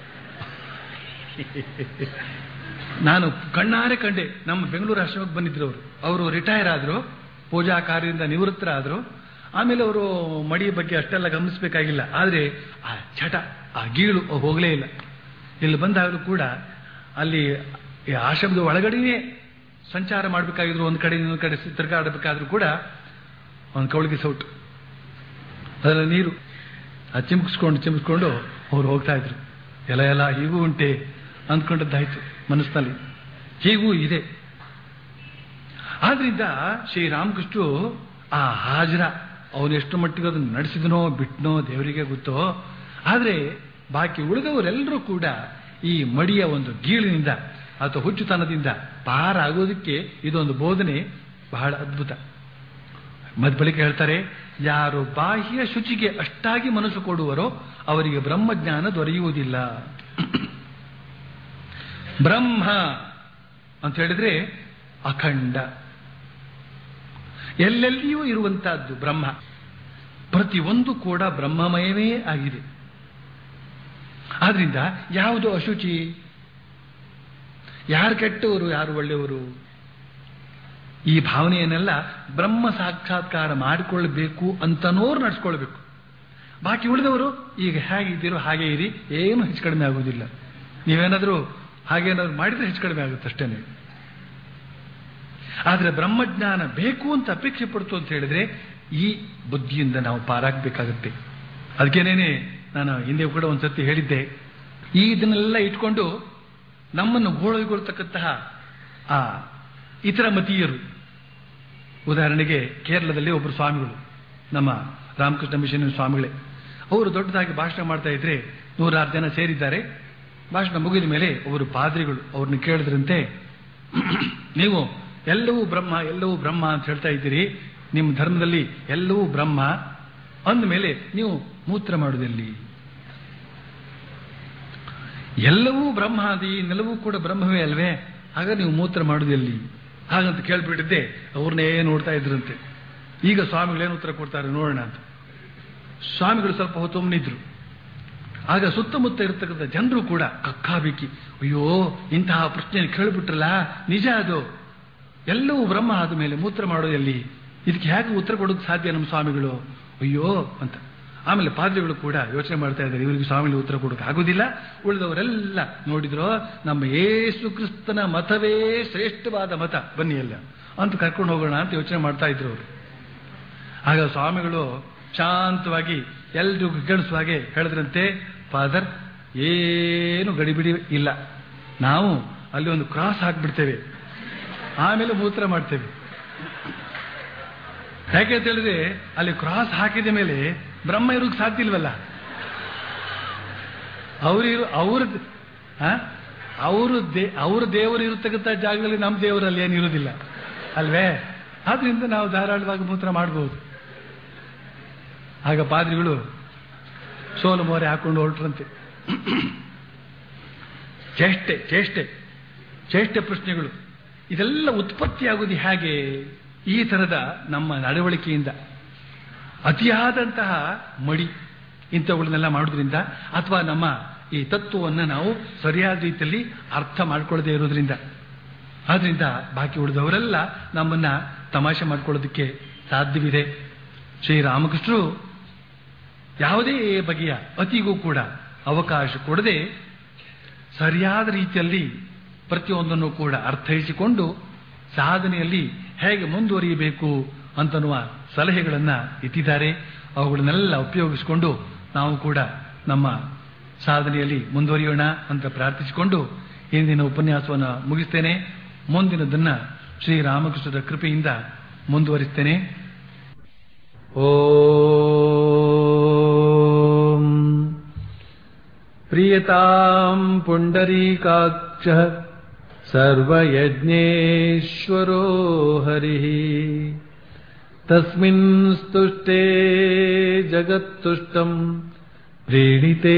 ನಾನು ಕಣ್ಣಾರೆ ಕಂಡೆ ನಮ್ಮ ಬೆಂಗಳೂರು ಆಶ್ರಮಕ್ಕೆ ಬಂದಿದ್ರು ಅವರು ಅವರು ರಿಟೈರ್ ಆದ್ರು ಪೂಜಾ ಕಾರ್ಯದಿಂದ ನಿವೃತ್ತರಾದ್ರು ಆಮೇಲೆ ಅವರು ಮಡಿ ಬಗ್ಗೆ ಅಷ್ಟೆಲ್ಲ ಗಮನಿಸಬೇಕಾಗಿಲ್ಲ ಆದರೆ ಆ ಚಟ ಆ ಗೀಳು ಹೋಗಲೇ ಇಲ್ಲ ಇಲ್ಲಿ ಬಂದಾಗಲೂ ಕೂಡ ಅಲ್ಲಿ ಈ ಆಶ್ರಮದ ಒಳಗಡೆಯೇ ಸಂಚಾರ ಮಾಡಬೇಕಾಗಿದ್ರು ಒಂದು ಕಡೆ ಇನ್ನೊಂದು ಕಡೆ ತಿರುಗಾಡಬೇಕಾದ್ರೂ ಕೂಡ ಒಂದು ಕವಳಿಗೆ ಸೌಟು ಅದರಲ್ಲಿ ನೀರು ಆ ಚಿಮ್ಕಿಸ್ಕೊಂಡು ಚಿಮ್ಕಿಸ್ಕೊಂಡು ಅವ್ರು ಹೋಗ್ತಾ ಇದ್ರು ಎಲ್ಲ ಎಲ್ಲ ಹೀಗೂ ಉಂಟೆ ಅಂದ್ಕೊಂಡದ್ದಾಯ್ತು ಮನಸ್ಸಿನಲ್ಲಿ ಹೀಗೂ ಇದೆ ಆದ್ರಿಂದ ಶ್ರೀರಾಮಕೃಷ್ಣರು ಆ ಹಾಜರ ಅವನು ಎಷ್ಟು ಮಟ್ಟಿಗೆ ಅದನ್ನು ನಡೆಸಿದನೋ ಬಿಟ್ನೋ ದೇವರಿಗೆ ಗೊತ್ತೋ ಆದ್ರೆ ಬಾಕಿ ಉಳಿದವರೆಲ್ಲರೂ ಕೂಡ ಈ ಮಡಿಯ ಒಂದು ಗೀಳಿನಿಂದ ಅಥವಾ ಹುಚ್ಚುತನದಿಂದ ಪಾರಾಗೋದಕ್ಕೆ ಇದೊಂದು ಬೋಧನೆ ಬಹಳ ಅದ್ಭುತ ಮದ್ ಬಳಿಕ ಹೇಳ್ತಾರೆ ಯಾರು ಬಾಹ್ಯ ಶುಚಿಗೆ ಅಷ್ಟಾಗಿ ಮನಸ್ಸು ಕೊಡುವರೋ ಅವರಿಗೆ ಬ್ರಹ್ಮಜ್ಞಾನ ದೊರೆಯುವುದಿಲ್ಲ ಬ್ರಹ್ಮ ಅಂತ ಹೇಳಿದ್ರೆ ಅಖಂಡ ಎಲ್ಲೆಲ್ಲಿಯೂ ಇರುವಂತಹದ್ದು ಬ್ರಹ್ಮ ಪ್ರತಿಯೊಂದು ಕೂಡ ಬ್ರಹ್ಮಮಯವೇ ಆಗಿದೆ ಆದ್ರಿಂದ ಯಾವುದು ಅಶುಚಿ ಯಾರು ಕೆಟ್ಟವರು ಯಾರು ಒಳ್ಳೆಯವರು ಈ ಭಾವನೆಯನ್ನೆಲ್ಲ ಬ್ರಹ್ಮ ಸಾಕ್ಷಾತ್ಕಾರ ಮಾಡಿಕೊಳ್ಬೇಕು ಅಂತನೋರು ನಡ್ಸ್ಕೊಳ್ಬೇಕು ಬಾಕಿ ಉಳಿದವರು ಈಗ ಹೇಗಿದ್ದೀರೋ ಹಾಗೆ ಇರಿ ಏನು ಹೆಚ್ಚು ಕಡಿಮೆ ಆಗುವುದಿಲ್ಲ ನೀವೇನಾದರೂ ಹಾಗೇನಾದ್ರು ಮಾಡಿದ್ರೆ ಹೆಚ್ಚು ಕಡಿಮೆ ಆಗುತ್ತೆ ಅಷ್ಟೇನೆ ಆದ್ರೆ ಬ್ರಹ್ಮಜ್ಞಾನ ಬೇಕು ಅಂತ ಅಪೇಕ್ಷೆ ಪಡ್ತು ಅಂತ ಹೇಳಿದ್ರೆ ಈ ಬುದ್ಧಿಯಿಂದ ನಾವು ಪಾರಾಗಬೇಕಾಗುತ್ತೆ ಅದಕ್ಕೇನೇನೆ ನಾನು ಹಿಂದೆ ಕೂಡ ಒಂದ್ಸತಿ ಹೇಳಿದ್ದೆ ಈ ಇದನ್ನೆಲ್ಲ ಇಟ್ಕೊಂಡು ನಮ್ಮನ್ನು ಗೋಳೈಗೊಳ್ತಕ್ಕಂತಹ ಆ ಇತರ ಮತೀಯರು ಉದಾಹರಣೆಗೆ ಕೇರಳದಲ್ಲಿ ಒಬ್ಬರು ಸ್ವಾಮಿಗಳು ನಮ್ಮ ರಾಮಕೃಷ್ಣ ಮಿಷನ್ ಸ್ವಾಮಿಗಳೇ ಅವರು ದೊಡ್ಡದಾಗಿ ಭಾಷಣ ಮಾಡ್ತಾ ಇದ್ರೆ ನೂರಾರು ಜನ ಸೇರಿದ್ದಾರೆ ಭಾಷಣ ಮುಗಿದ ಮೇಲೆ ಒಬ್ಬರು ಪಾದ್ರಿಗಳು ಅವ್ರನ್ನ ಕೇಳಿದ್ರಂತೆ ನೀವು ಎಲ್ಲವೂ ಬ್ರಹ್ಮ ಎಲ್ಲವೂ ಬ್ರಹ್ಮ ಅಂತ ಹೇಳ್ತಾ ಇದ್ದೀರಿ ನಿಮ್ಮ ಧರ್ಮದಲ್ಲಿ ಎಲ್ಲವೂ ಬ್ರಹ್ಮ ಅಂದಮೇಲೆ ನೀವು ಮೂತ್ರ ಮಾಡುವುದಲ್ಲಿ ಎಲ್ಲವೂ ಬ್ರಹ್ಮ ಅದಿ ನೆಲವೂ ಕೂಡ ಬ್ರಹ್ಮವೇ ಅಲ್ವೇ ಆಗ ನೀವು ಮೂತ್ರ ಮಾಡುವುದಲ್ಲಿ ಹಾಗಂತ ಕೇಳ್ಬಿಟ್ಟಿದ್ದೆ ಅವ್ರನ್ನೇ ನೋಡ್ತಾ ಇದ್ರಂತೆ ಈಗ ಸ್ವಾಮಿಗಳೇನು ಉತ್ತರ ಕೊಡ್ತಾರೆ ನೋಡೋಣ ಅಂತ ಸ್ವಾಮಿಗಳು ಸ್ವಲ್ಪ ಹೊತ್ತು ಒಮ್ಮನಿದ್ರು ಆಗ ಸುತ್ತಮುತ್ತ ಇರತಕ್ಕಂಥ ಜನರು ಕೂಡ ಕಕ್ಕಾಬಿಕ್ಕಿ ಅಯ್ಯೋ ಇಂತಹ ಪ್ರಶ್ನೆ ಕೇಳಿಬಿಟ್ರಲ್ಲ ನಿಜ ಅದು ಎಲ್ಲವೂ ಬ್ರಹ್ಮ ಆದ ಮೇಲೆ ಮೂತ್ರ ಮಾಡೋದಲ್ಲಿ ಇದಕ್ಕೆ ಹೇಗೆ ಉತ್ತರ ಕೊಡೋಕೆ ಸಾಧ್ಯ ನಮ್ಮ ಸ್ವಾಮಿಗಳು ಅಯ್ಯೋ ಅಂತ ಆಮೇಲೆ ಪಾದ್ರಿಗಳು ಕೂಡ ಯೋಚನೆ ಮಾಡ್ತಾ ಇದ್ದಾರೆ ಇವರಿಗೆ ಸ್ವಾಮಿಗಳು ಉತ್ತರ ಕೊಡೋಕೆ ಆಗುದಿಲ್ಲ ಉಳಿದವರೆಲ್ಲ ನೋಡಿದ್ರು ನಮ್ಮ ಏಸು ಕ್ರಿಸ್ತನ ಮತವೇ ಶ್ರೇಷ್ಠವಾದ ಮತ ಬನ್ನಿ ಎಲ್ಲ ಅಂತ ಕರ್ಕೊಂಡು ಹೋಗೋಣ ಅಂತ ಯೋಚನೆ ಮಾಡ್ತಾ ಇದ್ರು ಅವರು ಆಗ ಸ್ವಾಮಿಗಳು ಶಾಂತವಾಗಿ ಎಲ್ರಿಗೂ ಕೇಳಿಸುವ ಹಾಗೆ ಹೇಳಿದ್ರಂತೆ ಫಾದರ್ ಏನು ಗಡಿಬಿಡಿ ಇಲ್ಲ ನಾವು ಅಲ್ಲಿ ಒಂದು ಕ್ರಾಸ್ ಹಾಕ್ಬಿಡ್ತೇವೆ ಆಮೇಲೆ ಮೂತ್ರ ಮಾಡ್ತೇವೆ ಯಾಕೆ ಅಂತ ಹೇಳಿದ್ರೆ ಅಲ್ಲಿ ಕ್ರಾಸ್ ಹಾಕಿದ ಮೇಲೆ ಬ್ರಹ್ಮ ಇರೋಕ್ ಸಾಧ್ಯ ಇಲ್ವಲ್ಲ ಅವರಿರು ಅವ್ರ ಅವರು ದೇ ಅವ್ರ ದೇವರು ಇರತಕ್ಕಂಥ ಜಾಗದಲ್ಲಿ ನಮ್ಮ ದೇವರಲ್ಲಿ ಏನಿರುವುದಿಲ್ಲ ಅಲ್ವೇ ಆದ್ರಿಂದ ನಾವು ಧಾರಾಳವಾಗಿ ಮೂತ್ರ ಮಾಡಬಹುದು ಆಗ ಪಾದ್ರಿಗಳು ಸೋಲು ಮೋರೆ ಹಾಕೊಂಡು ಹೊರಟ್ರಂತೆ ಚೇಷ್ಟೆ ಚೇಷ್ಟೆ ಚೇಷ್ಟೆ ಪ್ರಶ್ನೆಗಳು ಇದೆಲ್ಲ ಉತ್ಪತ್ತಿಯಾಗುವುದು ಹೇಗೆ ಈ ತರದ ನಮ್ಮ ನಡವಳಿಕೆಯಿಂದ ಅತಿಯಾದಂತಹ ಮಡಿ ಇಂಥವುಗಳನ್ನೆಲ್ಲ ಮಾಡೋದ್ರಿಂದ ಅಥವಾ ನಮ್ಮ ಈ ತತ್ವವನ್ನು ನಾವು ಸರಿಯಾದ ರೀತಿಯಲ್ಲಿ ಅರ್ಥ ಮಾಡ್ಕೊಳ್ಳದೆ ಇರೋದ್ರಿಂದ ಆದ್ರಿಂದ ಬಾಕಿ ಉಳಿದವರೆಲ್ಲ ನಮ್ಮನ್ನ ತಮಾಷೆ ಮಾಡ್ಕೊಳ್ಳೋದಕ್ಕೆ ಸಾಧ್ಯವಿದೆ ಶ್ರೀರಾಮಕೃಷ್ಣರು ಯಾವುದೇ ಬಗೆಯ ಅತಿಗೂ ಕೂಡ ಅವಕಾಶ ಕೊಡದೆ ಸರಿಯಾದ ರೀತಿಯಲ್ಲಿ ಪ್ರತಿಯೊಂದನ್ನು ಕೂಡ ಅರ್ಥೈಸಿಕೊಂಡು ಸಾಧನೆಯಲ್ಲಿ ಹೇಗೆ ಮುಂದುವರಿಯಬೇಕು ಅಂತನ್ನುವ ಸಲಹೆಗಳನ್ನ ಇಟ್ಟಿದ್ದಾರೆ ಅವುಗಳನ್ನೆಲ್ಲ ಉಪಯೋಗಿಸಿಕೊಂಡು ನಾವು ಕೂಡ ನಮ್ಮ ಸಾಧನೆಯಲ್ಲಿ ಮುಂದುವರಿಯೋಣ ಅಂತ ಪ್ರಾರ್ಥಿಸಿಕೊಂಡು ಇಂದಿನ ಉಪನ್ಯಾಸವನ್ನು ಮುಗಿಸ್ತೇನೆ ಮುಂದಿನದನ್ನ ಶ್ರೀರಾಮಕೃಷ್ಣರ ಕೃಪೆಯಿಂದ ಮುಂದುವರಿಸ್ತೇನೆ ಓಂ ಪ್ರಿಯತಾಂ ಪುಂಡರೀಕಾಕ್ಷ सर्वयज्ञेश्वरो हरिः तस्मिन् स्तुष्टे जगत्तुष्टम् प्रीणिते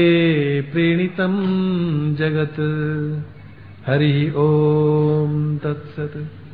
प्रीणितम् जगत् हरिः ॐ तत्सत्